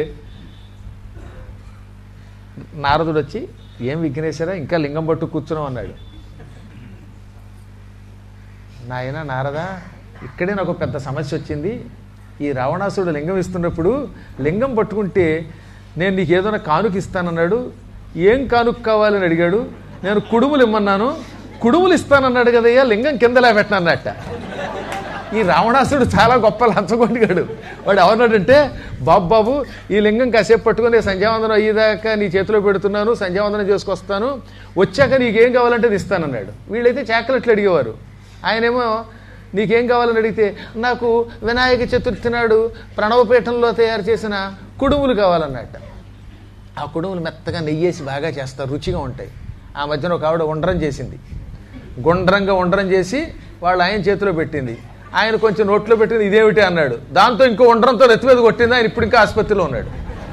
నారదుడు వచ్చి ఏం విఘ్నేశ్వరా ఇంకా లింగం పట్టు కూర్చున్నాం అన్నాడు నాయన నారదా ఇక్కడే నాకు పెద్ద సమస్య వచ్చింది ఈ రావణాసుడు లింగం ఇస్తున్నప్పుడు లింగం పట్టుకుంటే నేను నీకు ఏదైనా కానుక ఇస్తానన్నాడు ఏం కానుక కావాలని అడిగాడు నేను కుడుములు ఇమ్మన్నాను కుడుములు ఇస్తానన్నాడు కదయ్యా లింగం కిందలా పెట్టనన్నట్ట ఈ రావణాసుడు చాలా గొప్ప లంచగొండిగాడు వాడు ఎవరన్నాడంటే బాబు బాబు ఈ లింగం కాసేపు పట్టుకొని సంధ్యావందనం అయ్యేదాకా నీ చేతిలో పెడుతున్నాను సంధ్యావందనం చేసుకొస్తాను వచ్చాక నీకేం కావాలంటే అది ఇస్తానన్నాడు వీళ్ళైతే చాకలెట్లు అడిగేవారు ఆయనేమో నీకేం కావాలని అడిగితే నాకు వినాయక చతుర్థి నాడు ప్రణవపీఠంలో తయారు చేసిన కుడుములు కావాలన్నట్ట ఆ కుడుములు మెత్తగా నెయ్యేసి బాగా చేస్తారు రుచిగా ఉంటాయి ఆ మధ్యన ఒక ఆవిడ ఉండ్రం చేసింది గుండ్రంగా ఉండ్రం చేసి వాళ్ళు ఆయన చేతిలో పెట్టింది ఆయన కొంచెం నోట్లో పెట్టింది ఇదేమిటి అన్నాడు దాంతో ఇంకో ఉండ్రంతో నెత్తి మీద కొట్టింది ఆయన ఇప్పుడు ఇంకా ఆసుపత్రిలో ఉన్నాడు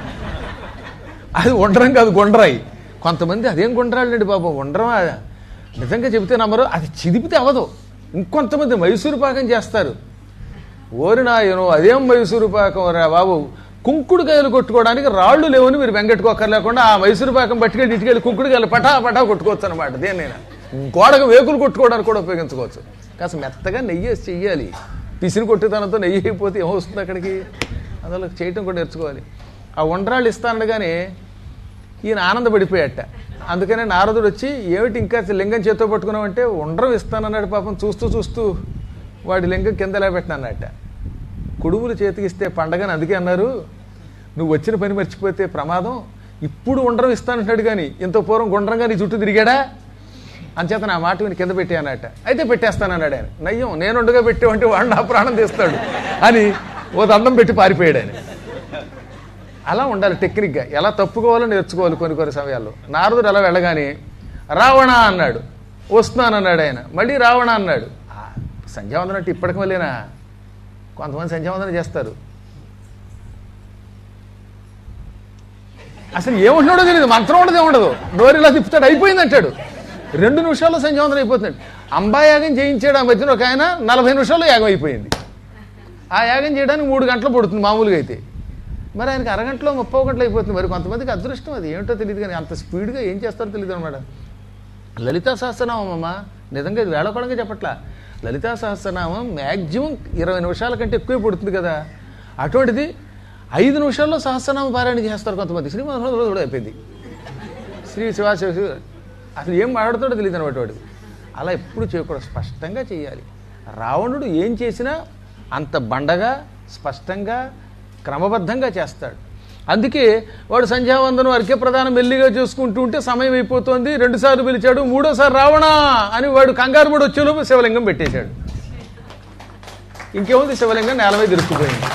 అది ఉండ్రం కాదు గుండ్రాయి కొంతమంది అదేం గుండ్రాలండి బాబు ఉండ్రం ఆ- నిజంగా చెబితే నమ్మరు అది చిదిపితే అవ్వదు ఇంకొంతమంది మైసూరు పాకం చేస్తారు ఓరి నాయను అదేం మైసూరు పాకం రా బాబు కుంకుడుకాయలు కొట్టుకోవడానికి రాళ్ళు లేవని మీరు వెంగట్టుకోకర్ లేకుండా ఆ మైసూరు పాకం పట్టుకెళ్ళి ఇటుకెళ్ళి కుంకుడుకాయలు పటా పటా కొట్టుకోవచ్చు అనమాట దేన్నైనా గోడకు వేకులు కొట్టుకోవడానికి కూడా ఉపయోగించుకోవచ్చు కాస్త మెత్తగా నెయ్యి వేసి చెయ్యాలి పిసిని కొట్టేతనంతో నెయ్యి అయిపోతే ఏమొస్తుంది అక్కడికి అందులో చేయటం కూడా నేర్చుకోవాలి ఆ ఉండ్రాళ్ళు ఇస్తానగానే ఈయన ఆనందపడిపోయాట అందుకనే నారదుడు వచ్చి ఏమిటి ఇంకా లింగం చేత్తో పట్టుకున్నావంటే ఉండ్రం ఇస్తానన్నాడు పాపం చూస్తూ చూస్తూ వాడి లింగం కింద ఎలా పెట్టినన్నట్ట కుడుములు చేతికిస్తే పండగని అందుకే అన్నారు నువ్వు వచ్చిన పని మర్చిపోతే ప్రమాదం ఇప్పుడు ఉండ్రం ఇస్తానంటాడు కానీ ఇంత పూర్వం గుండ్రంగా నీ చుట్టూ తిరిగాడా అంచేత నా మాట విని కింద పెట్టే అన్నట్ట అయితే పెట్టేస్తానన్నాడు ఆయన నయ్యం నేను ఉండగా పెట్టేవంటే వాడు నా ప్రాణం తీస్తాడు అని ఓ దండం పెట్టి పారిపోయాడు ఆయన అలా ఉండాలి టెక్నిక్గా ఎలా తప్పుకోవాలో నేర్చుకోవాలి కొన్ని కొన్ని సమయాల్లో నారదుడు అలా వెళ్ళగానే రావణ అన్నాడు వస్తున్నానన్నాడు ఆయన మళ్ళీ రావణ అన్నాడు ఆ, సంధ్యావందనం అంటే ఇప్పటికి మళ్ళీనా కొంతమంది సంధ్యావందనం చేస్తారు అసలు ఏముంటున్నాడో తెలియదు మంత్రం ఉండదు ఏముండదు నోరు ఇలా తిప్పుతాడు అయిపోయింది అంటాడు రెండు నిమిషాల్లో సంధ్యావందనం అయిపోతున్నాడు అంబాయాగం చేయించాడు ఆ మధ్యన ఒక ఆయన నలభై నిమిషాల్లో యాగం అయిపోయింది ఆ యాగం చేయడానికి మూడు గంటలు పడుతుంది మామూలుగా అయితే మరి ఆయనకి అరగంటలో ముప్పై గంటలు అయిపోతుంది మరి కొంతమందికి అదృష్టం అది ఏమిటో తెలియదు కానీ అంత స్పీడ్గా ఏం చేస్తారో తెలియదు అనమాట లలితా సహస్రనామం అమ్మ నిజంగా ఇది వేళకోళంగా చెప్పట్లా లలితా సహస్రనామం మ్యాక్సిమం ఇరవై నిమిషాల కంటే ఎక్కువే పడుతుంది కదా అటువంటిది ఐదు నిమిషాల్లో సహస్రనామ పారాయణ చేస్తారు కొంతమంది శ్రీమంతుడు కూడా అయిపోయింది శ్రీ శివాశివ శివ- అసలు ఏం మాట్లాడుతాడో తెలియదు అనమాట వాడు అలా ఎప్పుడు చేయకూడదు స్పష్టంగా చేయాలి రావణుడు ఏం చేసినా అంత బండగా స్పష్టంగా క్రమబద్ధంగా చేస్తాడు అందుకే వాడు సంధ్యావందనం అర్ఘ్య ప్రధానం మెల్లిగా చేసుకుంటూ ఉంటే సమయం అయిపోతుంది రెండుసార్లు పిలిచాడు మూడోసారి రావణా అని వాడు కంగారు పడి వచ్చేలోపు శివలింగం పెట్టేశాడు ఇంకేముంది శివలింగం నేల మీద ఇరుక్కుపోయింది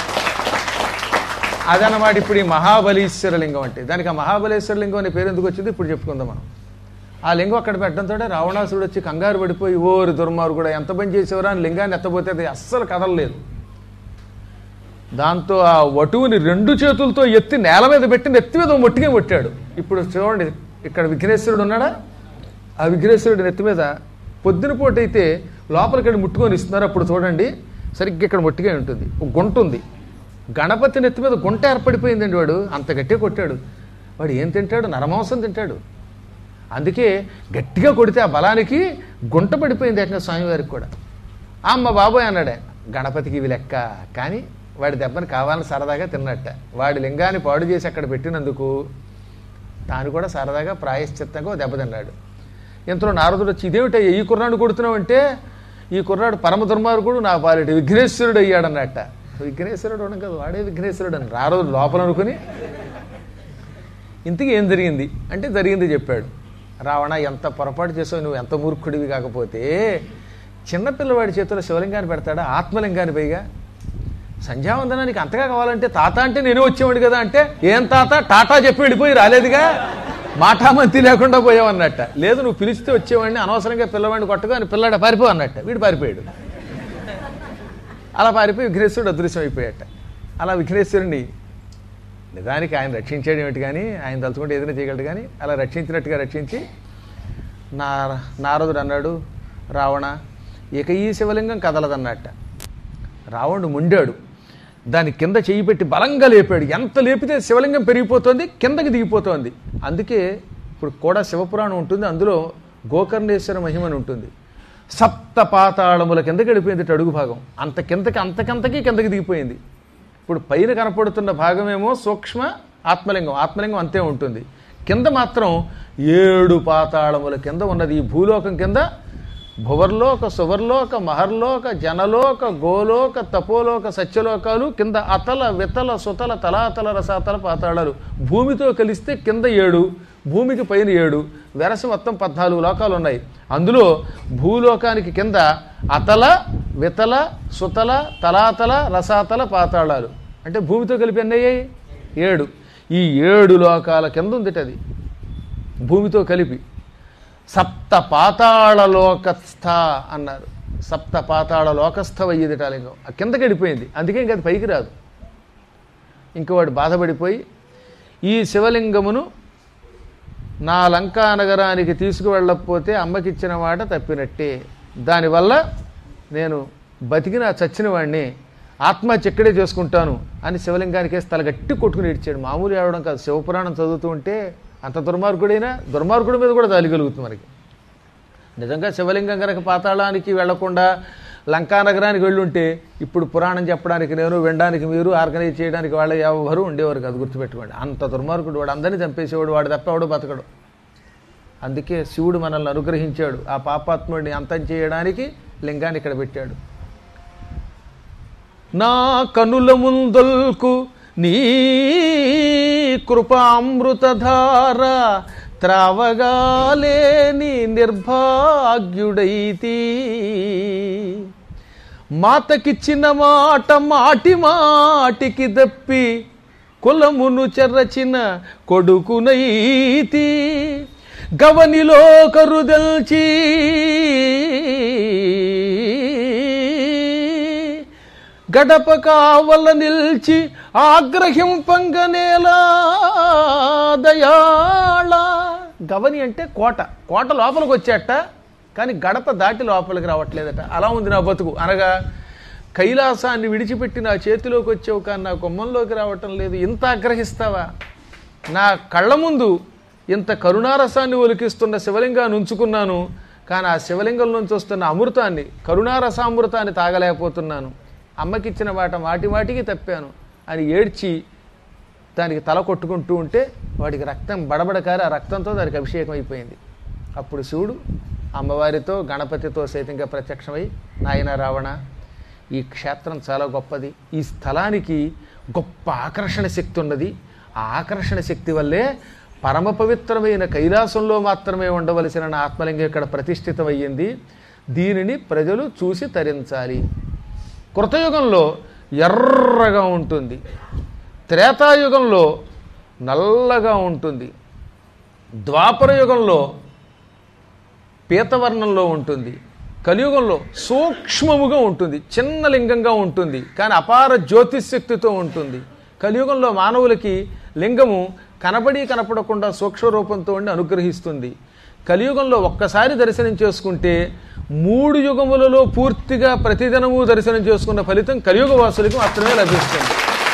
అదనమాట ఇప్పుడు ఈ మహాబలీశ్వర లింగం అంటే దానికి ఆ మహాబలేశ్వర లింగం అనే పేరు ఎందుకు వచ్చింది ఇప్పుడు చెప్పుకుందాం మనం ఆ లింగం అక్కడ పెట్టడంతో రావణాసుడు వచ్చి కంగారు పడిపోయి ఓరి దుర్మారు కూడా ఎంత పని చేసేవరా అని లింగాన్ని ఎత్తపోతే అది అస్సలు కదలలేదు దాంతో ఆ వటువుని రెండు చేతులతో ఎత్తి నేల మీద పెట్టి నెత్తి మీద మొట్టిగా కొట్టాడు ఇప్పుడు చూడండి ఇక్కడ విఘ్నేశ్వరుడు ఉన్నాడా ఆ విఘ్నేశ్వరుడి నెత్తి మీద పొద్దున పూట అయితే లోపలికి వెళ్ళి ముట్టుకొని ఇస్తున్నారు అప్పుడు చూడండి సరిగ్గా ఇక్కడ మొట్టిగా ఉంటుంది ఒక గుంట ఉంది గణపతి నెత్తి మీద గుంట ఏర్పడిపోయిందండి వాడు అంత గట్టిగా కొట్టాడు వాడు ఏం తింటాడు నరమాంసం తింటాడు అందుకే గట్టిగా కొడితే ఆ బలానికి గుంట పడిపోయింది అట్లా స్వామివారికి కూడా అమ్మ బాబోయ్ అన్నాడు ఆయన. గణపతికి ఇవి లెక్క కానీ వాడి దెబ్బని కావాలని సరదాగా తిన్నట్ట వాడి లింగాన్ని పాడు చేసి అక్కడ పెట్టినందుకు తాను కూడా సరదాగా ప్రాయశ్చిత్తంగా ఓ దెబ్బ తిన్నాడు ఇంతలో నారదుడు వచ్చి ఇదేమిటయ్యా ఈ కుర్రాడు కొడుతున్నావు అంటే ఈ కుర్రాడు పరమ దుర్మార్గుడు నా పాలిటి విఘ్నేశ్వరుడు అయ్యాడన్నట్ట విఘ్నేశ్వరుడు ఉండడం కదా వాడే విఘ్నేశ్వరుడు అని నారదుడు లోపల అనుకుని ఇంతకీ ఏం జరిగింది అంటే జరిగింది చెప్పాడు రావణ ఎంత పొరపాటు చేసావు నువ్వు ఎంత మూర్ఖుడివి కాకపోతే చిన్నపిల్లవాడి చేతిలో శివలింగాన్ని పెడతాడా ఆత్మలింగాన్ని పైగా సంధ్యావందనానికి అంతగా కావాలంటే తాత అంటే నేను వచ్చేవాడు కదా అంటే ఏం తాత టాటా చెప్పి వెళ్ళిపోయి రాలేదుగా మాటామంతి లేకుండా పోయావన్నట్ట లేదు నువ్వు పిలిస్తే వచ్చేవాడిని అనవసరంగా పిల్లవాడిని కొట్టగా అని పిల్లాడ పారిపో అన్నట్ట వీడు పారిపోయాడు అలా పారిపోయి విఘ్నేశ్వరుడు అదృశ్యం అయిపోయాట అలా విఘ్నేశ్వరుని నిజానికి ఆయన రక్షించేది ఏమిటి కానీ ఆయన తలుచుకుంటే ఏదైనా చేయగలడు కానీ అలా రక్షించినట్టుగా రక్షించి నా నారదుడు అన్నాడు రావణ ఇక ఈ శివలింగం కదలదన్నట్ట రావణుడు ముండాడు దాని కింద చెయ్యి పెట్టి బలంగా లేపాడు ఎంత లేపితే శివలింగం పెరిగిపోతుంది కిందకి దిగిపోతోంది అందుకే ఇప్పుడు కూడా శివపురాణం ఉంటుంది అందులో గోకర్ణేశ్వర మహిమని ఉంటుంది సప్త పాతాళముల కిందకి వెళ్ళిపోయింది ఇటు అడుగు భాగం అంత కిందకి అంతకంతకి కిందకి దిగిపోయింది ఇప్పుడు పైన కనపడుతున్న భాగమేమో సూక్ష్మ ఆత్మలింగం ఆత్మలింగం అంతే ఉంటుంది కింద మాత్రం ఏడు పాతాళముల కింద ఉన్నది ఈ భూలోకం కింద భువర్లోక సువర్లోక మహర్లోక జనలోక గోలోక తపోలోక సత్యలోకాలు కింద అతల వితల సుతల తలాతల రసాతల పాతాళాలు భూమితో కలిస్తే కింద ఏడు భూమికి పైన ఏడు వెరస మొత్తం పద్నాలుగు లోకాలు ఉన్నాయి అందులో భూలోకానికి కింద అతల వితల సుతల తలాతల రసాతల పాతాళాలు అంటే భూమితో కలిపి ఎన్ని అయ్యాయి ఏడు ఈ ఏడు లోకాల కింద ఉందిట అది భూమితో కలిపి సప్త పాతాళ లోకస్థ అన్నారు సప్త పాతాళ లోకస్థ అయ్యేదిట ఆ లింగం ఆ కిందకి వెళ్ళిపోయింది అందుకే ఇంక అది పైకి రాదు ఇంక వాడు బాధపడిపోయి ఈ శివలింగమును నా లంకా నగరానికి తీసుకువెళ్ళకపోతే అమ్మకిచ్చిన మాట తప్పినట్టే దానివల్ల నేను బతికిన చచ్చిన వాడిని ఆత్మహత్య ఇక్కడే చేసుకుంటాను అని శివలింగానికి తల గట్టి కొట్టుకుని ఇచ్చాడు మామూలు ఏడవడం కాదు శివపురాణం చదువుతూ ఉంటే అంత దుర్మార్గుడైనా దుర్మార్గుడి మీద కూడా దాలి కలుగుతుంది మనకి నిజంగా శివలింగం కనుక పాతాళానికి వెళ్లకుండా లంకా నగరానికి వెళ్ళుంటే ఇప్పుడు పురాణం చెప్పడానికి నేను వినడానికి మీరు ఆర్గనైజ్ చేయడానికి వాళ్ళ ఎవరు ఉండేవారు కాదు గుర్తుపెట్టుకోండి అంత దుర్మార్గుడు వాడు అందరినీ చంపేసేవాడు వాడు తప్ప ఎవడు బతకడు అందుకే శివుడు మనల్ని అనుగ్రహించాడు ఆ పాపాత్ముడిని అంతం చేయడానికి లింగాన్ని ఇక్కడ పెట్టాడు నా కనుల ముందల్కు నీ కృపామృతధార త్రావగాలేని నిర్భాగ్యుడైతి మాతకిచ్చిన మాట మాటి మాటికి దప్పి కులమును చెర్రచిన కొడుకునైతి గవనిలో కరుదల్చి గడప కావల నిల్చి ఆగ్రహింపంగనేలా దయాళ గవని అంటే కోట కోట లోపలికి వచ్చేట కానీ గడప దాటి లోపలికి రావట్లేదట అలా ఉంది నా బతుకు అనగా కైలాసాన్ని విడిచిపెట్టి నా చేతిలోకి వచ్చావు కానీ నా కొమ్మంలోకి రావటం లేదు ఇంత ఆగ్రహిస్తావా నా కళ్ళ ముందు ఇంత కరుణారసాన్ని ఒలికిస్తున్న శివలింగాన్ని ఉంచుకున్నాను కానీ ఆ శివలింగం నుంచి వస్తున్న అమృతాన్ని కరుణారసామృతాన్ని తాగలేకపోతున్నాను అమ్మకిచ్చిన మాట మాటి మాటికి తప్పాను అని ఏడ్చి దానికి తల కొట్టుకుంటూ ఉంటే వాడికి రక్తం బడబడకారి ఆ రక్తంతో దానికి అభిషేకం అయిపోయింది అప్పుడు శివుడు అమ్మవారితో గణపతితో సైతంగా ప్రత్యక్షమై నాయన రావణ ఈ క్షేత్రం చాలా గొప్పది ఈ స్థలానికి గొప్ప ఆకర్షణ శక్తి ఉన్నది ఆ ఆకర్షణ శక్తి వల్లే పరమ పవిత్రమైన కైలాసంలో మాత్రమే ఉండవలసిన నా ఆత్మలింగం ఇక్కడ ప్రతిష్ఠితమయ్యింది దీనిని ప్రజలు చూసి తరించాలి కృతయుగంలో ఎర్రగా ఉంటుంది త్రేతాయుగంలో నల్లగా ఉంటుంది ద్వాపర యుగంలో పీతవర్ణంలో ఉంటుంది కలియుగంలో సూక్ష్మముగా ఉంటుంది చిన్న లింగంగా ఉంటుంది కానీ అపార జ్యోతిశక్తితో ఉంటుంది కలియుగంలో మానవులకి లింగము కనబడి కనపడకుండా సూక్ష్మ రూపంతో ఉండి అనుగ్రహిస్తుంది కలియుగంలో ఒక్కసారి దర్శనం చేసుకుంటే మూడు యుగములలో పూర్తిగా ప్రతిదినము దర్శనం చేసుకున్న ఫలితం కలియుగ వాసులకు మాత్రమే లభిస్తుంది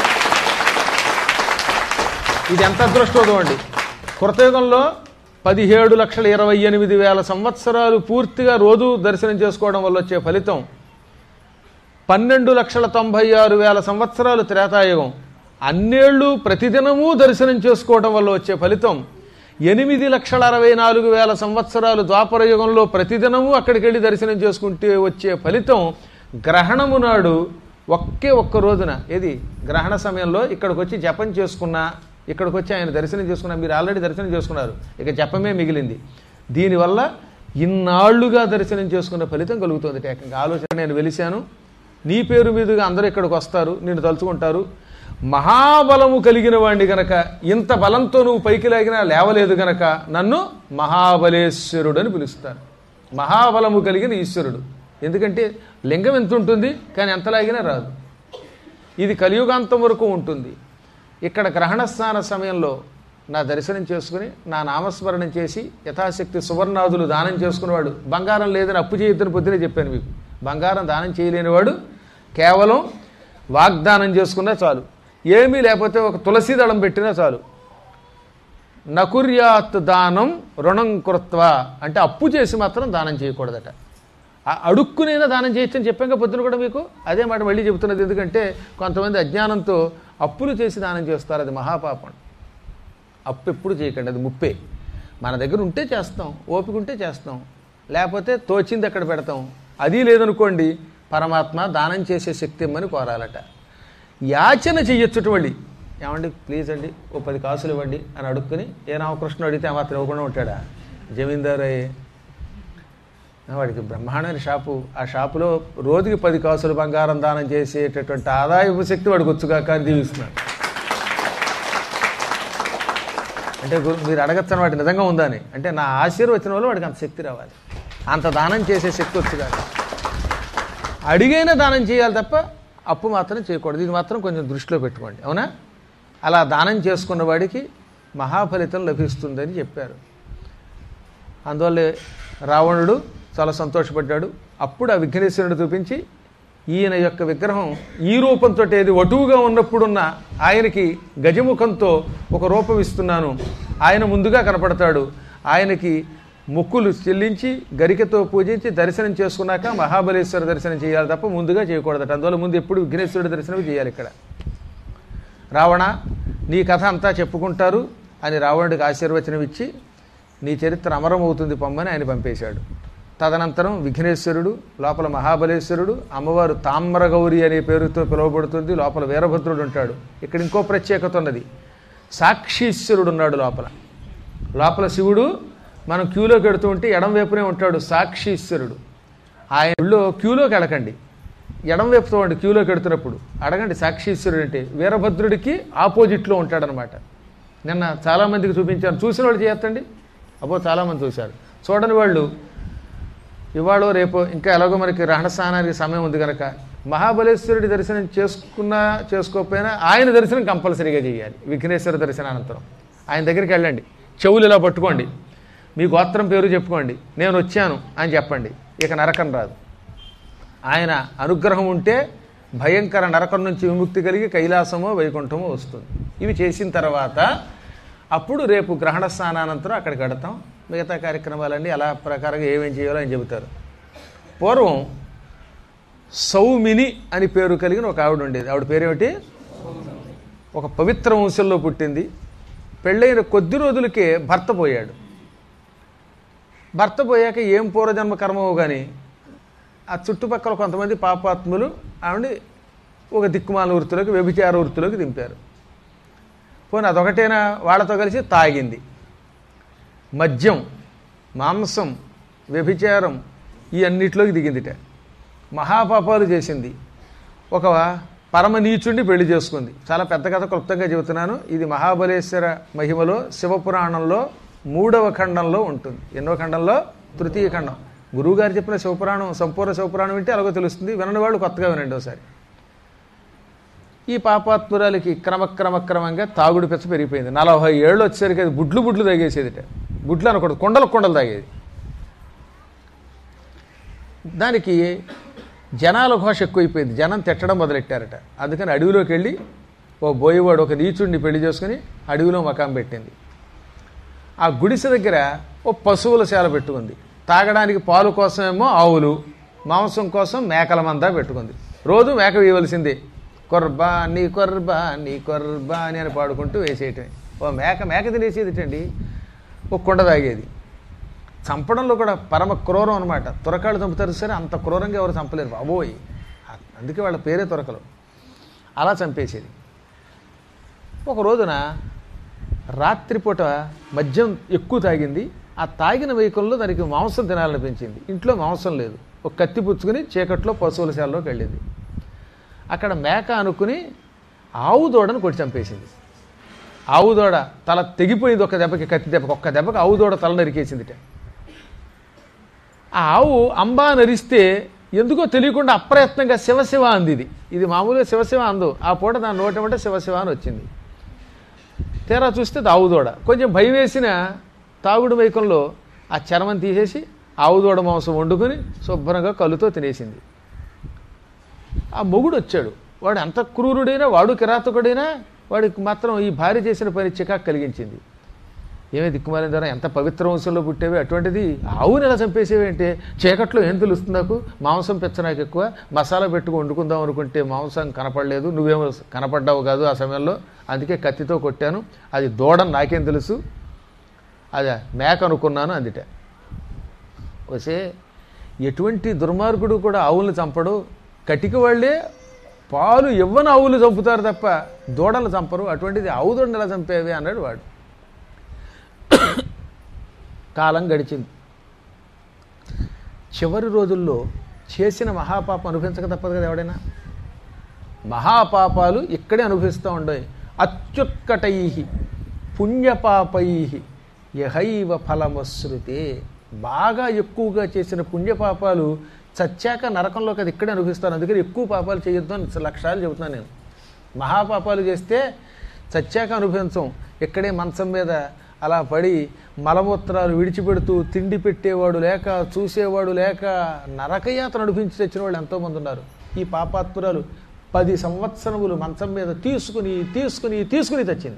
ఇది ఎంత అదృష్టోదం అండి కృతయుగంలో పదిహేడు లక్షల ఇరవై ఎనిమిది వేల సంవత్సరాలు పూర్తిగా రోజు దర్శనం చేసుకోవడం వల్ల వచ్చే ఫలితం పన్నెండు లక్షల తొంభై ఆరు వేల సంవత్సరాలు త్రేతాయుగం అన్నేళ్ళు ప్రతిదినము దర్శనం చేసుకోవడం వల్ల వచ్చే ఫలితం ఎనిమిది లక్షల అరవై నాలుగు వేల సంవత్సరాలు ద్వాపర యుగంలో ప్రతిదినము అక్కడికి వెళ్ళి దర్శనం చేసుకుంటే వచ్చే ఫలితం గ్రహణము నాడు ఒకే ఒక్క రోజున ఏది గ్రహణ సమయంలో ఇక్కడికి వచ్చి జపం చేసుకున్నా ఇక్కడికి వచ్చి ఆయన దర్శనం చేసుకున్నా మీరు ఆల్రెడీ దర్శనం చేసుకున్నారు ఇక జపమే మిగిలింది దీనివల్ల ఇన్నాళ్లుగా దర్శనం చేసుకున్న ఫలితం కలుగుతుంది ఏకంగా ఆలోచన నేను వెలిశాను నీ పేరు మీదుగా అందరూ ఇక్కడికి వస్తారు నిన్ను తలుచుకుంటారు మహాబలము కలిగిన వాడిని గనక ఇంత బలంతో నువ్వు పైకి లాగినా లేవలేదు గనక నన్ను మహాబలేశ్వరుడు అని పిలుస్తారు మహాబలము కలిగిన ఈశ్వరుడు ఎందుకంటే లింగం ఎంత ఉంటుంది కానీ ఎంత లాగినా రాదు ఇది కలియుగాంతం వరకు ఉంటుంది ఇక్కడ గ్రహణస్నాన సమయంలో నా దర్శనం చేసుకుని నా నామస్మరణం చేసి యథాశక్తి సువర్ణాదులు దానం చేసుకునేవాడు బంగారం లేదని అప్పు చేయొద్దని పొద్దునే చెప్పాను మీకు బంగారం దానం చేయలేనివాడు కేవలం వాగ్దానం చేసుకున్నా చాలు ఏమీ లేకపోతే ఒక తులసి దళం పెట్టినా చాలు నకుర్యాత్ దానం రుణం కృత్వ అంటే అప్పు చేసి మాత్రం దానం చేయకూడదట ఆ అడుక్కునైనా దానం చేయొచ్చని చెప్పాక పొద్దున కూడా మీకు అదే మాట మళ్ళీ చెబుతున్నది ఎందుకంటే కొంతమంది అజ్ఞానంతో అప్పులు చేసి దానం చేస్తారు అది మహాపాపం అప్పు ఎప్పుడు చేయకండి అది ముప్పే మన దగ్గర ఉంటే చేస్తాం ఓపిక ఉంటే చేస్తాం లేకపోతే తోచింది ఎక్కడ పెడతాం అది లేదనుకోండి పరమాత్మ దానం చేసే శక్తి ఇమ్మని కోరాలట యాచన చెయ్యొచ్చుట మళ్ళీ ఏమండి ప్లీజ్ అండి ఓ పది కాసులు ఇవ్వండి అని అడుక్కుని ఏ రామకృష్ణ అడిగితే ఆ మాత్రం ఇవ్వకుండా ఉంటాడా జమీందారు అయ్యే వాడికి బ్రహ్మాండమైన షాపు ఆ షాపులో రోజుకి పది కాసులు బంగారం దానం చేసేటటువంటి ఆదాయపు శక్తి వాడికి వచ్చుగాక అని దీవిస్తున్నాడు అంటే గురు- మీరు అడగచ్చని వాటి నిజంగా ఉందా అని అంటే నా ఆశీర్వచనం వల్ల వాడికి అంత శక్తి రావాలి అంత దానం చేసే శక్తి వచ్చుగాక అడిగైనా దానం చేయాలి తప్ప అప్పు మాత్రం చేయకూడదు ఇది మాత్రం కొంచెం దృష్టిలో పెట్టుకోండి అవునా అలా దానం చేసుకున్న వాడికి మహాఫలితం లభిస్తుందని చెప్పారు అందువల్లే రావణుడు చాలా సంతోషపడ్డాడు అప్పుడు ఆ విఘ్నేశ్వరుడు చూపించి ఈయన యొక్క విగ్రహం ఈ రూపంతో ఏది వటువుగా ఉన్నప్పుడున్న ఆయనకి గజముఖంతో ఒక రూపం ఇస్తున్నాను ఆయన ముందుగా కనపడతాడు ఆయనకి మొక్కులు చెల్లించి గరికతో పూజించి దర్శనం చేసుకున్నాక మహాబలేశ్వర దర్శనం చేయాలి తప్ప ముందుగా చేయకూడదట అందువల్ల ముందు ఎప్పుడు విఘ్నేశ్వరుడి దర్శనం చేయాలి ఇక్కడ రావణ నీ కథ అంతా చెప్పుకుంటారు అని రావణుడికి ఆశీర్వచనం ఇచ్చి నీ చరిత్ర అమరమవుతుంది పొమ్మని ఆయన పంపేశాడు తదనంతరం విఘ్నేశ్వరుడు లోపల మహాబలేశ్వరుడు అమ్మవారు తామ్రగౌరి అనే పేరుతో పిలువబడుతుంది లోపల వీరభద్రుడు ఉంటాడు ఇక్కడ ఇంకో ప్రత్యేకత ఉన్నది సాక్షీశ్వరుడు ఉన్నాడు లోపల లోపల శివుడు మనం క్యూలోకి వెడుతూ ఉంటే ఎడం వైపునే ఉంటాడు సాక్షీశ్వరుడు ఆయన ఊళ్ళో క్యూలోకి అడగండి ఎడం వైపు చూడండి క్యూలోకి వెడుతున్నప్పుడు అడగండి సాక్షీశ్వరుడు అంటే వీరభద్రుడికి ఆపోజిట్లో ఉంటాడనమాట నిన్న చాలామందికి చూపించాను చూసిన వాళ్ళు చేయొద్దండి అబ్బో చాలామంది చూశారు చూడని వాళ్ళు ఇవాళ రేపు ఇంకా ఎలాగో మనకి రహణస్థానానికి సమయం ఉంది కనుక మహాబలేశ్వరుడి దర్శనం చేసుకున్నా చేసుకోకపోయినా ఆయన దర్శనం కంపల్సరీగా చేయాలి విఘ్నేశ్వర దర్శనానంతరం ఆయన దగ్గరికి వెళ్ళండి చెవులు ఇలా పట్టుకోండి మీ గోత్రం పేరు చెప్పుకోండి నేను వచ్చాను అని చెప్పండి ఇక నరకం రాదు ఆయన అనుగ్రహం ఉంటే భయంకర నరకం నుంచి విముక్తి కలిగి కైలాసమో వైకుంఠమో వస్తుంది ఇవి చేసిన తర్వాత అప్పుడు రేపు గ్రహణ స్నానానంతరం అక్కడికి వెడతాం మిగతా కార్యక్రమాలన్నీ అలా ప్రకారంగా ఏమేం చేయాలో అని చెబుతారు పూర్వం సౌమిని అని పేరు కలిగిన ఒక ఆవిడ ఉండేది ఆవిడ పేరేమిటి ఒక పవిత్ర వంశంలో పుట్టింది పెళ్ళైన కొద్ది రోజులకే భర్త పోయాడు భర్త పోయాక ఏం పూర్వజన్మ కర్మవో కానీ ఆ చుట్టుపక్కల కొంతమంది పాపాత్ములు ఆవిడ ఒక దిక్కుమాల వృత్తిలోకి వ్యభిచార వృత్తిలోకి దింపారు పోనీ అదొకటేనా వాళ్ళతో కలిసి తాగింది మద్యం మాంసం వ్యభిచారం ఈ అన్నిటిలోకి దిగిందిట మహాపాపాలు చేసింది ఒక పరమ నీచుడిని పెళ్లి చేసుకుంది చాలా పెద్ద కథ క్లుప్తంగా చెబుతున్నాను ఇది మహాబలేశ్వర మహిమలో శివపురాణంలో మూడవ ఖండంలో ఉంటుంది ఎన్నో ఖండంలో తృతీయ ఖండం గురువుగారు చెప్పిన శివపురాణం సంపూర్ణ శివపురాణం వింటే అలాగో తెలుస్తుంది వినని వాళ్ళు కొత్తగా వినండి ఒకసారి ఈ పాపాత్మురాలకి క్రమక్రమక్రమంగా తాగుడు పెచ్చ పెరిగిపోయింది నలభై ఏళ్ళు వచ్చేసరికి అది బుడ్లు బుడ్లు తాగేసేదిట బుడ్లు అనకూడదు కొండలు కొండలు తాగేది దానికి జనాల ఘోష ఎక్కువైపోయింది జనం తిట్టడం మొదలెట్టారట అందుకని అడవిలోకి వెళ్ళి ఓ బోయవాడు ఒక నీచుడిని పెళ్లి చేసుకుని అడవిలో మకాం పెట్టింది ఆ గుడిసె దగ్గర ఓ పశువుల శాల పెట్టుకుంది తాగడానికి పాలు కోసమేమో ఆవులు మాంసం కోసం మేకల మంద పెట్టుకుంది రోజు మేక వేయవలసిందే కొర్బాని కొర్బాని కొర్బాని అని పాడుకుంటూ వేసేయటమే ఓ మేక మేక తినేసేదిటండి ఒక కుండ తాగేది చంపడంలో కూడా పరమ క్రూరం అనమాట తురకాళ్ళు చంపుతారు సరే అంత క్రూరంగా ఎవరు చంపలేరు బాబోయ్ అందుకే వాళ్ళ పేరే తురకలు అలా చంపేసేది ఒక రోజున రాత్రిపూట మద్యం ఎక్కువ తాగింది ఆ తాగిన వెహికల్లో దానికి మాంసం తినాలనిపించింది ఇంట్లో మాంసం లేదు ఒక కత్తి పుచ్చుకుని చీకట్లో పశువుల శాలలోకి వెళ్ళింది అక్కడ మేక అనుకుని ఆవు దూడను కొట్టి చంపేసింది ఆవు దూడ తల తెగిపోయింది ఒక దెబ్బకి కత్తి దెబ్బకి ఒక్క దెబ్బకి ఆవు దూడ తల నరికేసిందిట ఆ ఆవు అంబా నరిస్తే ఎందుకో తెలియకుండా అప్రయత్నంగా శివశివ అంది ఇది ఇది మామూలుగా శివశివ అందు ఆ పూట దాని నోటమంటే శివశివ అని వచ్చింది తీరా చూస్తే అది ఆవు దూడ కొంచెం భయం వేసిన తాగుడు మైకంలో ఆ చర్మం తీసేసి ఆవు దూడ మాంసం వండుకొని శుభ్రంగా కళ్ళుతో తినేసింది ఆ మొగుడు వచ్చాడు వాడు ఎంత క్రూరుడైనా వాడు కిరాతకుడైనా వాడికి మాత్రం ఈ భార్య చేసిన పని చికాకు కలిగించింది ఏమే దిక్కుమాలిన ద్వారా ఎంత పవిత్ర వంశంలో పుట్టేవి అటువంటిది ఆవుని ఎలా చంపేసేవి అంటే చీకట్లో ఏం తెలుస్తుంది నాకు మాంసం పెచ్చ నాకు ఎక్కువ మసాలా పెట్టుకు వండుకుందాం అనుకుంటే మాంసం కనపడలేదు నువ్వేమో కనపడ్డావు కాదు ఆ సమయంలో అందుకే కత్తితో కొట్టాను అది దూడని నాకేం తెలుసు అది మేక అనుకున్నాను అందుట వసే ఎటువంటి దుర్మార్గుడు కూడా ఆవులను చంపడు కటిక వాళ్ళే పాలు ఇవ్వని ఆవులు చంపుతారు తప్ప దూడలు చంపరు అటువంటిది ఆవు దూడని ఎలా చంపేవి అన్నాడు వాడు కాలం గడిచింది చివరి రోజుల్లో చేసిన మహాపాపం అనుభవించక తప్పదు కదా ఎవడైనా మహాపాపాలు ఇక్కడే అనుభవిస్తూ ఉండవు అత్యుత్కటై పుణ్యపాపై యహైవ ఫలమశ్రుతే బాగా ఎక్కువగా చేసిన పుణ్యపాపాలు చచ్చాక నరకంలోకి అది ఇక్కడే అనుభవిస్తాను అందుకని ఎక్కువ పాపాలు చేయొద్దు అని లక్షాలు చెబుతున్నాను నేను మహాపాపాలు చేస్తే చచ్చాక అనుభవించం ఇక్కడే మంచం మీద అలా పడి మలమూత్రాలు విడిచిపెడుతూ తిండి పెట్టేవాడు లేక చూసేవాడు లేక నరకయాత్ర అనుభవించి తెచ్చిన వాళ్ళు ఎంతోమంది ఉన్నారు ఈ పాపాత్మురాలు పది సంవత్సరములు మంచం మీద తీసుకుని తీసుకుని తీసుకుని తెచ్చింది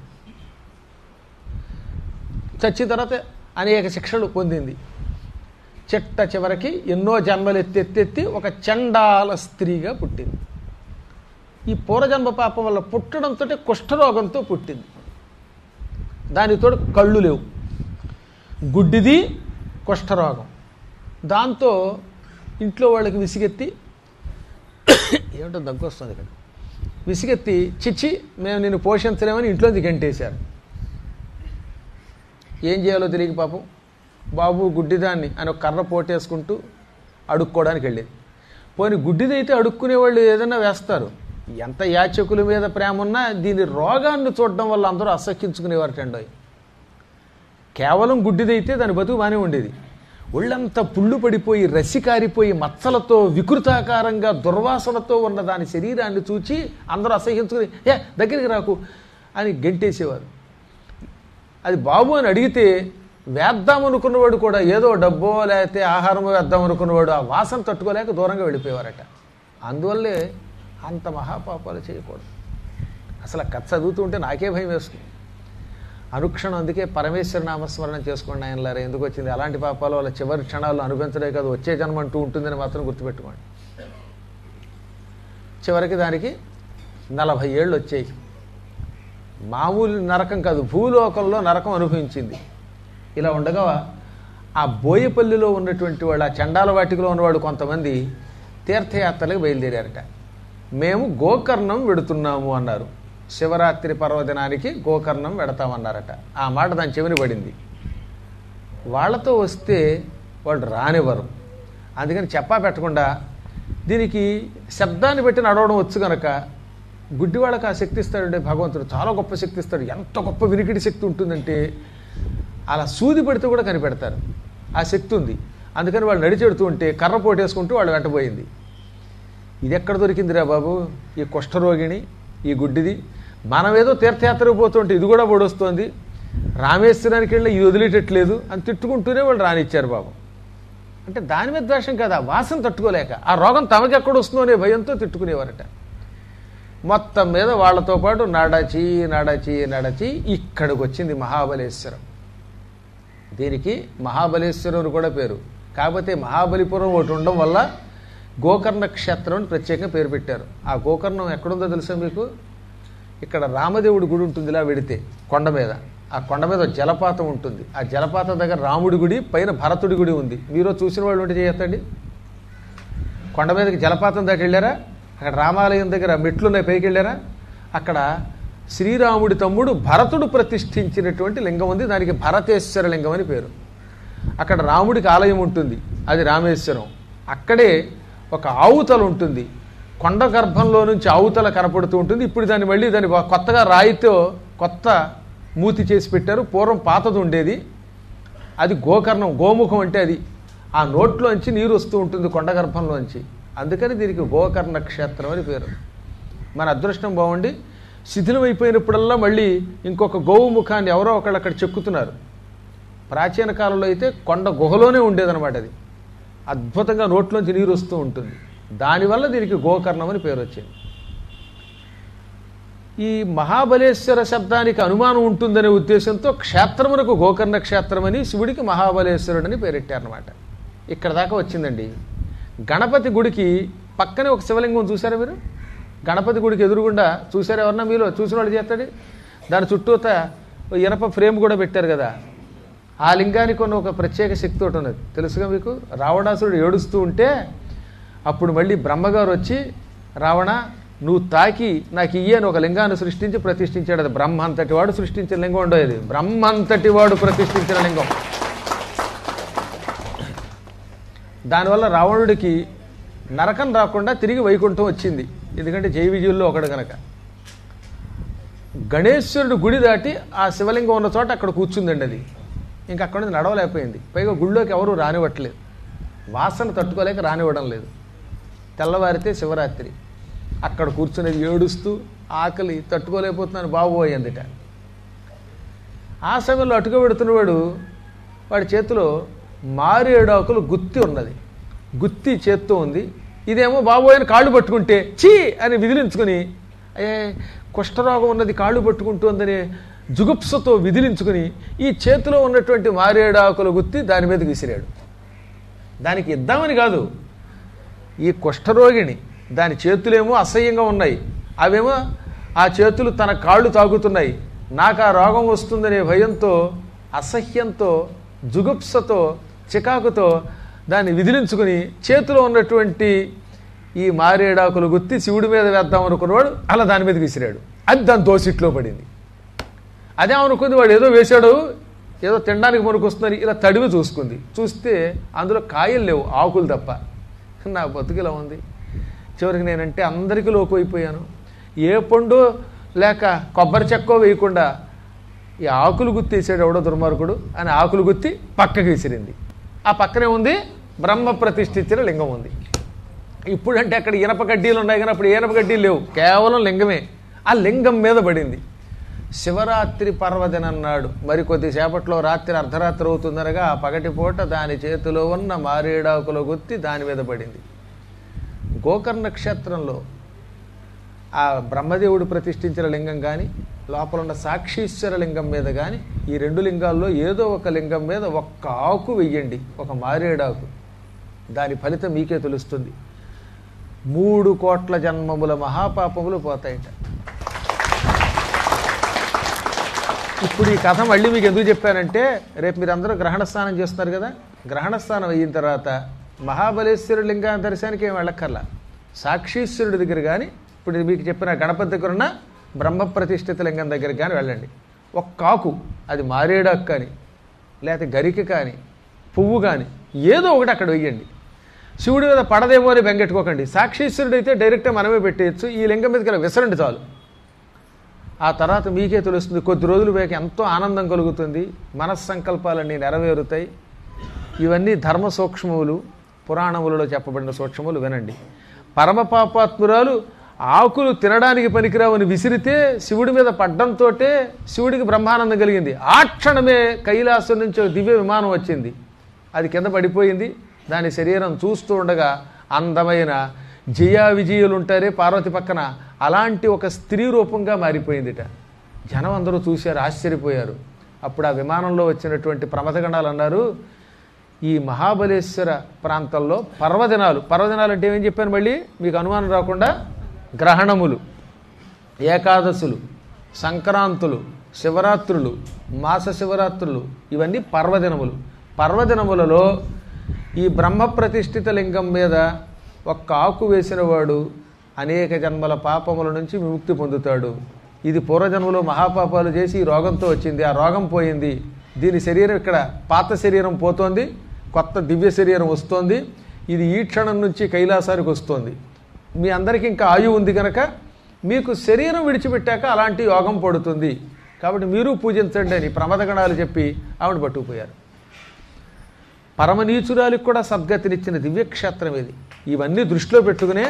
చచ్చిన తర్వాత అనేక శిక్షలు పొందింది చిట్ట చివరికి ఎన్నో జన్మలు ఎత్తెత్తెత్తి ఒక చండాల స్త్రీగా పుట్టింది ఈ పూర్వజన్మ పాపం వల్ల పుట్టడంతో కుష్ఠరోగంతో పుట్టింది దానితో కళ్ళు లేవు గుడ్డిది కుష్ఠరోగం దాంతో ఇంట్లో వాళ్ళకి విసిగెత్తి ఏమిటో దగ్గు వస్తుంది ఇక్కడ విసిగెత్తి చిచ్చి మేము నిన్ను పోషించలేమని ఇంట్లోంచి గంటేశారు ఏం చేయాలో తెలియక పాపం బాబు గుడ్డిదాన్ని అని ఒక కర్ర పోటేసుకుంటూ అడుక్కోవడానికి వెళ్ళేది పోనీ గుడ్డిదైతే అడుక్కునే వాళ్ళు ఏదైనా వేస్తారు ఎంత యాచకుల మీద ప్రేమ ఉన్నా దీని రోగాన్ని చూడడం వల్ల అందరూ అసహ్యించుకునేవారటండి కేవలం గుడ్డిదైతే దాని బతుకు బాగానే ఉండేది ఒళ్ళంతా పుళ్ళు పడిపోయి రసి కారిపోయి మచ్చలతో వికృతాకారంగా దుర్వాసనతో ఉన్న దాని శరీరాన్ని చూచి అందరూ అసహ్యించుకుని ఏ దగ్గరికి రాకు అని గెంటేసేవారు అది బాబు అని అడిగితే వేద్దాం అనుకున్నవాడు కూడా ఏదో డబ్బో లేకపోతే ఆహారమో వేద్దాం అనుకున్నవాడు ఆ వాసన తట్టుకోలేక దూరంగా వెళ్ళిపోయేవారట అందువల్లే అంత మహాపాపాలు చేయకూడదు అసలు ఆ కథ చదువుతుంటే నాకే భయం వేస్తుంది అనుక్షణం అందుకే పరమేశ్వర నామస్మరణ చేసుకోండి ఆయనలారా ఎందుకు వచ్చింది అలాంటి పాపాలు వాళ్ళ చివరి క్షణాల్లో అనుభవించడే కాదు వచ్చే జన్మ అంటూ ఉంటుందని మాత్రం గుర్తుపెట్టుకోండి చివరికి దానికి నలభై ఏళ్ళు వచ్చాయి మామూలు నరకం కాదు భూలోకంలో నరకం అనుభవించింది ఇలా ఉండగా ఆ బోయపల్లిలో ఉన్నటువంటి వాడు ఆ చండాల వాటికలో ఉన్నవాడు కొంతమంది తీర్థయాత్రలకు బయలుదేరారట మేము గోకర్ణం వెడుతున్నాము అన్నారు శివరాత్రి పర్వదినానికి గోకర్ణం వెడతామన్నారట ఆ మాట దాని చెవిని పడింది వాళ్ళతో వస్తే వాళ్ళు రానివ్వరు అందుకని చెప్పా పెట్టకుండా దీనికి శబ్దాన్ని పెట్టి నడవడం వచ్చు కనుక గుడ్డి వాళ్ళకి ఆ శక్తి ఇస్తాడంటే భగవంతుడు చాలా గొప్ప శక్తి ఇస్తాడు ఎంత గొప్ప వినికిడి శక్తి ఉంటుందంటే అలా సూది పెడితే కూడా కనిపెడతారు ఆ శక్తి ఉంది అందుకని వాళ్ళు నడిచెడుతూ ఉంటే కర్ర పోటేసుకుంటూ వాళ్ళు వెంటబోయింది ఇది ఎక్కడ దొరికిందిరా బాబు ఈ కుష్ఠరోగిణి ఈ గుడ్డిది మనమేదో తీర్థయాత్రకు పోతుంటే ఇది కూడా పొడొస్తోంది రామేశ్వరానికి వెళ్ళి ఇది వదిలేటట్లేదు అని తిట్టుకుంటూనే వాళ్ళు రానిచ్చారు బాబు అంటే దాని మీద ద్వేషం కాదు ఆ వాసన తట్టుకోలేక ఆ రోగం తమకి ఎక్కడ వస్తుందో అనే భయంతో తిట్టుకునేవారట మొత్తం మీద వాళ్ళతో పాటు నడచి నడచి నడచి ఇక్కడికి వచ్చింది మహాబలేశ్వరం దీనికి మహాబలేశ్వరం అని కూడా పేరు కాకపోతే మహాబలిపురం ఒకటి ఉండడం వల్ల గోకర్ణ క్షేత్రం అని ప్రత్యేకంగా పేరు పెట్టారు ఆ గోకర్ణం ఎక్కడుందో తెలుసా మీకు ఇక్కడ రామదేవుడి గుడి ఉంటుంది ఇలా వెడితే కొండ మీద ఆ కొండ మీద ఒక జలపాతం ఉంటుంది ఆ జలపాతం దగ్గర రాముడి గుడి పైన భరతుడి గుడి ఉంది మీరు చూసిన వాళ్ళు ఉంటే చేయొద్దండి కొండ మీదకి జలపాతం దాటి వెళ్ళారా అక్కడ రామాలయం దగ్గర మెట్లు ఉన్నాయి పైకి వెళ్ళారా అక్కడ శ్రీరాముడి తమ్ముడు భరతుడు ప్రతిష్ఠించినటువంటి లింగం ఉంది దానికి భరతేశ్వర లింగం అని పేరు అక్కడ రాముడికి ఆలయం ఉంటుంది అది రామేశ్వరం అక్కడే ఒక ఆవుతల ఉంటుంది కొండ గర్భంలో నుంచి ఆవుతల కనపడుతూ ఉంటుంది ఇప్పుడు దాన్ని మళ్ళీ దాన్ని బా- కొత్తగా రాయితో కొత్త మూతి చేసి పెట్టారు పూర్వం పాతది ఉండేది అది గోకర్ణం గోముఖం అంటే అది ఆ నోట్లోంచి నీరు వస్తూ ఉంటుంది కొండ గర్భంలోంచి అందుకని దీనికి గోకర్ణ క్షేత్రం అని పేరు మన అదృష్టం బాగుండి శిథిలమైపోయినప్పుడల్లా మళ్ళీ ఇంకొక గోవు ముఖాన్ని ఎవరో ఒకళ్ళు అక్కడ చెక్కుతున్నారు ప్రాచీన కాలంలో అయితే కొండ గుహలోనే ఉండేదన్నమాట అది అద్భుతంగా నోట్లోంచి నీరు వస్తూ ఉంటుంది దానివల్ల దీనికి గోకర్ణం అని పేరు వచ్చింది ఈ మహాబలేశ్వర శబ్దానికి అనుమానం ఉంటుందనే ఉద్దేశంతో క్షేత్రమునకు గోకర్ణ క్షేత్రమని శివుడికి మహాబలేశ్వరుడని పేరెట్టారనమాట ఇక్కడ దాకా వచ్చిందండి గణపతి గుడికి పక్కనే ఒక శివలింగం చూసారా మీరు గణపతి గుడికి ఎదురుగుండా చూసారా ఎవరన్నా మీలో చూసిన వాళ్ళు చేస్తాడు దాని చుట్టూత ఓ ఇనప ఫ్రేమ్ కూడా పెట్టారు కదా ఆ లింగానికి ఉన్న ఒక ప్రత్యేక శక్తి ఒకటి ఉన్నది తెలుసుగా మీకు రావణాసురుడు ఏడుస్తూ ఉంటే అప్పుడు మళ్ళీ బ్రహ్మగారు వచ్చి రావణ నువ్వు తాకి నాకు ఇయ్యి అని ఒక లింగాన్ని సృష్టించి ప్రతిష్ఠించాడు అది బ్రహ్మ అంతటి వాడు సృష్టించిన లింగం ఉండేది బ్రహ్మ అంతటి వాడు ప్రతిష్ఠించిన లింగం దానివల్ల రావణుడికి నరకం రాకుండా తిరిగి వైకుంఠం వచ్చింది ఎందుకంటే జై విజయుల్లో ఒకడు కనుక గణేశ్వరుడు గుడి దాటి ఆ శివలింగం ఉన్న చోట అక్కడ కూర్చుందండి అది ఇంకా అక్కడ నుంచి నడవలేకపోయింది పైగా గుళ్ళోకి ఎవరు రానివ్వట్లేదు వాసన తట్టుకోలేక రానివ్వడం లేదు తెల్లవారితే శివరాత్రి అక్కడ కూర్చునేది ఏడుస్తూ ఆకలి తట్టుకోలేకపోతున్నాను బాబోయ్ అందుట ఆ సమయంలో అటుక పెడుతున్నవాడు వాడి చేతిలో మారేడాకులు గుత్తి ఉన్నది గుత్తి చేత్తో ఉంది ఇదేమో బాబోయ్ అని కాళ్ళు పట్టుకుంటే చీ అని విదిలించుకుని ఏ కుష్ఠరోగం ఉన్నది కాళ్ళు పట్టుకుంటోందని జుగుప్సతో విదిలించుకుని ఈ చేతిలో ఉన్నటువంటి మారేడాకుల గుత్తి దాని మీదకి విసిరాడు దానికి ఇద్దామని కాదు ఈ కుష్ఠరోగిణి దాని చేతులేమో అసహ్యంగా ఉన్నాయి అవేమో ఆ చేతులు తన కాళ్ళు తాగుతున్నాయి నాకు ఆ రోగం వస్తుందనే భయంతో అసహ్యంతో జుగుప్సతో చికాకుతో దాన్ని విదిలించుకుని చేతిలో ఉన్నటువంటి ఈ మారేడాకులు గుత్తి శివుడి మీద వేద్దాం అనుకున్నవాడు అలా దాని మీదకి విసిరాడు అది దాని దోసిట్లో పడింది అదే అనుకుంది వాడు ఏదో వేశాడు ఏదో తినడానికి వస్తుంది ఇలా తడివి చూసుకుంది చూస్తే అందులో కాయలు లేవు ఆకులు తప్ప నా బతుకు ఇలా ఉంది చివరికి నేనంటే అందరికీ లోకైపోయాను ఏ పండు లేక కొబ్బరి చెక్కో వేయకుండా ఈ ఆకులు గుత్తేసాడు ఎవడో దుర్మార్గుడు అని ఆకులు గుత్తి పక్కకి విసిరింది ఆ పక్కనే ఉంది బ్రహ్మ ప్రతిష్ఠించిన లింగం ఉంది ఇప్పుడంటే అక్కడ ఇనప గడ్డీలు ఉన్నాయి కానీ అప్పుడు ఇనప గడ్డీలు లేవు కేవలం లింగమే ఆ లింగం మీద పడింది శివరాత్రి పర్వదినన్నాడు మరి కొద్దిసేపట్లో రాత్రి అర్ధరాత్రి అవుతుందనగా ఆ పగటి పూట దాని చేతిలో ఉన్న మారేడాకుల గుత్తి దాని మీద పడింది గోకర్ణ క్షేత్రంలో ఆ బ్రహ్మదేవుడు ప్రతిష్ఠించిన లింగం కానీ లోపల ఉన్న సాక్షీశ్వర లింగం మీద కానీ ఈ రెండు లింగాల్లో ఏదో ఒక లింగం మీద ఒక్క ఆకు వెయ్యండి ఒక మారేడాకు దాని ఫలితం మీకే తెలుస్తుంది మూడు కోట్ల జన్మముల మహాపాపములు పోతాయట ఇప్పుడు ఈ కథ మళ్ళీ మీకు ఎందుకు చెప్పానంటే రేపు మీరు అందరూ గ్రహణ స్నానం చేస్తున్నారు కదా గ్రహణ స్నానం అయిన తర్వాత మహాబలేశ్వరుడు లింగా దర్శనానికి ఏం వెళ్ళక్కర్లా సాక్షీశ్వరుడి దగ్గర కానీ ఇప్పుడు నేను మీకు చెప్పిన గణపతి దగ్గర ఉన్న బ్రహ్మ ప్రతిష్ఠిత లింగం దగ్గరికి కానీ వెళ్ళండి ఒక కాకు అది మారేడాకు కానీ లేకపోతే గరిక కానీ పువ్వు కానీ ఏదో ఒకటి అక్కడ వెయ్యండి శివుడి మీద పడదేమో అని బెంగెట్టుకోకండి సాక్షీశ్వరుడు అయితే డైరెక్ట్గా మనమే పెట్టేయచ్చు ఈ లింగం మీదకి ఇలా విసరండి చాలు ఆ తర్వాత మీకే తెలుస్తుంది కొద్ది రోజులు పోయాక ఎంతో ఆనందం కలుగుతుంది మనస్సంకల్పాలన్నీ నెరవేరుతాయి ఇవన్నీ ధర్మ సూక్ష్మములు పురాణములలో చెప్పబడిన సూక్ష్మములు వినండి పరమ పాపాత్మురాలు ఆకులు తినడానికి పనికిరావని విసిరితే శివుడి మీద పడ్డంతో శివుడికి బ్రహ్మానందం కలిగింది ఆ క్షణమే కైలాసం నుంచి ఒక దివ్య విమానం వచ్చింది అది కింద పడిపోయింది దాని శరీరం చూస్తూ ఉండగా అందమైన జయా విజయులు ఉంటారే పార్వతి పక్కన అలాంటి ఒక స్త్రీ రూపంగా మారిపోయిందిట జనం అందరూ చూశారు ఆశ్చర్యపోయారు అప్పుడు ఆ విమానంలో వచ్చినటువంటి ప్రమథగణాలు అన్నారు ఈ మహాబలేశ్వర ప్రాంతంలో పర్వదినాలు పర్వదినాలు అంటే ఏమని చెప్పాను మళ్ళీ మీకు అనుమానం రాకుండా గ్రహణములు ఏకాదశులు సంక్రాంతులు శివరాత్రులు మాస శివరాత్రులు ఇవన్నీ పర్వదినములు పర్వదినములలో ఈ బ్రహ్మ ప్రతిష్ఠిత లింగం మీద ఒక్క ఆకు వేసిన వాడు అనేక జన్మల పాపముల నుంచి విముక్తి పొందుతాడు ఇది పూర్వజన్మలో మహాపాపాలు చేసి ఈ రోగంతో వచ్చింది ఆ రోగం పోయింది దీని శరీరం ఇక్కడ పాత శరీరం పోతోంది కొత్త దివ్య శరీరం వస్తోంది ఇది ఈ క్షణం నుంచి కైలాసానికి వస్తోంది మీ అందరికీ ఇంకా ఆయువు ఉంది కనుక మీకు శరీరం విడిచిపెట్టాక అలాంటి యోగం పడుతుంది కాబట్టి మీరు పూజించండి అని ప్రమదగణాలు చెప్పి ఆవిడ పట్టుకుపోయారు పరమనీచురాలికి కూడా సద్గతినిచ్చిన దివ్యక్షేత్రం ఇది ఇవన్నీ దృష్టిలో పెట్టుకునే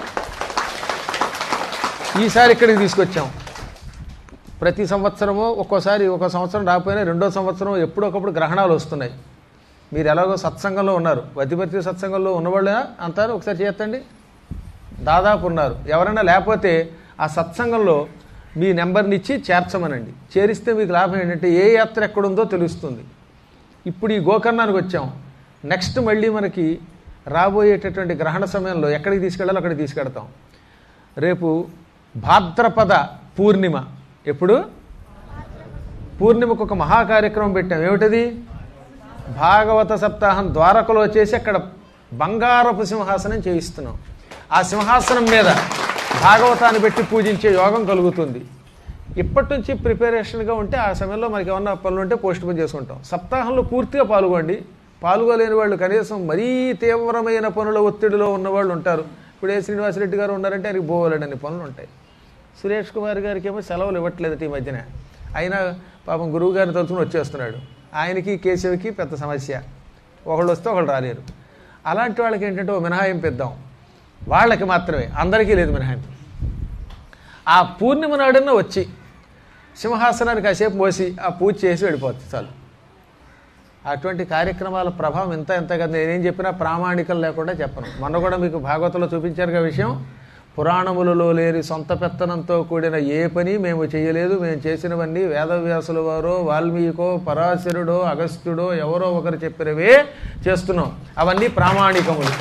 ఈసారి ఇక్కడికి తీసుకొచ్చాం ప్రతి సంవత్సరము ఒక్కోసారి ఒక సంవత్సరం రాకపోయినా రెండో సంవత్సరం ఎప్పుడొకప్పుడు గ్రహణాలు వస్తున్నాయి మీరు ఎలాగో సత్సంగంలో ఉన్నారు వతిపతి సత్సంగంలో ఉన్నవాళ్ళే అంటారు ఒకసారి చేస్తండి దాదాపు ఉన్నారు ఎవరైనా లేకపోతే ఆ సత్సంగంలో మీ నెంబర్ని ఇచ్చి చేర్చమనండి చేరిస్తే మీకు లాభం ఏంటంటే ఏ యాత్ర ఎక్కడుందో తెలుస్తుంది ఇప్పుడు ఈ గోకర్ణానికి వచ్చాం నెక్స్ట్ మళ్ళీ మనకి రాబోయేటటువంటి గ్రహణ సమయంలో ఎక్కడికి తీసుకెళ్ళాలో అక్కడికి తీసుకెడతాం రేపు భాద్రపద పూర్ణిమ ఎప్పుడు పూర్ణిమకు ఒక మహా కార్యక్రమం పెట్టాం ఏమిటది భాగవత సప్తాహం ద్వారకలో చేసి అక్కడ బంగారపు సింహాసనం చేయిస్తున్నాం ఆ సింహాసనం మీద భాగవతాన్ని పెట్టి పూజించే యోగం కలుగుతుంది ఇప్పటి నుంచి ప్రిపరేషన్గా ఉంటే ఆ సమయంలో మనకి ఏమన్నా పనులు ఉంటే పోస్ట్ పోన్ చేసుకుంటాం సప్తాహంలో పూర్తిగా పాల్గొండి పాల్గొలేని వాళ్ళు కనీసం మరీ తీవ్రమైన పనుల ఒత్తిడిలో ఉన్నవాళ్ళు ఉంటారు ఇప్పుడు ఏ శ్రీనివాసరెడ్డి గారు ఉన్నారంటే ఆయనకి పోవాలని పనులు ఉంటాయి సురేష్ కుమార్ గారికి ఏమో సెలవులు ఇవ్వట్లేదు ఈ మధ్యన అయినా పాపం గురువు గారిని తలుచుకుని వచ్చేస్తున్నాడు ఆయనకి కేశవికి పెద్ద సమస్య ఒకళ్ళు వస్తే ఒకళ్ళు రాలేరు అలాంటి వాళ్ళకి ఏంటంటే ఓ మినహాయింపు ఇద్దాం వాళ్ళకి మాత్రమే అందరికీ లేదు మినహాయింపు ఆ పూర్ణిమ నాడున్న వచ్చి సింహాసనానికి కాసేపు మోసి ఆ పూజ చేసి వెళ్ళిపోతుంది చాలు అటువంటి కార్యక్రమాల ప్రభావం ఎంత ఎంత కదా నేనేం చెప్పినా ప్రామాణికం లేకుండా చెప్పను మొన్న కూడా మీకు భాగవతంలో చూపించారుగా విషయం పురాణములలో లేని సొంత పెత్తనంతో కూడిన ఏ పని మేము చేయలేదు మేము చేసినవన్నీ వేదవ్యాసుల వారో వాల్మీకో పరాశరుడో అగస్త్యుడో ఎవరో ఒకరు చెప్పినవే చేస్తున్నాం అవన్నీ ప్రామాణికములు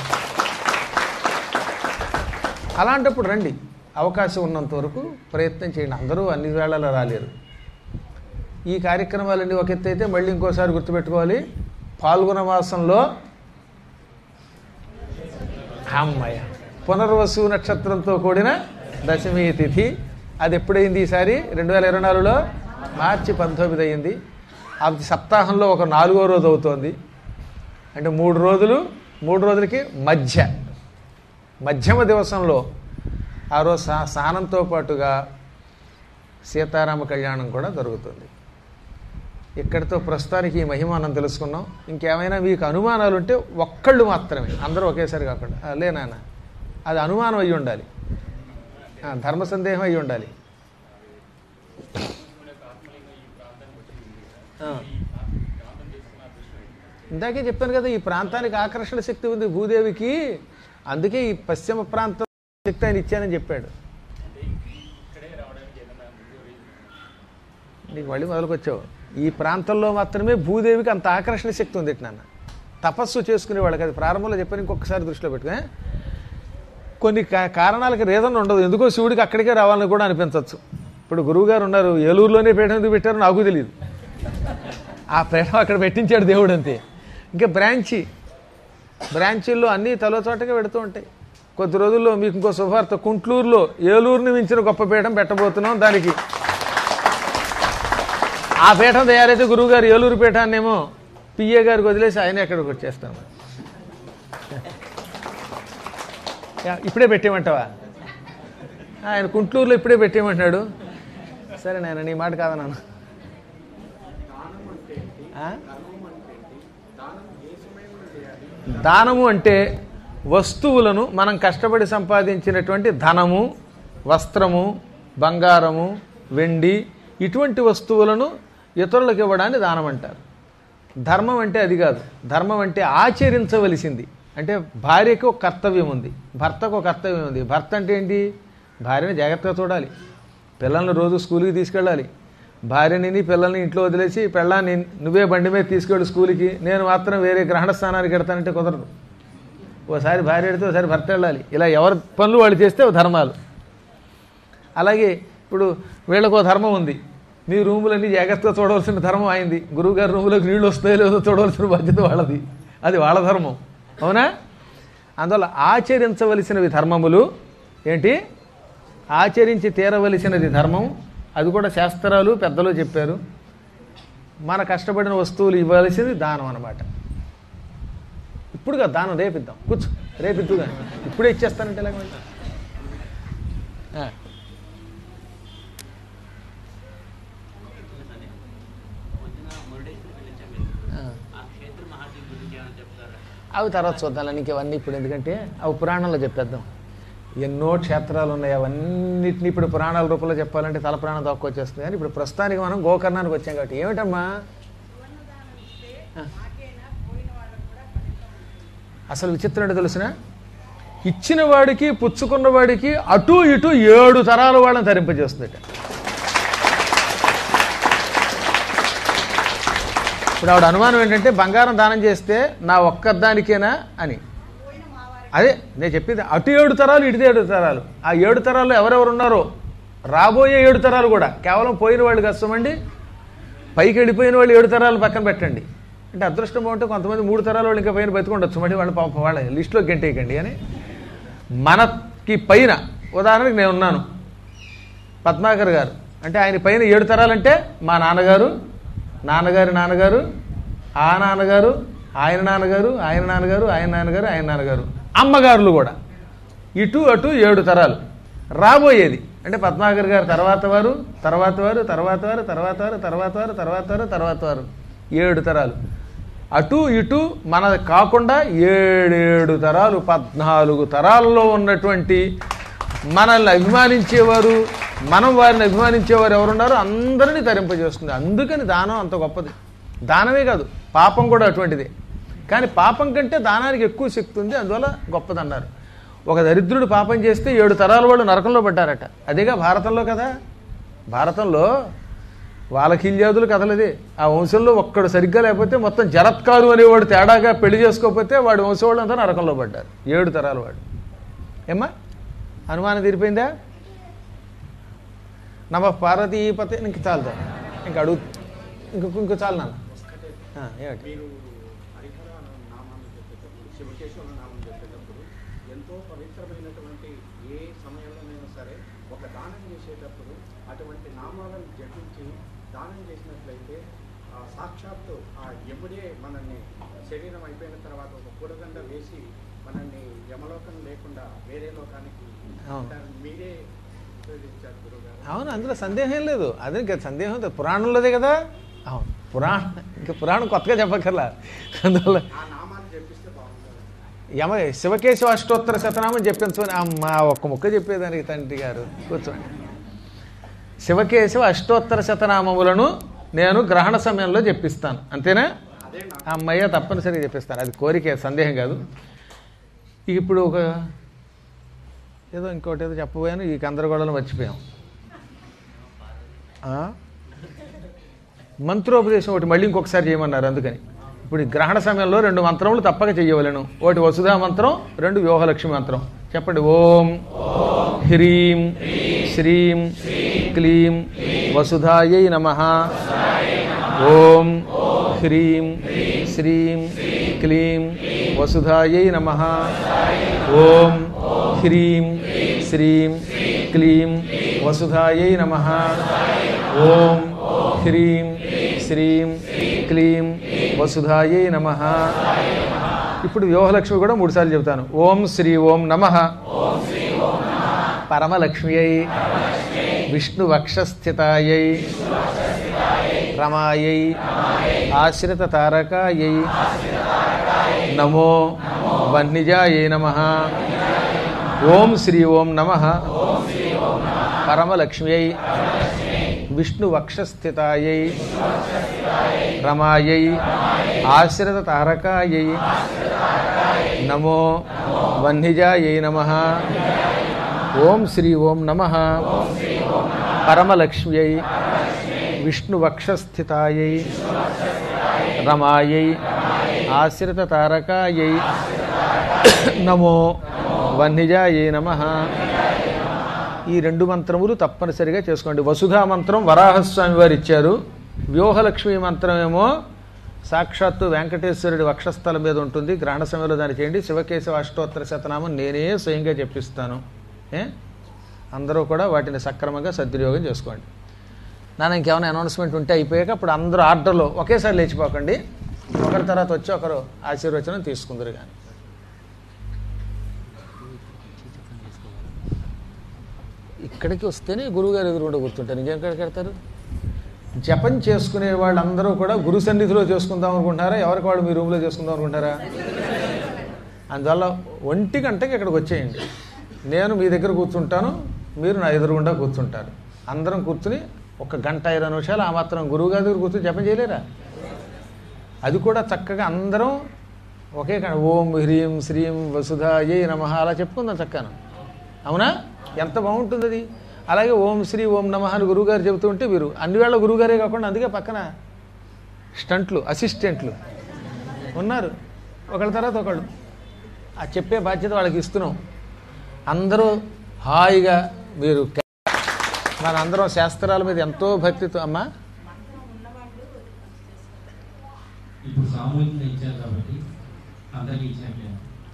అలాంటప్పుడు రండి అవకాశం ఉన్నంత వరకు ప్రయత్నం చేయండి అందరూ అన్ని వేళలా రాలేరు ఈ కార్యక్రమాలన్నీ ఒక ఎత్తు అయితే మళ్ళీ ఇంకోసారి గుర్తుపెట్టుకోవాలి పాల్గొన మాసంలో అమ్మయ్య పునర్వసు నక్షత్రంతో కూడిన దశమి తిథి అది ఎప్పుడైంది ఈసారి రెండు వేల ఇరవై నాలుగులో మార్చి పంతొమ్మిది అయింది అది సప్తాహంలో ఒక నాలుగో రోజు అవుతోంది అంటే మూడు రోజులు మూడు రోజులకి మధ్య మధ్యమ దివసంలో ఆ రోజు సా స్నానంతో పాటుగా సీతారామ కళ్యాణం కూడా జరుగుతుంది ఇక్కడితో ప్రస్తుతానికి ఈ మహిమ మనం తెలుసుకున్నాం ఇంకేమైనా మీకు అనుమానాలు ఉంటే ఒక్కళ్ళు మాత్రమే అందరూ ఒకేసారి కాకుండా "ఆ, లే నాన్న అది అనుమానం అయి ఉండాలి ఆ, ధర్మ సందేహం అయి ఉండాలి ఆ. ఇందాకే చెప్పాను కదా ఈ ప్రాంతానికి ఆకర్షణ శక్తి ఉంది భూదేవికి అందుకే ఈ పశ్చిమ ప్రాంతం శక్తి ఆయన ఇచ్చానని చెప్పాడు నీకు మళ్ళీ మొదలుకొచ్చావు ఈ ప్రాంతంలో మాత్రమే భూదేవికి అంత ఆకర్షణ శక్తి ఉంది నాన్న తపస్సు చేసుకునే వాళ్ళకి అది ప్రారంభంలో చెప్పాను ఇంకొకసారి దృష్టిలో పెట్టుకుని కొన్ని కా- కారణాలకి రీజన్ ఉండదు ఎందుకో శివుడికి అక్కడికే రావాలని కూడా అనిపించవచ్చు ఇప్పుడు గురువుగారు ఉన్నారు ఏలూరులోనే పీఠం ఎందుకు పెట్టారో నాకు తెలియదు ఆ పీఠం అక్కడ పెట్టించాడు దేవుడు అంతే ఇంకా బ్రాంచి బ్రాంచీల్లో అన్నీ తలో చోటగా పెడుతూ ఉంటాయి కొద్ది రోజుల్లో మీకు ఇంకో శుభార్త కుంట్లూరులో ఏలూరుని మించిన గొప్ప పీఠం పెట్టబోతున్నాం దానికి ఆ పీఠం తయారైతే గురువుగారు ఏలూరు పీఠాన్నేమో పిఏ గారికి వదిలేసి ఆయన ఎక్కడికి వచ్చేస్తాం యా, ఇప్పుడే పెట్టేయమంటావా ఆయన కుంట్లూరులో ఇప్పుడే పెట్టేయమంటున్నాడు సరే నాయన నీ మాట కాదన్నాను ఆ? దానము అంటే వస్తువులను మనం కష్టపడి సంపాదించినటువంటి ధనము వస్త్రము బంగారము వెండి ఇటువంటి వస్తువులను ఇతరులకు ఇవ్వడాన్ని దానం అంటారు ధర్మం అంటే అది కాదు ధర్మం అంటే ఆచరించవలసింది అంటే భార్యకు ఒక కర్తవ్యం ఉంది భర్తకు ఒక కర్తవ్యం ఉంది భర్త అంటే ఏంటి భార్యని జాగ్రత్తగా చూడాలి పిల్లల్ని రోజు స్కూల్కి తీసుకెళ్ళాలి భార్యని పిల్లల్ని ఇంట్లో వదిలేసి పెళ్ళాన్ని నువ్వే బండి మీద తీసుకెళ్ళు స్కూల్కి నేను మాత్రం వేరే గ్రహణ స్థానానికి వెడతానంటే కుదరదు ఓసారి భార్య వెడితే ఒకసారి భర్త వెళ్ళాలి ఇలా ఎవరి పనులు వాళ్ళు చేస్తే అవి ధర్మాలు అలాగే ఇప్పుడు వీళ్ళకు ఒక ధర్మం ఉంది మీ రూములన్నీ జాగ్రత్తగా చూడవలసిన ధర్మం అయింది గురువుగారి రూములోకి నీళ్ళు వస్తాయో లేదో చూడవలసిన బాధ్యత వాళ్ళది అది వాళ్ళ ధర్మం అవునా అందువల్ల ఆచరించవలసినవి ధర్మములు ఏంటి ఆచరించి తీరవలసినది ధర్మం అది కూడా శాస్త్రాలు పెద్దలు చెప్పారు మన కష్టపడిన వస్తువులు ఇవ్వాల్సింది దానం అన్నమాట ఇప్పుడుగా దానం రేపిద్దాం కూర్చో రేపిద్దు కానీ ఇప్పుడే ఇచ్చేస్తానంటే ఎలాగ మరి? ఆ. పొద్దున మురుడేశ్వరికి వెళ్ళొచ్చాం మీరు ఆ. ఆ క్షేత్ర మహాదేవి గురించి ఏమైనా చెప్తారా అవి తర్వాత చూద్దాం నీకు ఇవన్నీ ఇప్పుడు ఎందుకంటే అవి పురాణంలో చెప్పేద్దాం ఎన్నో క్షేత్రాలు ఉన్నాయి అవన్నిటిని ఇప్పుడు పురాణాల రూపంలో చెప్పాలంటే తల ప్రాణం తక్కువ వచ్చేస్తుంది కానీ ఇప్పుడు ప్రస్తుతానికి మనం గోకర్ణానికి వచ్చాం కాబట్టి ఏమిటమ్మా ఆ. అసలు విచిత్రం ఏంటో తెలిసిన ఇచ్చిన వాడికి పుచ్చుకున్న వాడికి అటు ఇటు ఏడు తరాల వాళ్ళని తరింపజేస్తుందట ఇప్పుడు ఆవిడ అనుమానం ఏంటంటే బంగారం దానం చేస్తే నా ఒక్కదానికేనా అని అదే నేను చెప్పేది అటు ఏడు తరాలు ఇటు ఏడు తరాలు ఆ ఏడు తరాల్లో ఎవరెవరు ఉన్నారో రాబోయే ఏడు తరాలు కూడా కేవలం పోయిన వాళ్ళు కష్టమండి పైకి వెళ్ళిపోయిన వాళ్ళు ఏడు తరాలు పక్కన పెట్టండి అంటే అదృష్టం బాగుంటే కొంతమంది మూడు తరాల వాళ్ళు ఇంకా పైన బతికుండొచ్చు మళ్ళీ వాళ్ళ పాప వాళ్ళ లిస్టులో గంటేయకండి అని మనకి పైన ఉదాహరణకి నేను ఉన్నాను పద్మాకర్ గారు అంటే ఆయన పైన ఏడు తరాలంటే మా నాన్నగారు నాన్నగారి నాన్నగారు ఆ నాన్నగారు ఆయన నాన్నగారు ఆయన నాన్నగారు ఆయన నాన్నగారు ఆయన నాన్నగారు అమ్మగారులు కూడా ఇటు అటు ఏడు తరాలు రాబోయేది అంటే పద్మాకర్ గారు తర్వాత వారు తర్వాత వారు తర్వాత వారు తర్వాత వారు తర్వాత వారు తర్వాత వారు తర్వాత వారు ఏడు తరాలు అటు ఇటు మన కాకుండా ఏడేడు తరాలు పద్నాలుగు తరాల్లో ఉన్నటువంటి మనల్ని అభిమానించేవారు మనం వారిని అభిమానించేవారు ఎవరున్నారో అందరినీ తరింపజేస్తుంది అందుకని దానం అంత గొప్పది దానమే కాదు పాపం కూడా అటువంటిదే కానీ పాపం కంటే దానానికి ఎక్కువ శక్తి ఉంది అందువల్ల గొప్పదన్నారు ఒక దరిద్రుడు పాపం చేస్తే ఏడు తరాల వాళ్ళు నరకంలో పడ్డారట అదేగా భారతంలో కదా భారతంలో వాళ్ళకిల్యాదులు కథలది ఆ వంశంలో ఒక్కడు సరిగ్గా లేకపోతే మొత్తం జరత్కారు అనేవాడు తేడాగా పెళ్లి చేసుకోకపోతే వాడి వంశం వాళ్ళు అంతా నరకంలో పడ్డారు ఏడు తరాల వాడు ఏమ్మా అనుమానం తీరిపోయిందా నమ పార్వతీపతి ఇంక చాలుదా ఇంక అడుగు ఇంక ఇంక చాలు నాన్న ఆ, ఏమిటి మీరు హరిహర నామాన్ని చెప్పేటప్పుడు శివకేశ్వర నామం చెప్పేటప్పుడు ఎంతో పవిత్రమైనటువంటి ఏ సమయంలోనైనా సరే ఒక దానం చేసేటప్పుడు అటువంటి నామాలను జపించి దానం చేసినట్లయితే ఆ సాక్షాత్తు ఆ యముడే మనల్ని శరీరం అయిపోయిన తర్వాత ఒక కూడదండ వేసి మనల్ని యమలోకం లేకుండా వేరే లోకానికి అవును. దాన్ని మీరే ఉపయోగించారు గురుగారు అవును అందులో సందేహం లేదు అదే ఇంకా సందేహం లేదు. పురాణంలోదే కదా అవును పురాణ ఇంకా పురాణం కొత్తగా చెప్పక్కర్లా అందువల్ల ఆ నామాన్ని జపిస్తే బాగుంటుంది యమ శివకేశవ అష్టోత్తర శతనామం చెప్పించమని అమ్మ ఒక్క ముక్క చెప్పేదానికి తండ్రి గారు కూర్చోండి శివకేశవ అష్టోత్తర శతనామములను నేను గ్రహణ సమయంలో చెప్పిస్తాను అంతేనా అదే నా అమ్మయ్య తప్పనిసరిగా చెప్పిస్తాను అది కోరిక సందేహం కాదు ఇప్పుడు ఒక ఏదో ఇంకోటి ఏదో చెప్పబోయాను ఈ గందరగోళం మర్చిపోయాం ఆ? మంత్రోపదేశం ఒకటి మళ్ళీ ఇంకొకసారి చేయమన్నారు అందుకని ఇప్పుడు ఈ గ్రహణ సమయంలో రెండు మంత్రములు తప్పక చెయ్యవలను ఒకటి వసుధా మంత్రం రెండు వ్యూహలక్ష్మి మంత్రం చెప్పండి ఓం హ్రీం శ్రీం క్లీం వసుధాయై నమ ఓం హ్రీం శ్రీం క్లీం వసుధాయై నమ ఓం హ్రీం శ్రీం క్లీం వసుధాయై నమ ఓం హ్రీం శ్రీం క్లీం వసుధాయై నమ ఇప్పుడు వ్యూహలక్ష్మి కూడా మూడుసార్లు చెబుతాను ఓం శ్రీ ఓం నమ పరమలక్ష్మ్యై విష్ణు వక్షస్థితాయై రమాయై ఆశ్రిత తారకాయై నమో వన్నిజాయై నమ ఓం శ్రీ ఓం నమ పరమలక్ష్మ్యై విష్ణు వక్షస్థితాయై రమాయై ఆశ్రిత తారకాయై నమో వన్నిజాయై నమ ఓం శ్రీ ఓం నమ పరమలక్ష్మ్యై విష్ణు వక్షస్థితాయై రమాయై ఆశ్రిత తారకాయై నమో వన్నిజాయై నమ ఈ రెండు మంత్రములు తప్పనిసరిగా చేసుకోండి వసుధా మంత్రం వరాహస్వామి వారు ఇచ్చారు వ్యూహలక్ష్మి మంత్రం ఏమో సాక్షాత్తు వెంకటేశ్వరుడి వక్షస్థలం మీద ఉంటుంది గ్రహణ సమయంలో దాన్ని చేయండి శివకేశవ అష్టోత్తర శతనామం నేనే స్వయంగా చెప్పిస్తాను ఏ అందరూ కూడా వాటిని సక్రమంగా సద్వినియోగం చేసుకోండి నాన్న ఇంకేమైనా అనౌన్స్మెంట్ ఉంటే అయిపోయాక అప్పుడు అందరూ ఆర్డర్లో ఒకేసారి లేచిపోకండి ఒకరి తర్వాత వచ్చి ఒకరు ఆశీర్వచనం తీసుకుందరు కానీ ఇక్కడికి వస్తేనే గురువుగారు ఎదురుగుండా కూర్చుంటారు ఇంకెక్కడికి వెళ్తారు జపం చేసుకునే వాళ్ళందరూ కూడా గురు సన్నిధిలో చేసుకుందాం అనుకుంటారా ఎవరికి వాళ్ళు మీ రూమ్లో చేసుకుందాం అనుకుంటారా అందువల్ల ఒంటి గంటకి ఇక్కడికి వచ్చేయండి నేను మీ దగ్గర కూర్చుంటాను మీరు నా ఎదురుగుండా కూర్చుంటారు అందరం కూర్చుని ఒక గంట ఇరవై నిమిషాలు ఆ మాత్రం గురువు గారి దగ్గర కూర్చుని జపం చేయలేరా అది కూడా చక్కగా అందరం ఒకే కణ ఓం హ్రీం శ్రీం వసుధాయే నమ అలా చెప్పుకుందాం చక్కను అవునా ఎంత బాగుంటుంది అది అలాగే ఓం శ్రీ ఓం నమ అని గురువుగారు చెబుతూ ఉంటే మీరు అన్ని వేళ గురువుగారే కాకుండా అందుకే పక్కన స్టంట్లు అసిస్టెంట్లు ఉన్నారు ఒకళ్ళ తర్వాత ఒకళ్ళు ఆ చెప్పే బాధ్యత వాళ్ళకి ఇస్తున్నాం అందరూ హాయిగా మీరు మన అందరం శాస్త్రాల మీద ఎంతో భక్తితో అమ్మా ఇప్పుడు సామూహికంగా ఇచ్చారు కాబట్టి అందరికీ ఇచ్చినట్లే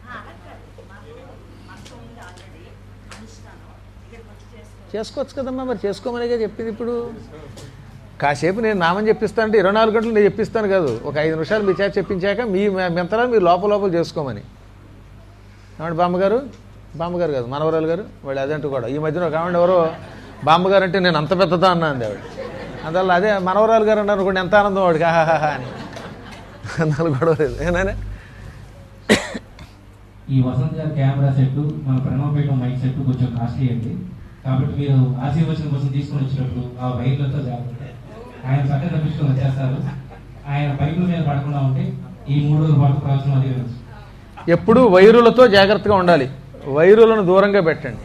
చేసుకోవచ్చు కదమ్మా మరి చేసుకోమనిగా చెప్పింది ఇప్పుడు కాసేపు నేను నామని చెప్పిస్తానంటే ఇరవై నాలుగు గంటలు నేను చెప్పిస్తాను కాదు ఒక ఐదు నిమిషాలు మీ చేత చెప్పించాక మీ మెంతలా మీరు లోపల లోపల చేసుకోమని ఏమంటే బామ్మగారు బామ్మగారు కాదు మనవరాలు గారు వాళ్ళు అదంటూ కూడా ఈ మధ్యన ఒక ఆవిడ ఎవరో బామ్మగారు అంటే నేను అంత పెద్దదా అన్నా అంది ఆవిడ అందువల్ల అదే మనవరాలు గారు అన్నారు అనుకోండి ఎంత ఆనందం వాడికి ఆహాహా అని అందువల్ల గొడవ లేదు ఏనానే ఈ వసంత్ గారి కెమెరా సెట్ మన ప్రణవపేట మైక్ సెట్ కొంచెం కాస్ట్లీ అండి కాబట్టి మీరు ఆశీర్వచనం కోసం తీసుకొని వచ్చినప్పుడు ఆ వైర్లతో జాగ్రత్త ఆయన చక్క తప్పించుకొని వచ్చేస్తారు ఆయన పైపుల మీద పడకుండా ఉంటే ఈ మూడు రోజుల పాటు ప్రవచనం అది వినొచ్చు. ఎప్పుడూ వైరులతో జాగ్రత్తగా ఉండాలి వైరులను దూరంగా పెట్టండి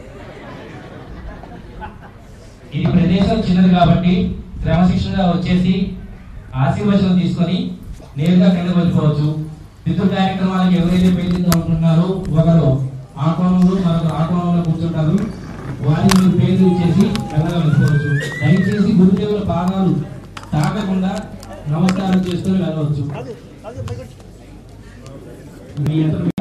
ఇది ప్రదేశం చిన్నది కాబట్టి క్రమశిక్షణగా వచ్చేసి ఆశీర్వచనం తీసుకొని నేరుగా కిందకు వెళ్ళిపోవచ్చు పితృ కార్యక్రమాలకు ఎవరైతే పెళ్లిగా ఉంటున్నారో ఒకరు ఆ కోణంలో మరొకరు ఆ కోణంలో కూర్చుంటారు వారి మీరు పేర్లు ఇచ్చేసి మెల్లగా వెళ్ళిపోవచ్చు దయచేసి గురుదేవుల పాదాలు తాకకుండా నమస్కారం చేసుకొని వెళ్ళవచ్చు మీ అంతట